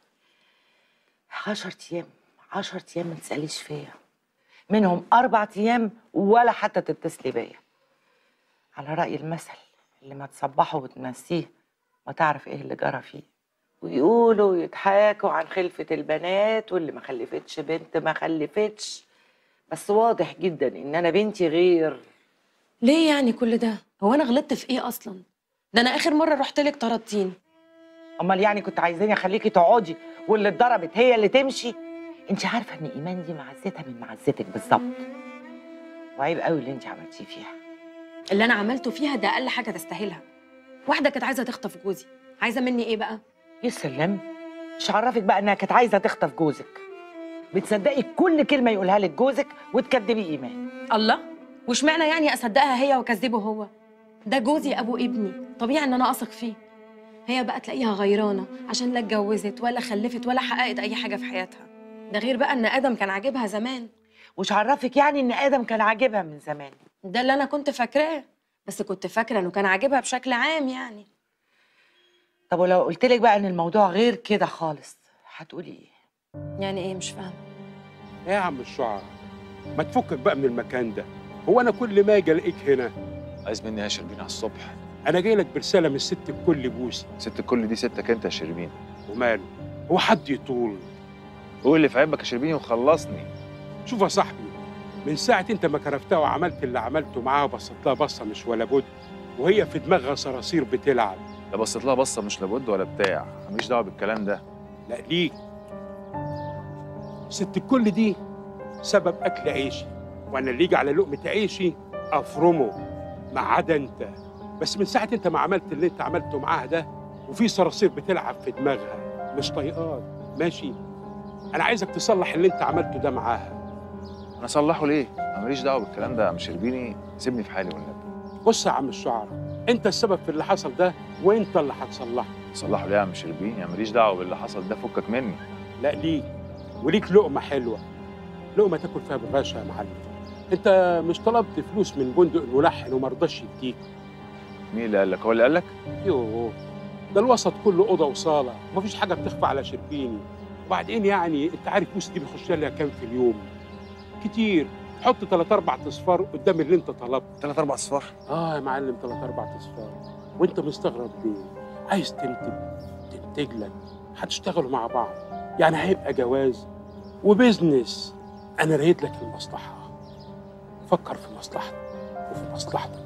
عشر ايام عشر ايام ما تساليش فيا منهم اربع ايام ولا حتى تتصلي بيا على راي المثل اللي ما تصبحه وتنسيه ما تعرف ايه اللي جرى فيه ويقولوا ويضحكوا عن خلفة البنات واللي ما خلفتش بنت ما خلفتش بس واضح جدا ان انا بنتي غير ليه يعني كل ده هو انا غلطت في ايه اصلا ده انا اخر مره رحت لك طردتيني امال يعني كنت عايزاني اخليكي تقعدي واللي اتضربت هي اللي تمشي انت عارفه ان ايمان دي معزتها من معزتك بالظبط وعيب قوي اللي انت عملتيه فيها اللي انا عملته فيها ده اقل حاجه تستاهلها واحده كانت عايزه تخطف جوزي عايزه مني ايه بقى يا سلام مش عرفك بقى انها كانت عايزه تخطف جوزك بتصدقي كل كلمه يقولها لك جوزك وتكدبي ايمان الله وش معنى يعني اصدقها هي واكذبه هو ده جوزي ابو ابني طبيعي ان انا اثق فيه هي بقى تلاقيها غيرانه عشان لا اتجوزت ولا خلفت ولا حققت اي حاجه في حياتها ده غير بقى ان ادم كان عاجبها زمان وش عرفك يعني ان ادم كان عاجبها من زمان ده اللي انا كنت فاكراه بس كنت فاكره انه كان عاجبها بشكل عام يعني طب ولو قلت لك بقى ان الموضوع غير كده خالص هتقولي ايه يعني ايه مش فاهمه ايه يا عم الشعراء ما تفكك بقى من المكان ده هو انا كل ما اجي الاقيك هنا عايز مني ايه يا شربين على الصبح انا جاي لك برساله من الست الكل بوسي ست الكل دي ستك انت يا شربين وماله هو حد يطول قول اللي في عيبك يا شربيني وخلصني شوف يا صاحبي من ساعة انت ما كرفتها وعملت اللي عملته معاها وبصت لها بصة مش ولا بد وهي في دماغها صراصير بتلعب لا بصيت لها بصه مش لابد ولا بتاع ماليش دعوه بالكلام ده لا ليك ست الكل دي سبب اكل عيشي وانا اللي يجي على لقمة عيشي افرمه ما عدا انت بس من ساعة انت ما عملت اللي انت عملته معاها ده وفي صراصير بتلعب في دماغها مش طايقاك ماشي انا عايزك تصلح اللي انت عملته ده معاها انا اصلحه ليه انا ماليش دعوه بالكلام ده يا عم شربيني سيبني في حالي والنبي بص يا عم الشعراء انت السبب في اللي حصل ده وانت اللي هتصلحه صلحه ليه يا عم شربيني انا ماليش دعوه باللي حصل ده فكك مني لا ليك وليك لقمه حلوه لقمه تاكل فيها بالرشا يا معلم انت مش طلبت فلوس من بندق الملحن وما رضاش يديك مين اللي قال لك هو اللي قال لك يوه ده الوسط كله اوضه وصاله ومفيش حاجه بتخفى على شربيني وبعدين يعني انت عارف فلوس دي بيخش لها كام في اليوم كتير حط ثلاث اربع اصفار قدام اللي انت طلبته ثلاث اربع اصفار اه يا معلم ثلاث اربع اصفار وانت مستغرب ليه عايز تنتج تنتج لك هتشتغلوا مع بعض يعني هيبقى جواز وبزنس انا ريت لك المصلحه فكر في مصلحتك وفي مصلحتك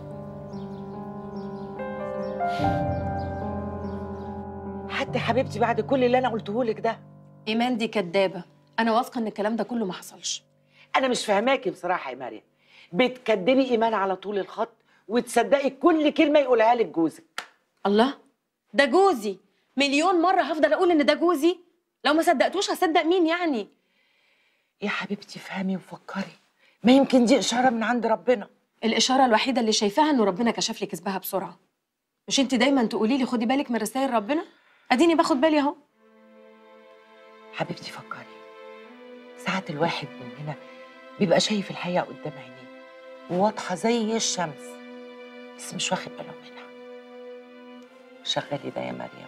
حتى حبيبتي بعد كل اللي انا قلته لك ده ايمان دي كدابه انا واثقه ان الكلام ده كله ما حصلش انا مش فاهماكي بصراحه يا مريم بتكدبي ايمان على طول الخط وتصدقي كل كلمه يقولها لك جوزك الله ده جوزي مليون مره هفضل اقول ان ده جوزي لو ما صدقتوش هصدق مين يعني يا حبيبتي افهمي وفكري ما يمكن دي اشاره من عند ربنا الاشاره الوحيده اللي شايفاها انه ربنا كشف لي كذبها بسرعه مش انت دايما تقولي لي خدي بالك من رسائل ربنا اديني باخد بالي اهو حبيبتي فكري ساعات الواحد مننا بيبقى شايف الحقيقه قدام عينيه وواضحه زي الشمس بس مش واخد باله منها شغلي ده يا مريم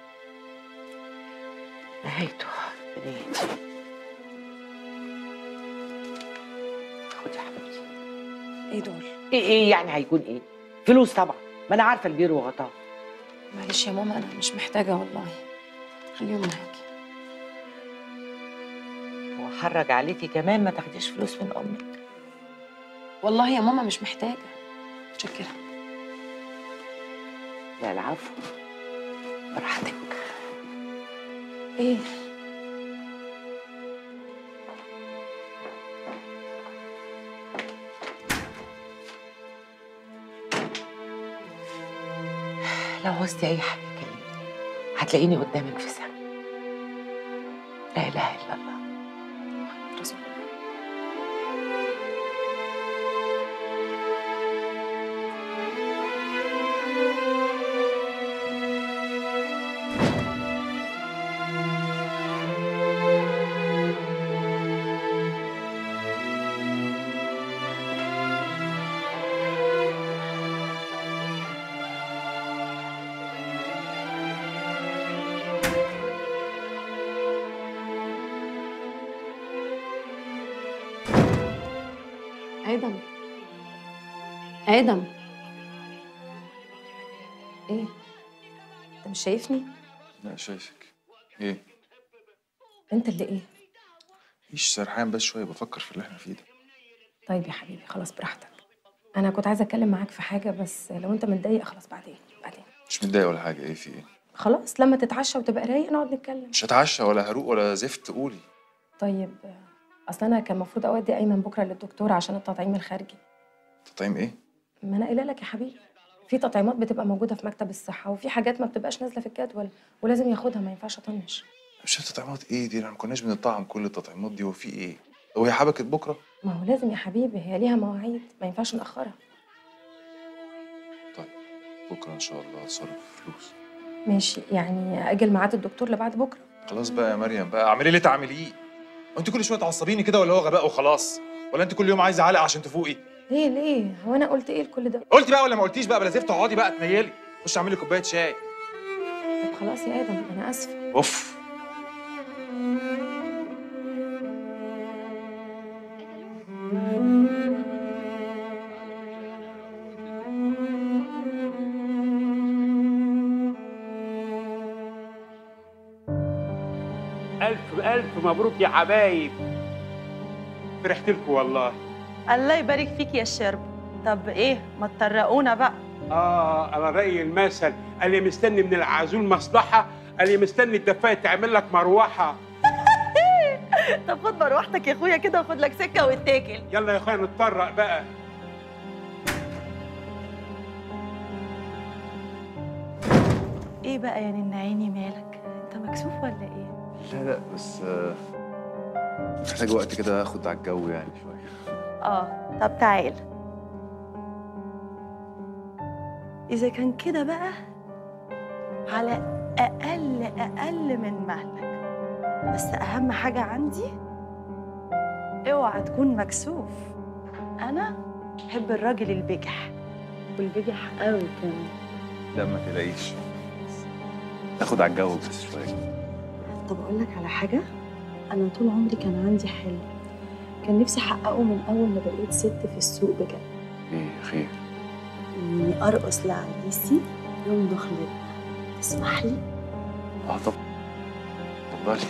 نهايته بنيتي خدي يا حبيبتي ايه دول ايه ايه يعني هيكون ايه فلوس طبعا ما انا عارفه البير وغطاه معلش يا ماما انا مش محتاجه والله خليهم معاكي وحرج عليكي كمان ما تاخديش فلوس من امك والله يا ماما مش محتاجه متشكره لا العفو براحتك ايه لو عوزتي اي حاجه كلميني هتلاقيني قدامك في سنه لا اله الا الله رسول ادم ادم ايه انت مش شايفني لا شايفك ايه انت اللي ايه مفيش سرحان بس شويه بفكر في اللي احنا فيه ده طيب يا حبيبي خلاص براحتك انا كنت عايزه اتكلم معاك في حاجه بس لو انت متضايق خلاص بعدين بعدين مش متضايق ولا حاجه ايه في ايه خلاص لما تتعشى وتبقى رايق نقعد نتكلم مش هتعشى ولا هروق ولا زفت قولي طيب اصل انا كان المفروض اودي ايمن بكره للدكتور عشان التطعيم الخارجي تطعيم ايه ما انا قايله لك يا حبيبي في تطعيمات بتبقى موجوده في مكتب الصحه وفي حاجات ما بتبقاش نازله في الجدول ولازم ياخدها ما ينفعش اطنش مش التطعيمات ايه دي احنا ما كناش بنطعم كل التطعيمات دي وفي ايه وهي حبكت بكره ما هو لازم يا حبيبي هي ليها مواعيد ما ينفعش ناخرها بكره ان شاء الله هتصرف فلوس ماشي يعني اجل ميعاد الدكتور لبعد بكره خلاص بقى يا مريم بقى اعملي اللي تعمليه وانت كل شويه تعصبيني كده ولا هو غباء وخلاص ولا انت كل يوم عايزه علقه عشان تفوقي ليه ليه هو انا قلت ايه لكل ده قلتي بقى ولا ما قلتيش بقى بلا زفت اقعدي بقى تنيلي خش اعملي كوبايه شاي طب خلاص يا ادم انا اسفه اوف الف الف مبروك يا حبايب فرحت لكم والله الله يبارك فيك يا شرب طب ايه ما تطرقونا بقى اه انا رايي المثل اللي مستني من العزول مصلحه اللي مستني الدفايه تعمل لك مروحه طب خد مروحتك يا اخويا كده وخد لك سكه واتاكل يلا يا اخويا نتطرق بقى ايه بقى يا نن عيني مالك انت مكسوف ولا ايه لا لا بس آه، محتاج وقت كده اخد على الجو يعني شويه اه طب تعال اذا كان كده بقى على اقل اقل من مهلك بس اهم حاجه عندي اوعى تكون مكسوف انا بحب الراجل البجح والبجح قوي كمان لا ما تلاقيش اخد على الجو بس شويه طب اقول لك على حاجه انا طول عمري كان عندي حلم كان نفسي احققه من اول ما بقيت ست في السوق بجد ايه خير اني ارقص لعريسي يوم دخلتنا تسمح لي اه طب اتفضلي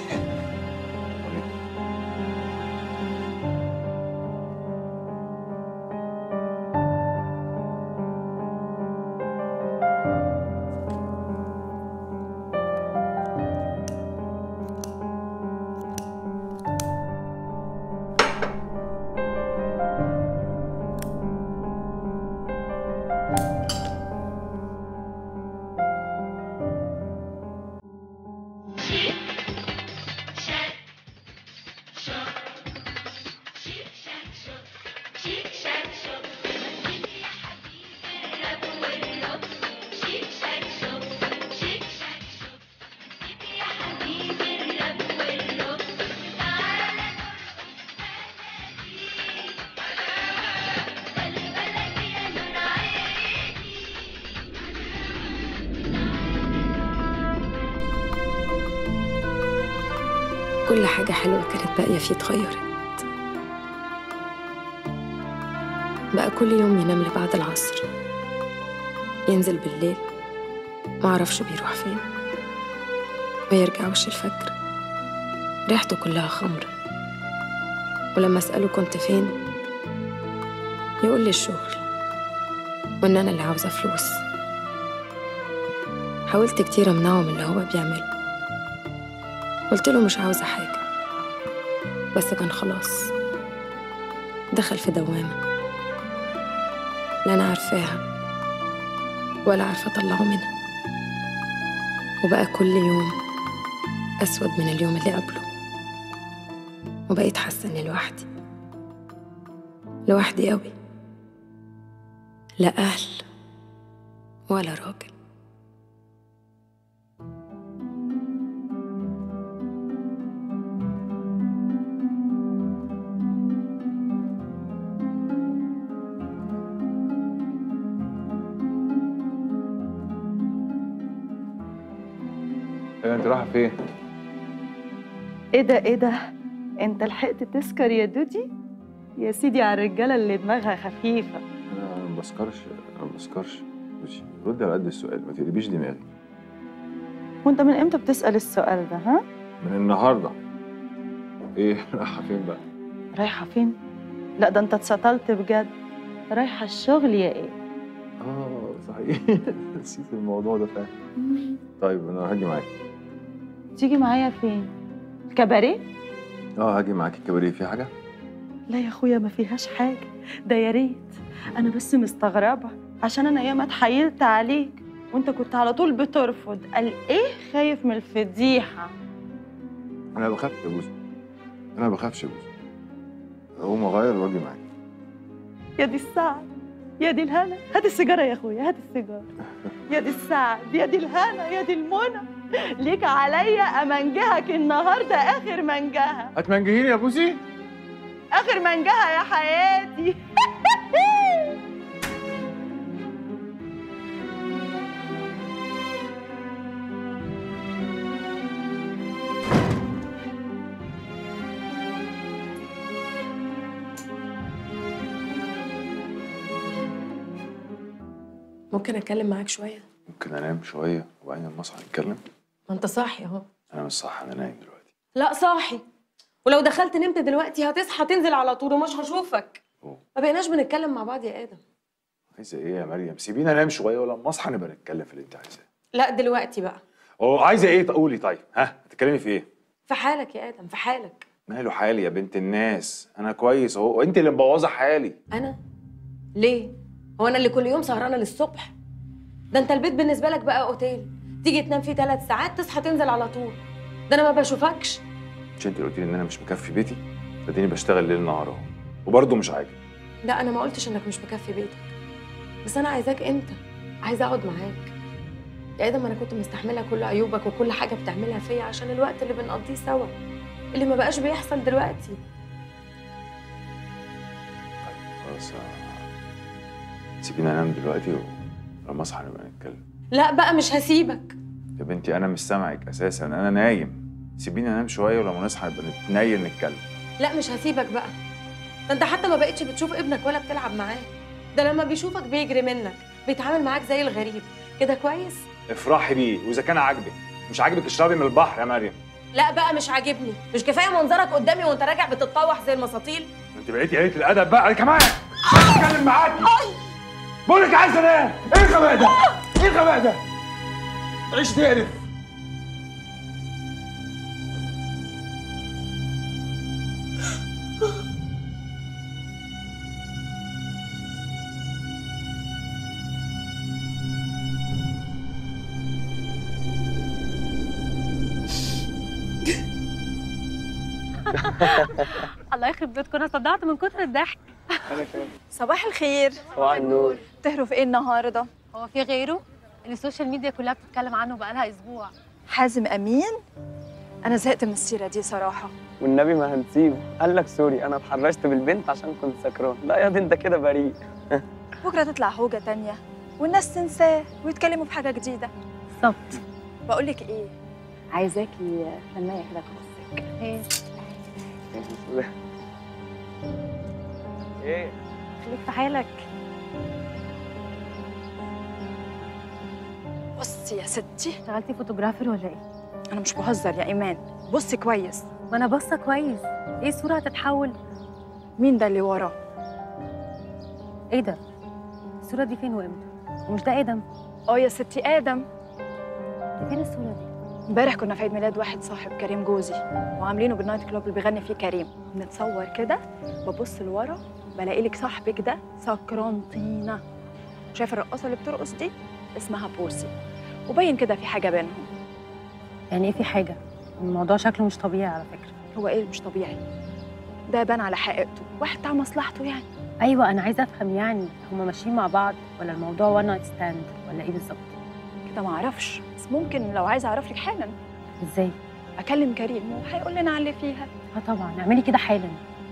كل حاجة حلوة كانت باقية فيه اتغيرت بقى كل يوم ينام لبعد العصر ينزل بالليل معرفش بيروح فين ويرجع وش الفجر ريحته كلها خمر ولما أسأله كنت فين يقول لي الشغل وإن أنا اللي عاوزة فلوس حاولت كتير أمنعه من اللي هو بيعمله قلت له مش عاوزة حاجة بس كان خلاص دخل في دوامة لا أنا عارفاها ولا عارفة أطلعه منها وبقى كل يوم أسود من اليوم اللي قبله وبقيت حاسة إني لوحدي لوحدي قوي لا أهل ولا راجل ايه انت رايحه فين؟ ايه ده ايه ده انت لحقت تسكر يا دودي يا سيدي على الرجاله اللي دماغها خفيفه انا ما بسكرش انا ما بسكرش ماشي رد على قد السؤال ما تقلبيش دماغي وانت من امتى بتسال السؤال ده ها من النهارده ايه رايحه فين بقى؟ رايحه فين لا ده انت اتسطلت بجد رايحه الشغل يا ايه اه صحيح نسيت الموضوع ده فعلا طيب انا هاجي معاك تيجي معايا فين الكباريه اه هاجي معاك الكباريه في حاجه؟ لا يا اخويا ما فيهاش حاجه ده يا ريت انا بس مستغربه عشان انا ياما اتحايلت عليك وانت كنت على طول بترفض قال ايه خايف من الفضيحه انا ما بخافش يا بوسي انا ما بخافش يا بوسي اقوم اغير واجي معاك يا دي السعد يا دي الهنا هات السيجاره يا اخويا هات السيجاره يا دي السعد يا دي الهنا يا دي المنى ليك عليا امنجهك النهارده اخر منجهه هتمنجهيني يا بوسي؟ اخر منجهه يا حياتي ممكن أتكلم معاك شوية ممكن انام شويه وبعدين لما اصحى نتكلم ما أنت صاحي أهو انا مش صح انا نايم دلوقتي لا صاحي ولو دخلت نمت دلوقتي هتصحى تنزل على طول ومش هشوفك ما بقيناش بنتكلم مع بعض يا آدم عايزه ايه يا مريم سيبيني انام شويه ولما اصحى نبقى نتكلم في اللي انت عايزاه لا دلوقتي بقى هو عايزه ايه قولي طيب ها هتتكلمي في ايه في حالك يا آدم في حالك ماله حالي يا بنت الناس انا كويس اهو وانت اللي مبوظه حالي أنا ليه؟ هو أنا اللي كل يوم سهرانة للصبح ده أنت البيت بالنسبة لك بقى أوتيل تيجي تنام فيه ثلاث ساعات تصحى تنزل على طول ده أنا ما بشوفكش مش انت اللي قلت لي ان انا مش مكفي بيتي فاديني بشتغل ليل نهار اهو وبرضه مش عاجب لا أنا ما قلتش إنك مش مكفي بيتك بس أنا عايزاك أنت عايزة أقعد معاك يا آدم أنا كنت مستحملة كل عيوبك وكل حاجة بتعملها فيا عشان الوقت اللي بنقضيه سوا اللي ما بقاش بيحصل دلوقتي خلاص آه، سيبيني انام دلوقتي ولما اصحى نبقى نتكلم لا بقى مش هسيبك يا بنتي انا مش سامعك اساسا انا نايم سيبيني انام شويه ولما نصحى نبقى نتنيل نتكلم لا مش هسيبك بقى ده انت حتى ما بقتش بتشوف ابنك ولا بتلعب معاه ده لما بيشوفك بيجري منك بيتعامل معاك زي الغريب كده كويس افرحي بيه واذا كان عاجبك مش عاجبك اشربي من البحر يا مريم لا بقى مش عاجبني مش كفايه منظرك قدامي وانت راجع بتتطوح زي المساطيل ما انت بقيتي قليله الادب بقى انا كمان اتكلم معاكي بقول لك عايز انام ايه الغباء ده؟ ايه الغباء ده؟ عيش تقرف الله يخرب بيتكم انا صدعت من كتر الضحك انا كمان صباح الخير صباح النور تهروا في ايه النهارده هو في غيره اللي السوشيال ميديا كلها بتتكلم عنه بقالها اسبوع حازم امين انا زهقت من السيره دي صراحه والنبي ما هنسيبه قال لك سوري انا اتحرشت بالبنت عشان كنت سكران لا يا دي انت كده بريء بكره تطلع هوجه تانية والناس تنساه ويتكلموا في حاجه جديده بالظبط بقول لك ايه عايزاكي فنيه كده تخصك ازيك ايه ايه خليك في حالك بصي يا ستي اشتغلتي فوتوغرافر ولا ايه انا مش بهزر يا ايمان بصي كويس ما انا باصه كويس ايه الصوره هتتحول مين ده اللي وراه ايه ده الصوره دي فين وامتى ومش ده ادم اه يا ستي ادم دي فين الصوره دي امبارح كنا في عيد ميلاد واحد صاحب كريم جوزي وعاملينه بالنايت كلوب اللي بيغني فيه كريم بنتصور كده ببص لورا بلاقي لك صاحبك ده سكران طينه شايفه الرقاصه اللي بترقص دي اسمها بوسي وبين كده في حاجه بينهم يعني ايه في حاجه الموضوع شكله مش طبيعي على فكره هو ايه اللي مش طبيعي ده بان على حقيقته واحد بتاع مصلحته يعني ايوه انا عايزه افهم يعني هما ماشيين مع بعض ولا الموضوع وان نايت ستاند ولا ايه بالظبط كده ما اعرفش بس ممكن لو عايزه اعرف لك حالا ازاي اكلم كريم وهيقول لنا على اللي فيها اه طبعا اعملي كده حالا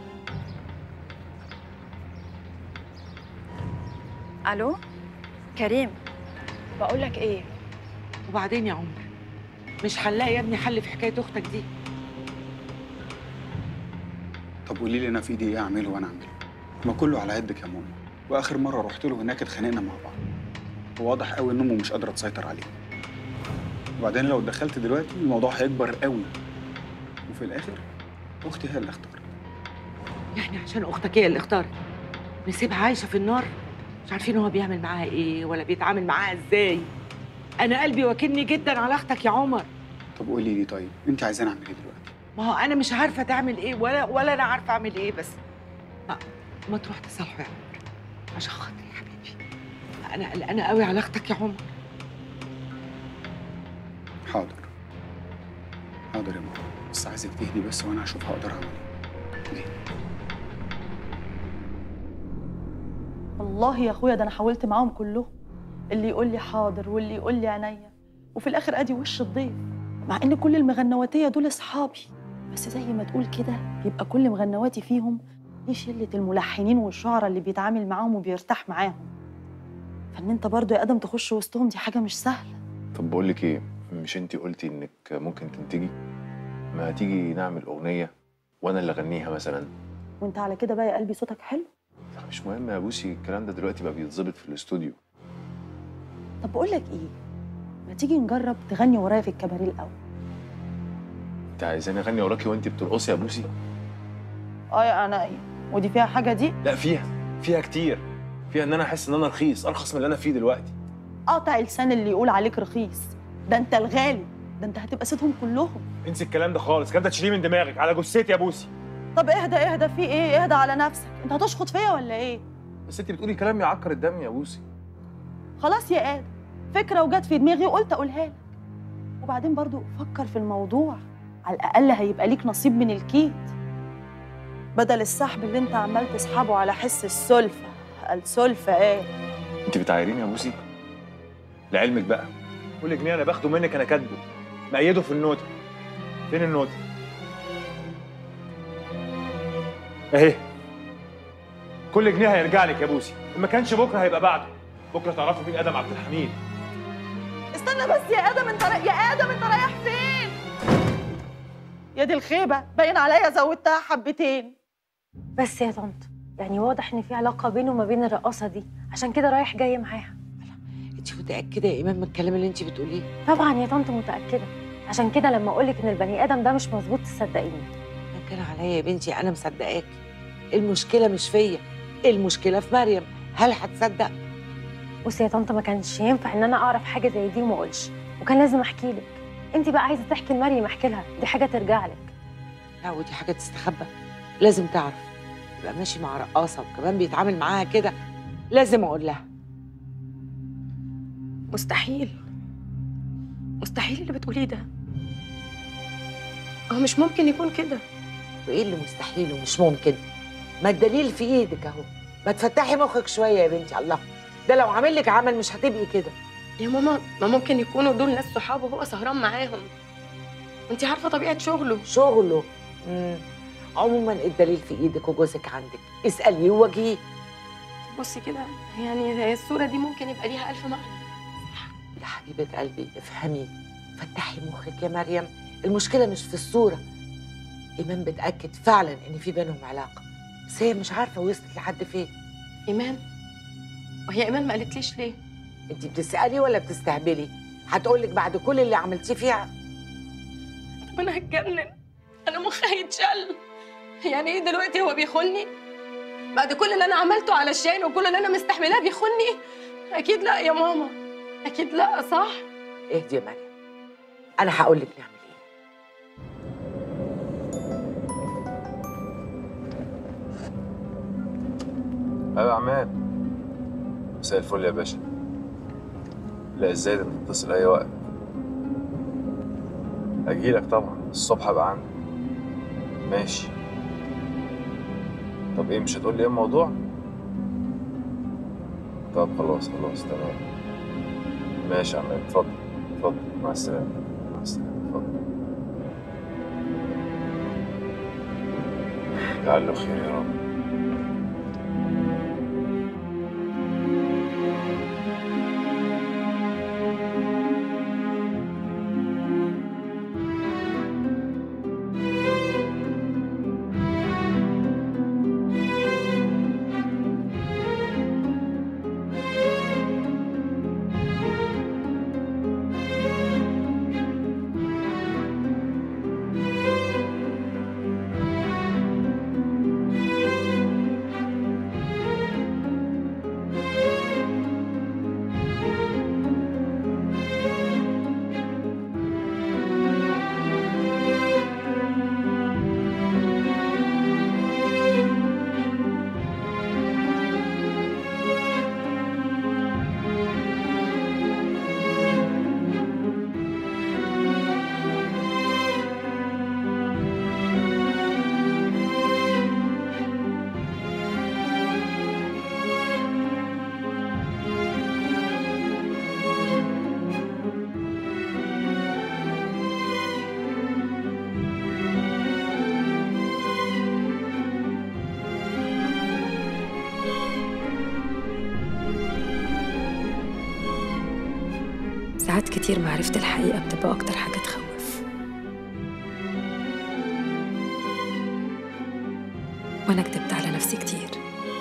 الو كريم بقول لك ايه وبعدين يا عمر مش هنلاقي يا ابني حل في حكايه اختك دي طب قولي لي انا في ايدي ايه اعمله وانا اعمله ما كله على يدك يا ماما واخر مره رحت له هناك اتخانقنا مع بعض وواضح قوي ان امه مش قادره تسيطر عليه وبعدين لو دخلت دلوقتي الموضوع هيكبر قوي وفي الاخر اختي هي اللي اختارت يعني عشان اختك هي اللي اختارت نسيبها عايشه في النار مش عارفين هو بيعمل معاها ايه ولا بيتعامل معاها ازاي انا قلبي واكلني جدا على اختك يا عمر طب قولي لي طيب انت عايزاني اعمل ايه دلوقتي ما هو انا مش عارفه تعمل ايه ولا ولا انا عارفه اعمل ايه بس ما, ما تروح تصالحه يا عمر عشان خاطري يا حبيبي انا قلقانه قوي على اختك يا عمر حاضر حاضر يا ماما بس عايزك تهدي بس وانا هشوف هقدر اعمل ايه والله يا اخويا ده انا حاولت معاهم كلهم اللي يقول لي حاضر واللي يقول لي عينيا وفي الاخر ادي وش الضيف مع ان كل المغنواتيه دول اصحابي بس زي ما تقول كده بيبقى كل مغنواتي فيهم دي شله الملحنين والشعراء اللي بيتعامل معاهم وبيرتاح معاهم فان انت برضه يا ادم تخش وسطهم دي حاجه مش سهله طب بقول لك ايه مش انت قلتي انك ممكن تنتجي ما تيجي نعمل اغنيه وانا اللي اغنيها مثلا وانت على كده بقى يا قلبي صوتك حلو مش مهم يا بوسي الكلام ده دلوقتي بقى بيتظبط في الاستوديو طب بقول لك ايه ما تيجي نجرب تغني ورايا في الكباريه الاول انت عايزاني اغني وراكي وانت بترقصي يا بوسي اه يا انا ايه ودي فيها حاجه دي لا فيها فيها كتير فيها ان انا احس ان انا رخيص ارخص من اللي انا فيه دلوقتي قطع لسان اللي يقول عليك رخيص ده انت الغالي ده انت هتبقى سيدهم كلهم انسي الكلام ده خالص الكلام ده تشيليه من دماغك على جثتي يا بوسي طب اهدى اهدى في ايه اهدى على نفسك انت هتشخط فيا ولا ايه بس انت بتقولي كلام يعكر الدم يا بوسي خلاص يا ادم فكره وجت في دماغي وقلت اقولها لك وبعدين برضو فكر في الموضوع على الاقل هيبقى ليك نصيب من الكيد بدل السحب اللي انت عمال تسحبه على حس السلفه السلفه ايه انت بتعايريني يا بوسي لعلمك بقى كل جنيه انا باخده منك انا كاتبه مأيده في النوتة فين النوتة؟ اهي كل جنيه هيرجع لك يا بوسي ما كانش بكره هيبقى بعده بكره تعرفوا مين ادم عبد الحميد استنى بس يا ادم انت را... يا ادم انت رايح فين يا دي الخيبه باين عليا زودتها حبتين بس يا طنط يعني واضح ان في علاقه بينه وما بين الرقاصه دي عشان كده رايح جاي معاها انت متاكده يا ايمان من الكلام اللي انت بتقوليه طبعا يا طنط متاكده عشان كده لما اقول لك ان البني ادم ده مش مظبوط تصدقيني لو كان عليا يا بنتي انا مصدقاكي المشكله مش فيا المشكله في مريم هل هتصدق بصي يا طنط ما كانش ينفع ان انا اعرف حاجه زي دي وما اقولش وكان لازم احكي لك انت بقى عايزه تحكي لمريم احكي لها دي حاجه ترجع لك لا ودي حاجه تستخبى لازم تعرف يبقى ماشي مع رقاصه وكمان بيتعامل معاها كده لازم اقول لها مستحيل مستحيل اللي بتقوليه ده هو مش ممكن يكون كده وايه اللي مستحيل ومش ممكن ما الدليل في ايدك اهو ما تفتحي مخك شويه يا بنتي الله ده لو عامل لك عمل مش هتبقي كده يا ماما ما ممكن يكونوا دول ناس صحابه وهو سهران معاهم انت عارفه طبيعه شغله شغله مم. عموما الدليل في ايدك وجوزك عندك اساليه وواجهيه بصي كده يعني هي الصوره دي ممكن يبقى ليها الف معنى يا حبيبه قلبي افهمي فتحي مخك يا مريم المشكله مش في الصوره ايمان بتاكد فعلا ان في بينهم علاقه بس هي مش عارفه وصلت لحد فين ايمان وهي ايمان ما قالتليش ليه انت بتسالي ولا بتستهبلي هتقولك بعد كل اللي عملتيه فيها طب انا هتجنن انا مخي هيتشل يعني ايه دلوقتي هو بيخوني بعد كل اللي انا عملته علشان وكل اللي انا مستحملاه بيخوني اكيد لا يا ماما اكيد لا صح اهدي يا مريم انا هقول لك نعمل ايوه يا عماد مساء الفل يا باشا لا ازاي ده تتصل اي وقت اجيلك طبعا الصبح ابقى عندك ماشي طب ايه مش هتقول لي ايه الموضوع طب خلاص خلاص تمام ماشي يا عماد اتفضل اتفضل مع السلامه مع السلامه اتفضل لعله خير يا رب ساعات كتير معرفة الحقيقة بتبقى أكتر حاجة تخوف وأنا كدبت على نفسي كتير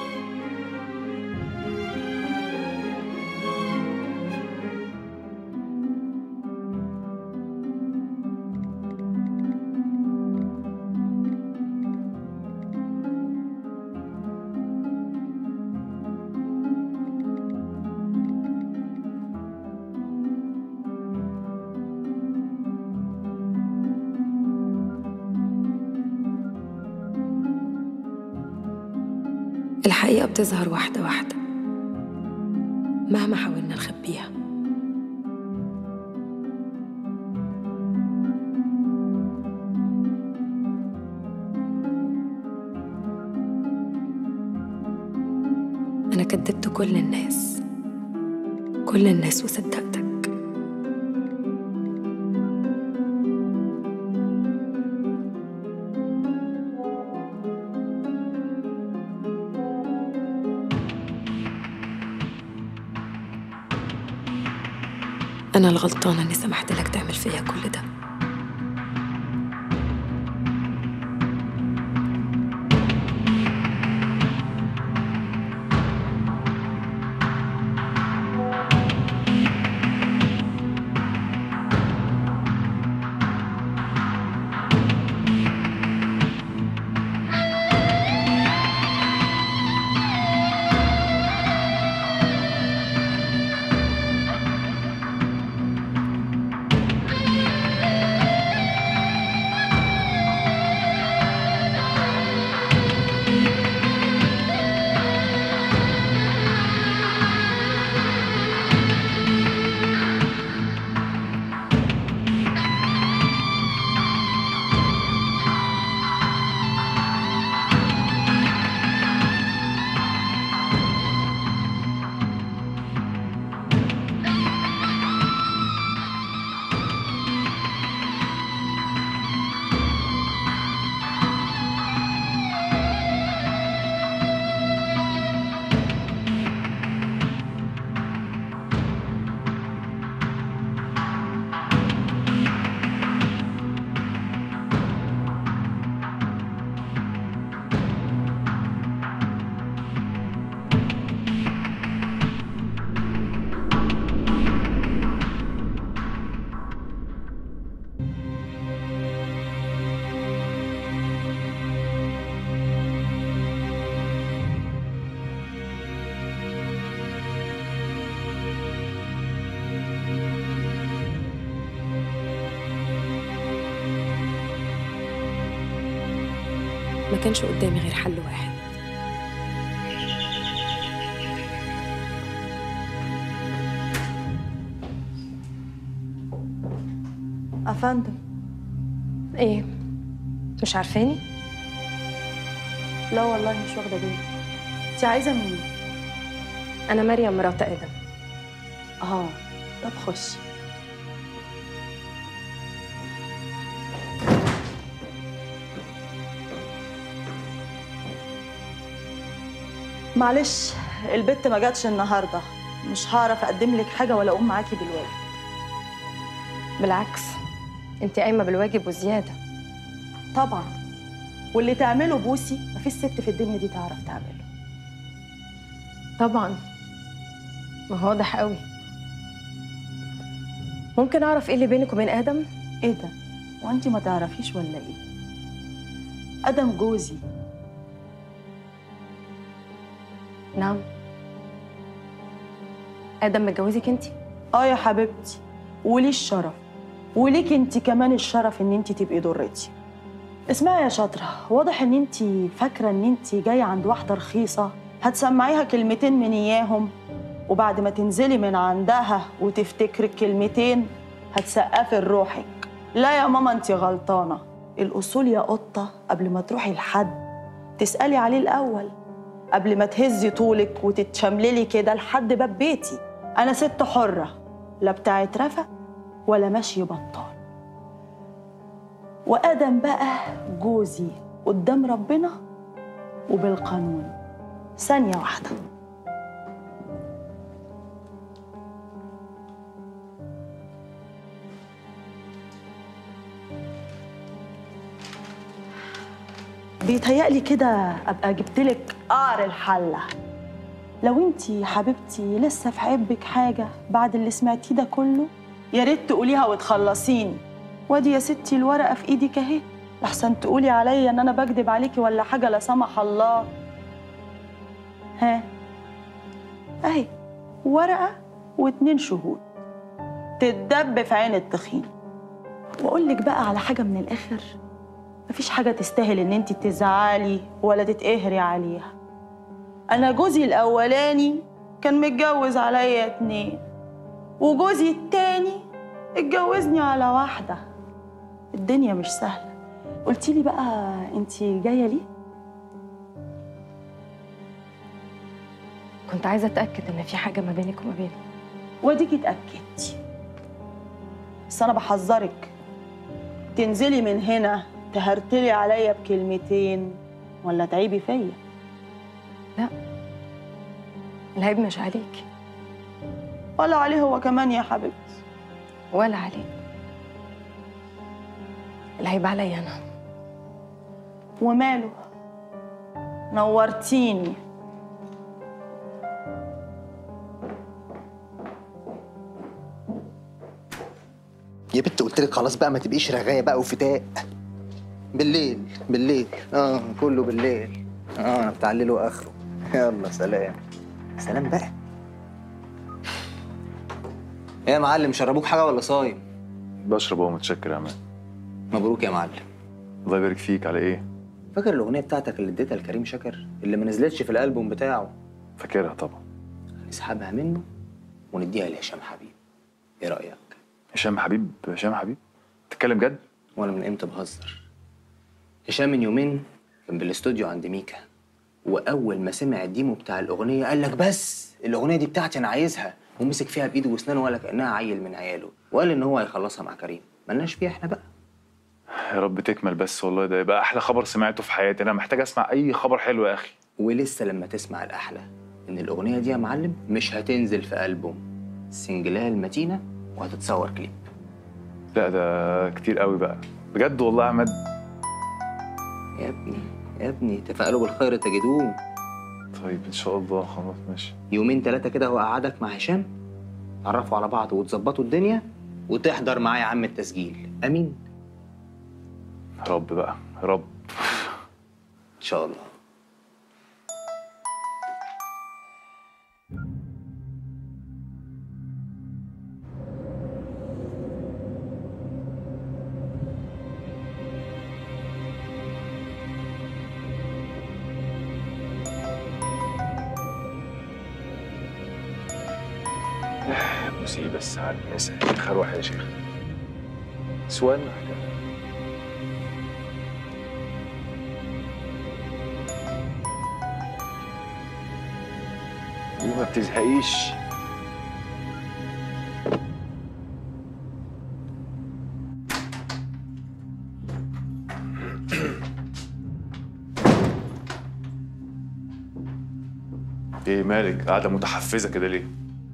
الحقيقة بتظهر واحدة واحدة مهما حاولنا نخبيها أنا كدبت كل الناس كل الناس وصدقتك أنا الغلطانة إني سمحت لك تعمل فيا كل ده كانش قدامي غير حل واحد افندم ايه مش عارفاني لا والله مش واخده بالي انت عايزه مين انا مريم مرات ادم اه طب خشي معلش البت ما جاتش النهارده مش هعرف اقدم لك حاجه ولا اقوم معاكي بالواجب بالعكس انت قايمه بالواجب وزياده طبعا واللي تعمله بوسي مفيش ست في الدنيا دي تعرف تعمله طبعا ما هو واضح قوي ممكن اعرف ايه اللي بينك وبين ادم ايه ده وانت ما تعرفيش ولا ايه ادم جوزي نعم ادم متجوزك انت اه يا حبيبتي وليه الشرف وليك انت كمان الشرف ان انت تبقي ضرتي اسمعي يا شاطره واضح ان انت فاكره ان انت جايه عند واحده رخيصه هتسمعيها كلمتين من اياهم وبعد ما تنزلي من عندها وتفتكري الكلمتين هتسقفي لروحك لا يا ماما انت غلطانه الاصول يا قطه قبل ما تروحي لحد تسالي عليه الاول قبل ما تهزي طولك وتتشمللي كده لحد باب بيتي انا ست حره لا بتاعت رفق ولا ماشي بطال وادم بقى جوزي قدام ربنا وبالقانون ثانيه واحده بيتهيألي كده ابقى جبتلك قعر الحله لو انتي حبيبتي لسه في عيبك حاجه بعد اللي سمعتيه ده كله يا ريت تقوليها وتخلصيني وادي يا ستي الورقه في ايدك اهي لحسن تقولي عليا ان انا بكدب عليكي ولا حاجه لا سمح الله ها اهي ورقه واتنين شهود تتدب في عين التخين واقول لك بقى على حاجه من الاخر مفيش حاجه تستاهل ان انت تزعلي ولا تتقهري عليها انا جوزي الاولاني كان متجوز عليا اتنين وجوزي التاني اتجوزني على واحده الدنيا مش سهله قلتيلي بقى انت جايه ليه كنت عايزه اتاكد ان في حاجه ما بينك وما بينه واديكي اتاكدتي بس انا بحذرك تنزلي من هنا تهرتلي عليا بكلمتين ولا تعيبي فيا لا العيب مش عليك ولا عليه هو كمان يا حبيبتي ولا عليك العيب عليا انا وماله نورتيني يا بنت قلت لك خلاص بقى ما تبقيش رغايه بقى وفتاء بالليل بالليل اه كله بالليل اه بتاع الليل واخره يلا سلام سلام بقى ايه يا معلم شربوك حاجه ولا صايم بشرب اهو متشكر يا عماد مبروك يا معلم الله يبارك فيك على ايه فاكر الاغنيه بتاعتك اللي اديتها لكريم شاكر اللي ما نزلتش في الالبوم بتاعه فاكرها طبعا نسحبها منه ونديها لهشام حبيب ايه رايك هشام حبيب هشام حبيب تتكلم جد وانا من امتى بهزر هشام من يومين كان بالاستوديو عند ميكا واول ما سمع الديمو بتاع الاغنيه قال لك بس الاغنيه دي بتاعتي انا عايزها ومسك فيها بايده واسنانه ولا كانها عيل من عياله وقال ان هو هيخلصها مع كريم ملناش فيها احنا بقى يا رب تكمل بس والله ده يبقى احلى خبر سمعته في حياتي انا محتاج اسمع اي خبر حلو يا اخي ولسه لما تسمع الاحلى ان الاغنيه دي يا معلم مش هتنزل في البوم سنجلها المتينه وهتتصور كليب لا ده كتير قوي بقى بجد والله يا عماد يا ابني يا ابني تفائلوا بالخير تجدوه طيب ان شاء الله خلاص ماشي يومين ثلاثه كده وقعدك مع هشام تعرفوا على بعض وتظبطوا الدنيا وتحضر معايا يا عم التسجيل امين يا رب بقى يا رب ان شاء الله بوسي بس على الناس شيخ روح يا شيخ سؤال وما بتزهقيش ايه مالك قاعده متحفزه كده ليه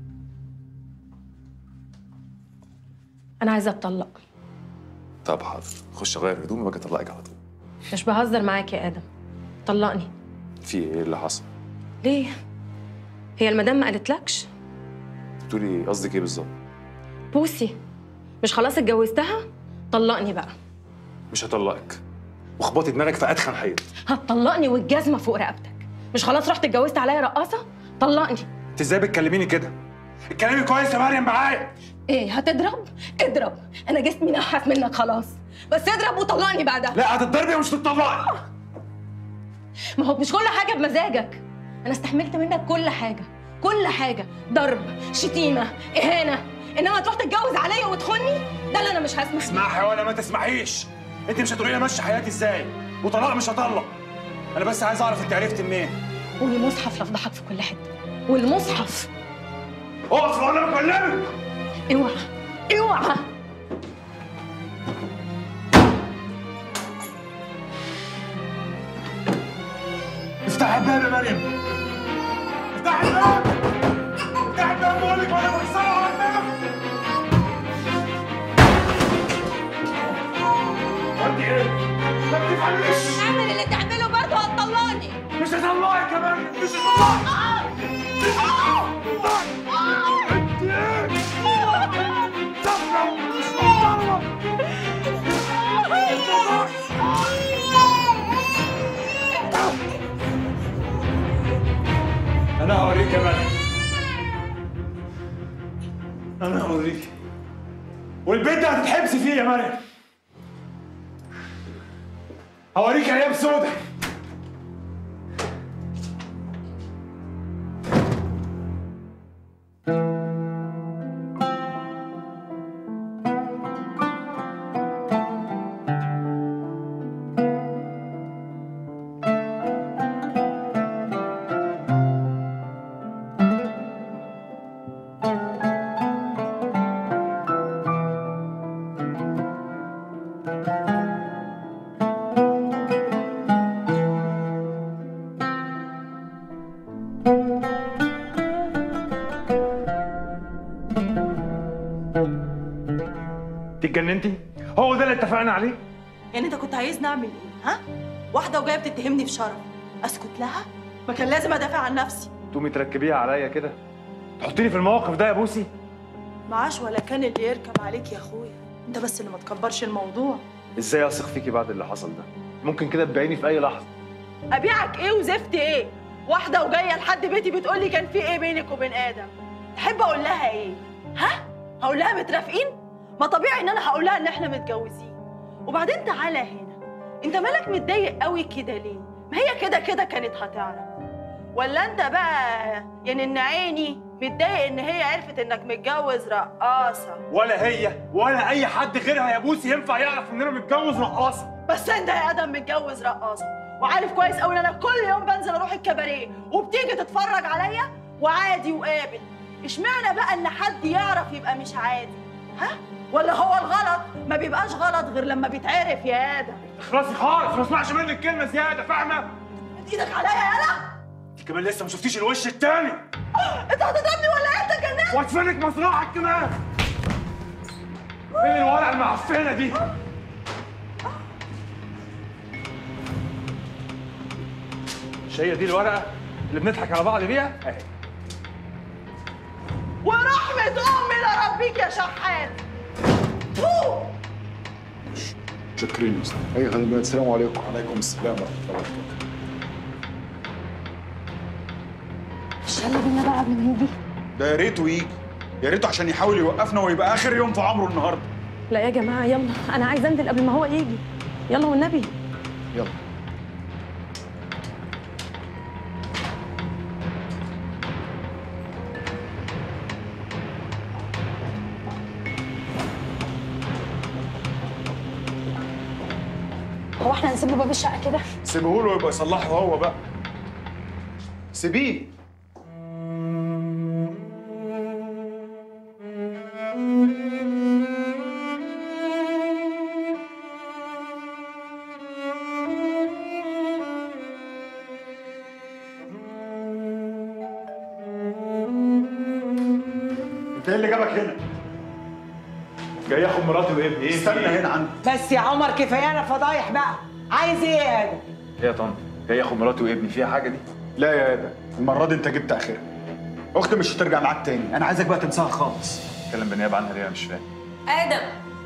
انا عايزه اتطلق طب حاضر خش اغير هدومي واجي اطلقك على طول مش بهزر معاك يا ادم طلقني في ايه اللي حصل ليه هي المدام ما قالتلكش بتقولي قصدك ايه بالظبط بوسي مش خلاص اتجوزتها طلقني بقى مش هطلقك واخبطي دماغك في اتخن حيط هتطلقني والجزمه فوق رقبتك مش خلاص رحت اتجوزت عليا رقاصه طلقني انت ازاي بتكلميني كده اتكلمي كويس يا مريم معايا ايه هتضرب اضرب انا جسمي نحس منك خلاص بس اضرب وطلقني بعدها لا هتتضربي ومش تطلقي ما هو مش كل حاجه بمزاجك انا استحملت منك كل حاجه كل حاجه ضرب شتيمه اهانه انما تروح تتجوز عليا وتخوني ده اللي انا مش هسمح اسمعي ولا ما تسمعيش انت مش هتقولي لي امشي حياتي ازاي وطلاق مش هطلق انا بس عايز اعرف انت عرفت منين والمصحف لفضحك في كل حته والمصحف اقف وانا بكلمك اوعى اوعى افتح الباب يا مريم افتح الباب افتح الباب بقول لك وانا بكسره على الباب انت ايه؟ ما بتفهميش اعمل اللي تعمله برضه هتطلقني مش هطلعك كمان مش هطلعك انت ايه؟ طفله مش محترمه انا هوريك يا مريم انا هوريك والبيت ده هتتحبسي فيه يا مريم هوريك ايام سودة انت اتجننتي؟ هو ده اللي اتفقنا عليه؟ يعني انت كنت عايزني اعمل ايه ها واحده وجايه بتتهمني في شرف اسكت لها ما كان لازم ادافع عن نفسي تقومي تركبيها عليا كده تحطيني في الموقف ده يا بوسي معاش ولا كان اللي يركب عليك يا اخويا انت بس اللي ما تكبرش الموضوع ازاي اثق فيكي بعد اللي حصل ده ممكن كده تبيني في اي لحظه ابيعك ايه وزفت ايه واحده وجايه لحد بيتي بتقول لي كان في ايه بينك وبين ادم تحب اقول لها ايه ها هقول لها مترافقين ما طبيعي ان انا هقول لها ان احنا متجوزين وبعدين تعالى هنا انت مالك متضايق قوي كده ليه ما هي كده كده كانت هتعرف ولا انت بقى يعني ان عيني متضايق ان هي عرفت انك متجوز رقاصه ولا هي ولا اي حد غيرها يا بوسي ينفع يعرف ان انا متجوز رقاصه بس انت يا ادم متجوز رقاصه وعارف كويس قوي ان انا كل يوم بنزل اروح الكباريه وبتيجي تتفرج عليا وعادي وقابل اشمعنى بقى ان حد يعرف يبقى مش عادي ها ولا هو الغلط ما بيبقاش غلط غير لما بيتعرف يا ادم اخلصي خالص ما اسمعش منك كلمه زياده فاهمه مد ايدك عليا يالا انت كمان لسه ما شفتيش الوش التاني انت هتضربني ولا ايه انت جننت وادفنك مصراعك كمان فين الورقه المعفنه دي مش هي دي الورقه اللي بنضحك على بعض بيها اهي ورحمه امي لا ربيك يا شحات فو شكرين يا استاذ اي خدمات السلام عليكم وعليكم السلام ورحمه الله وبركاته مش يلا بينا بقى قبل ما يجي ده يا ريته يجي يا ريته عشان يحاول يوقفنا ويبقى اخر يوم في عمره النهارده لا يا جماعه يلا انا عايزه انزل قبل ما هو يجي يلا والنبي يلا هو احنا هنسيبه باب الشقه كده سيبه له يبقى يصلحه هو بقى سيبيه انت ايه اللي جابك هنا؟ جاي اخد مراتي وابني ايه استنى هنا عندي بس يا عمر كفايانا فضايح بقى عايز ايه يا ادم ايه يا طنط جاي اخد مراتي وابني فيها حاجه دي لا يا ادم المره دي انت جبت اخرها اختي مش هترجع معاك تاني انا عايزك بقى تنساها خالص اتكلم بالنيابه عنها ليه انا مش فاهم ادم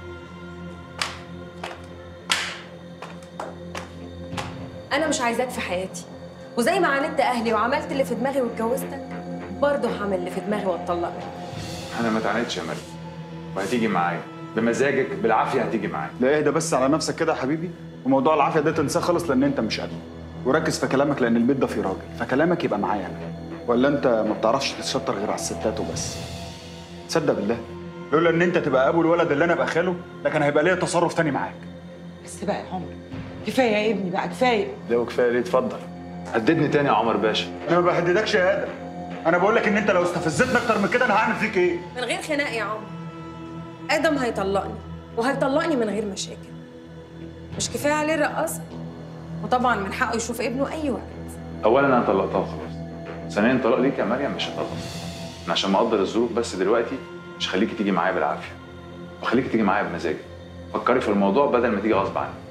انا مش عايزاك في حياتي وزي ما عاندت اهلي وعملت اللي في دماغي واتجوزتك برضه هعمل اللي في دماغي واتطلق منك انا ما اتعاندش يا مريم وهتيجي معايا بمزاجك بالعافيه هتيجي معايا لا اهدى بس على نفسك كده يا حبيبي وموضوع العافيه ده تنساه خالص لان انت مش قده وركز في كلامك لان البيت ده فيه راجل فكلامك يبقى معايا انا ولا انت ما بتعرفش تتشطر غير على الستات وبس تصدق بالله لولا ان انت تبقى ابو الولد اللي انا ابقى خاله ده كان هيبقى ليا تصرف تاني معاك بس بقى يا عمر كفايه يا ابني بقى كفايه ليه وكفايه ليه اتفضل هددني تاني يا عمر باشا انا ما بهددكش يا ادم انا بقول لك ان انت لو استفزتني اكتر من كده انا هعمل فيك ايه من غير خناق يا عمر ادم هيطلقني وهيطلقني من غير مشاكل مش كفايه عليه الرقاصه وطبعا من حقه يشوف ابنه اي وقت اولا انا طلقتها وخلاص ثانيا طلاق ليك يا مريم مش هطلق انا عشان مقدر الظروف بس دلوقتي مش خليكي تيجي معايا بالعافيه وخليكي تيجي معايا بمزاجك فكري في الموضوع بدل ما تيجي غصب عنك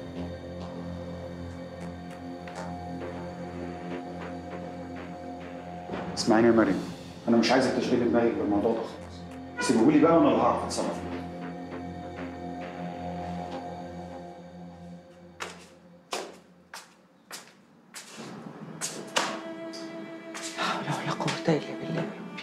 اسمعيني يا مريم انا مش عايزك تشغلي دماغك بالموضوع ده خالص سيبهولي بقى وانا اللي هعرف اتصرف فيه. لا حول ولا قوه الا بالله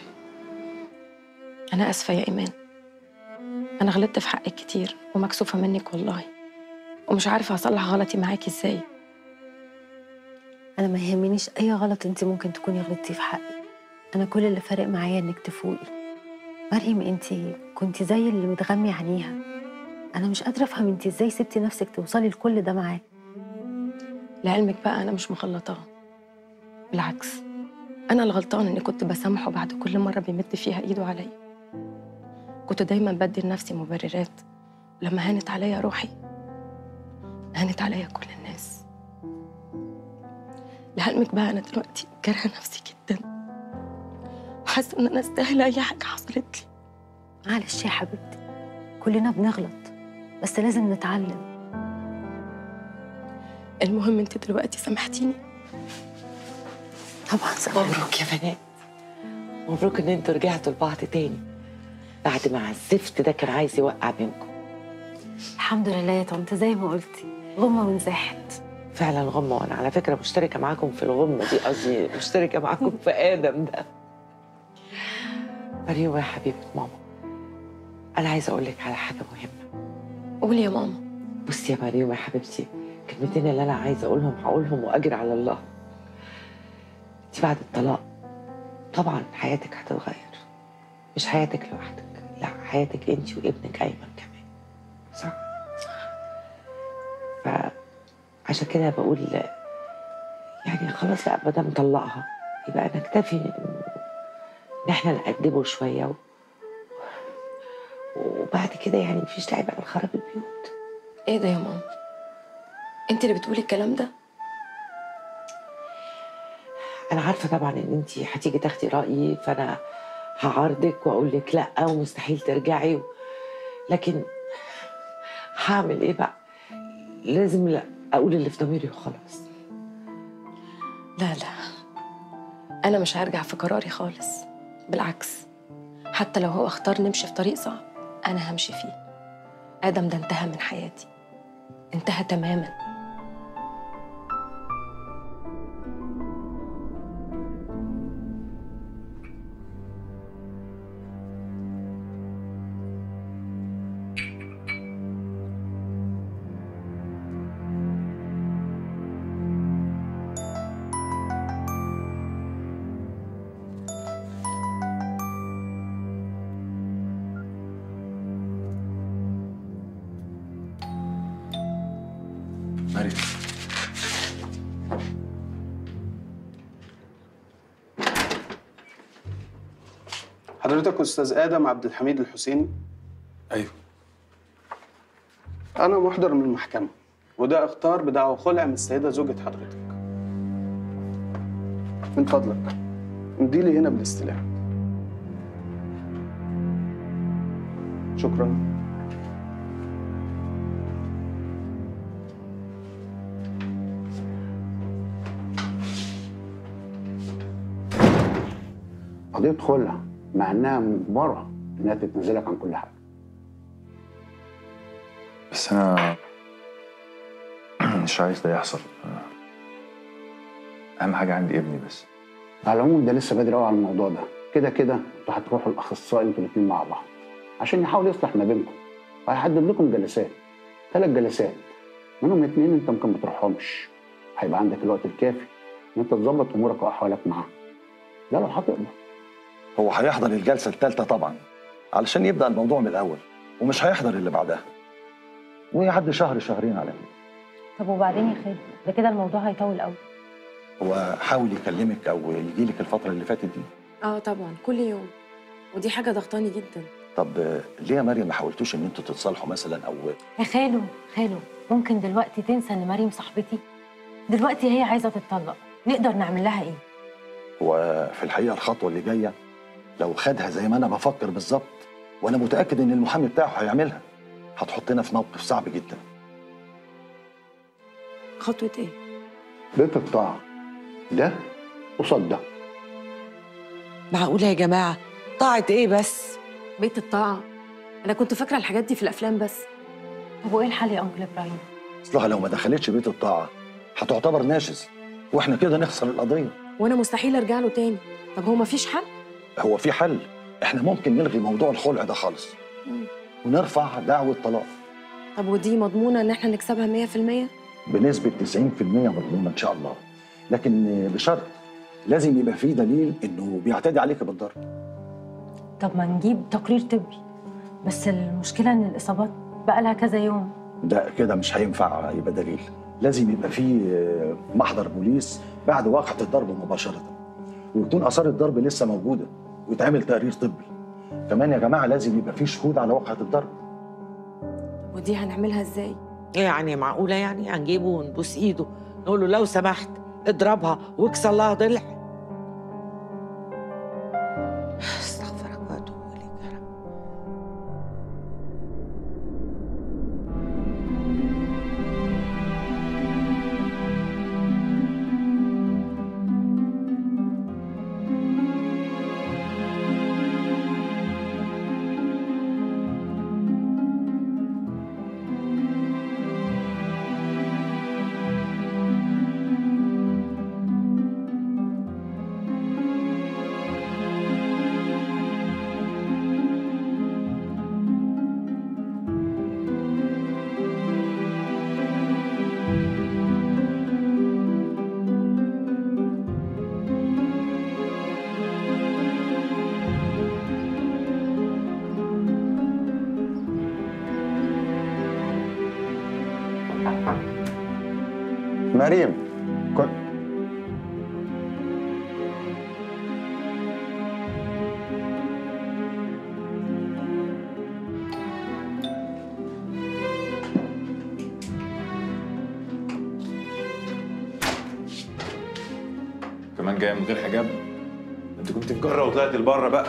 انا اسفه يا ايمان انا غلطت في حقك كتير ومكسوفه منك والله ومش عارفه اصلح غلطي معاكي ازاي انا ما يهمنيش اي غلط انت ممكن تكوني غلطتي في حقي انا كل اللي فارق معايا انك تفوقي مريم انت كنت زي اللي متغمي عينيها انا مش قادره افهم انت ازاي سبتي نفسك توصلي لكل ده معاه لعلمك بقى انا مش مغلطاه بالعكس انا الغلطان اني كنت بسامحه بعد كل مره بيمد فيها ايده عليا كنت دايما بدي لنفسي مبررات لما هانت عليا روحي هانت عليا كل الناس لعلمك بقى انا دلوقتي كارهه نفسي جدا وحاسه ان انا استاهل اي حاجه حصلت لي معلش يا حبيبتي كلنا بنغلط بس لازم نتعلم المهم انت دلوقتي سامحتيني طبعا مبروك يا بنات مبروك ان انتوا رجعتوا لبعض تاني بعد ما الزفت ده كان عايز يوقع بينكم الحمد لله يا طنط زي ما قلتي غمه ونزاحت فعلا غمه وانا على فكره مشتركه معاكم في الغمه دي قصدي مشتركه معاكم في ادم ده مريم يا حبيبه ماما انا عايزه اقول لك على حاجه مهمه قولي يا ماما بصي يا مريم يا حبيبتي الكلمتين اللي انا عايزه اقولهم هقولهم واجر على الله انت بعد الطلاق طبعا حياتك هتتغير مش حياتك لوحدك لا حياتك انت وابنك ايمن كمان صح فعشان كده بقول يعني خلاص لا ما دام طلقها يبقى نكتفي ان إن احنا نقدمه شويه و... وبعد كده يعني مفيش داعي بقى نخرب البيوت ايه ده يا ماما انت اللي بتقولي الكلام ده انا عارفه طبعا ان انت هتيجي تاخدي رايي فانا هعارضك واقول لك لا ومستحيل ترجعي و... لكن هعمل ايه بقى لازم لا اقول اللي في ضميري وخلاص لا لا انا مش هرجع في قراري خالص بالعكس حتى لو هو اختار نمشي في طريق صعب انا همشي فيه ادم ده انتهى من حياتي انتهى تماما مريم حضرتك استاذ ادم عبد الحميد الحسيني ايوه انا محضر من المحكمه وده اختار بدعوى خلع من السيده زوجة حضرتك من فضلك امضي لي هنا بالاستلام شكرا قضية خلع مع انها مجبرة انها تتنازلك عن كل حاجة بس انا مش عايز ده يحصل اهم حاجه عندي ابني بس على العموم ده لسه بدري قوي على الموضوع ده كده كده انتوا هتروحوا الاخصائي انتوا الاثنين مع بعض عشان يحاول يصلح ما بينكم وهيحدد لكم جلسات ثلاث جلسات منهم اتنين انت ممكن ما تروحهمش هيبقى عندك الوقت الكافي ان انت تظبط امورك واحوالك معاه ده لو هتقدر هو هيحضر الجلسه الثالثه طبعا علشان يبدا الموضوع من الاول ومش هيحضر اللي بعدها ويعدي شهر شهرين على الأقل. طب وبعدين يا خالد ده كده الموضوع هيطول قوي هو حاول يكلمك او يجي لك الفتره اللي فاتت دي اه طبعا كل يوم ودي حاجه ضغطاني جدا طب آه، ليه يا مريم ما حاولتوش ان انتوا تتصالحوا مثلا او يا خالو خالو ممكن دلوقتي تنسى ان مريم صاحبتي دلوقتي هي عايزه تتطلق نقدر نعمل لها ايه هو في الحقيقه الخطوه اللي جايه لو خدها زي ما انا بفكر بالظبط وانا متاكد ان المحامي بتاعه هيعملها هتحطنا في موقف صعب جدا خطوه ايه بيت الطاعة ده قصاد ده معقولة يا جماعة طاعة ايه بس بيت الطاعه انا كنت فاكره الحاجات دي في الافلام بس طب وايه الحل يا انكل ابراهيم اصلها لو ما دخلتش بيت الطاعه هتعتبر ناشز واحنا كده نخسر القضيه وانا مستحيل ارجع له تاني طب هو مفيش حل هو في حل احنا ممكن نلغي موضوع الخلع ده خالص مم. ونرفع دعوه طلاق طب ودي مضمونه ان احنا نكسبها 100% بنسبه 90% مضمونه ان شاء الله لكن بشرط لازم يبقى في دليل انه بيعتدي عليك بالضرب طب ما نجيب تقرير طبي بس المشكله ان الاصابات بقى لها كذا يوم ده كده مش هينفع يبقى دليل لازم يبقى في آه، محضر بوليس بعد واقعة الضرب مباشرة ويكون آثار الضرب لسه موجودة ويتعمل تقرير طبي كمان يا جماعة لازم يبقى في شهود على واقعة الضرب ودي هنعملها ازاي يعني معقولة يعني هنجيبه ونبوس ايده نقول له لو سمحت اضربها واكسر لها ضلع استغفرك واتوب اليك يا رب مريم كنت كمان جايه من غير حجاب انت كنت في جره وطلعت لبره بقى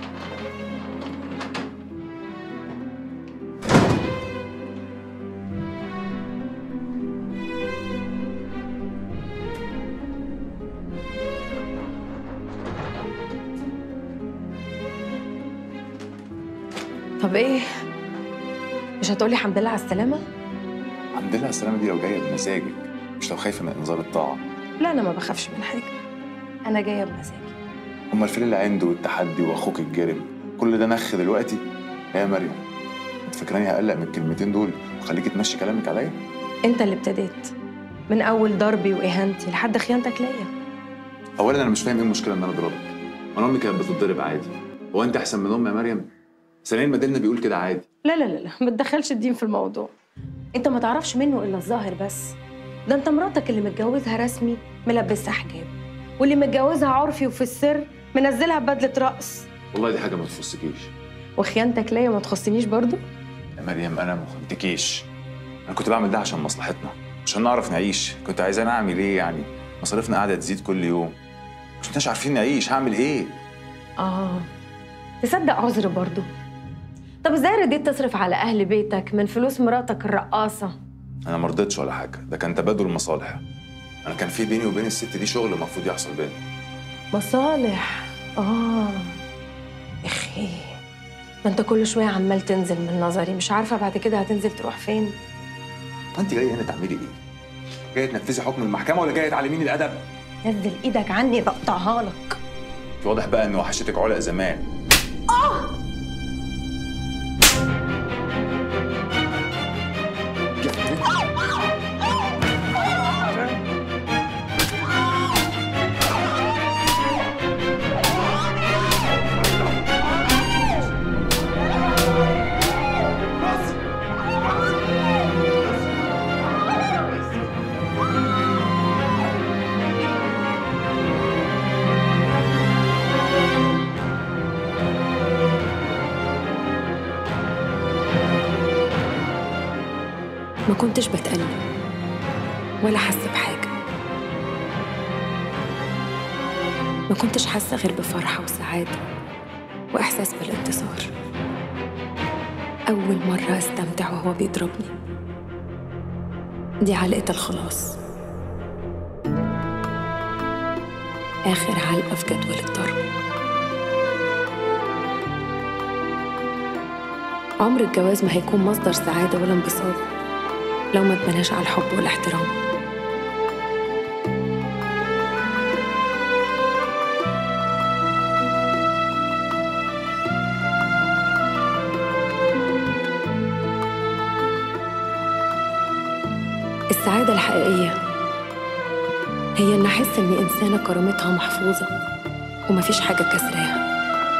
طب ايه مش هتقولي الحمد لله على السلامه الحمد لله على السلامه دي لو جايه بمزاجك مش لو خايفه من انذار الطاعه لا انا ما بخافش من حاجه انا جايه بمزاجي امال الفيل اللي عنده والتحدي واخوك الجرم كل ده نخ دلوقتي يا مريم انت فاكراني هقلق من الكلمتين دول وخليكي تمشي كلامك عليا انت اللي ابتديت من اول ضربي واهانتي لحد خيانتك ليا اولا انا مش فاهم ايه المشكله ان انا اضربك انا امي كانت بتتضرب عادي هو انت احسن من امي يا مريم ثانيا ما ديننا بيقول كده عادي لا لا لا لا ما تدخلش الدين في الموضوع انت ما تعرفش منه الا الظاهر بس ده انت مراتك اللي متجوزها رسمي ملبسها حجاب واللي متجوزها عرفي وفي السر منزلها ببدله رقص والله دي حاجه ما تخصكيش وخيانتك ليا ما تخصنيش برضو يا مريم انا ما خنتكيش انا كنت بعمل ده عشان مصلحتنا عشان نعرف نعيش كنت عايزانا اعمل ايه يعني مصاريفنا قاعده تزيد كل يوم مش كناش عارفين نعيش هعمل ايه اه تصدق عذر برضو طب ازاي رديت تصرف على اهل بيتك من فلوس مراتك الرقاصه انا ما رضيتش ولا حاجه ده كان تبادل مصالح انا كان في بيني وبين الست دي شغل المفروض يحصل بينا مصالح اه اخي ده انت كل شويه عمال تنزل من نظري مش عارفه بعد كده هتنزل تروح فين انت جايه هنا تعملي ايه جايه تنفذي حكم المحكمه ولا جايه تعلميني الادب نزل ايدك عني بقطعها لك واضح بقى ان وحشتك علق زمان اه ما كنتش بتقلب ولا حاسه بحاجه ما كنتش حاسه غير بفرحه وسعاده واحساس بالانتصار اول مره استمتع وهو بيضربني دي علقه الخلاص اخر علقه في جدول الضرب عمر الجواز ما هيكون مصدر سعاده ولا انبساط لو ما اتبناش على الحب والاحترام السعادة الحقيقية هي إن أحس إني إنسانة كرامتها محفوظة ومفيش حاجة كسراها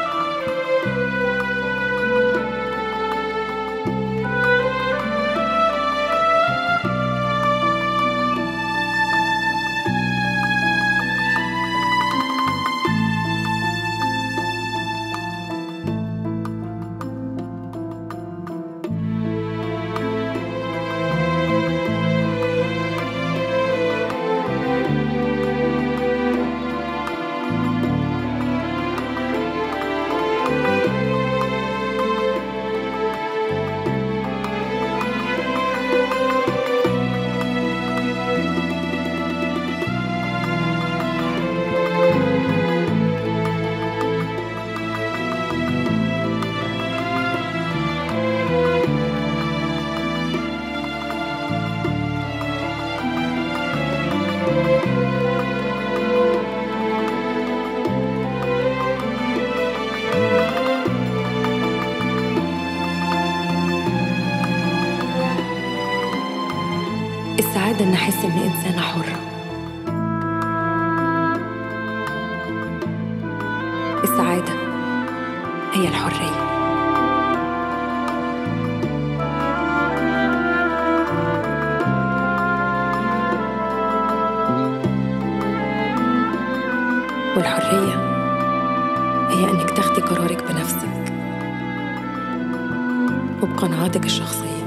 السعادة إن أحس إني إنسانة حرة السعادة هي الحرية والحرية هي إنك تاخدي قرارك بنفسك وبقناعاتك الشخصية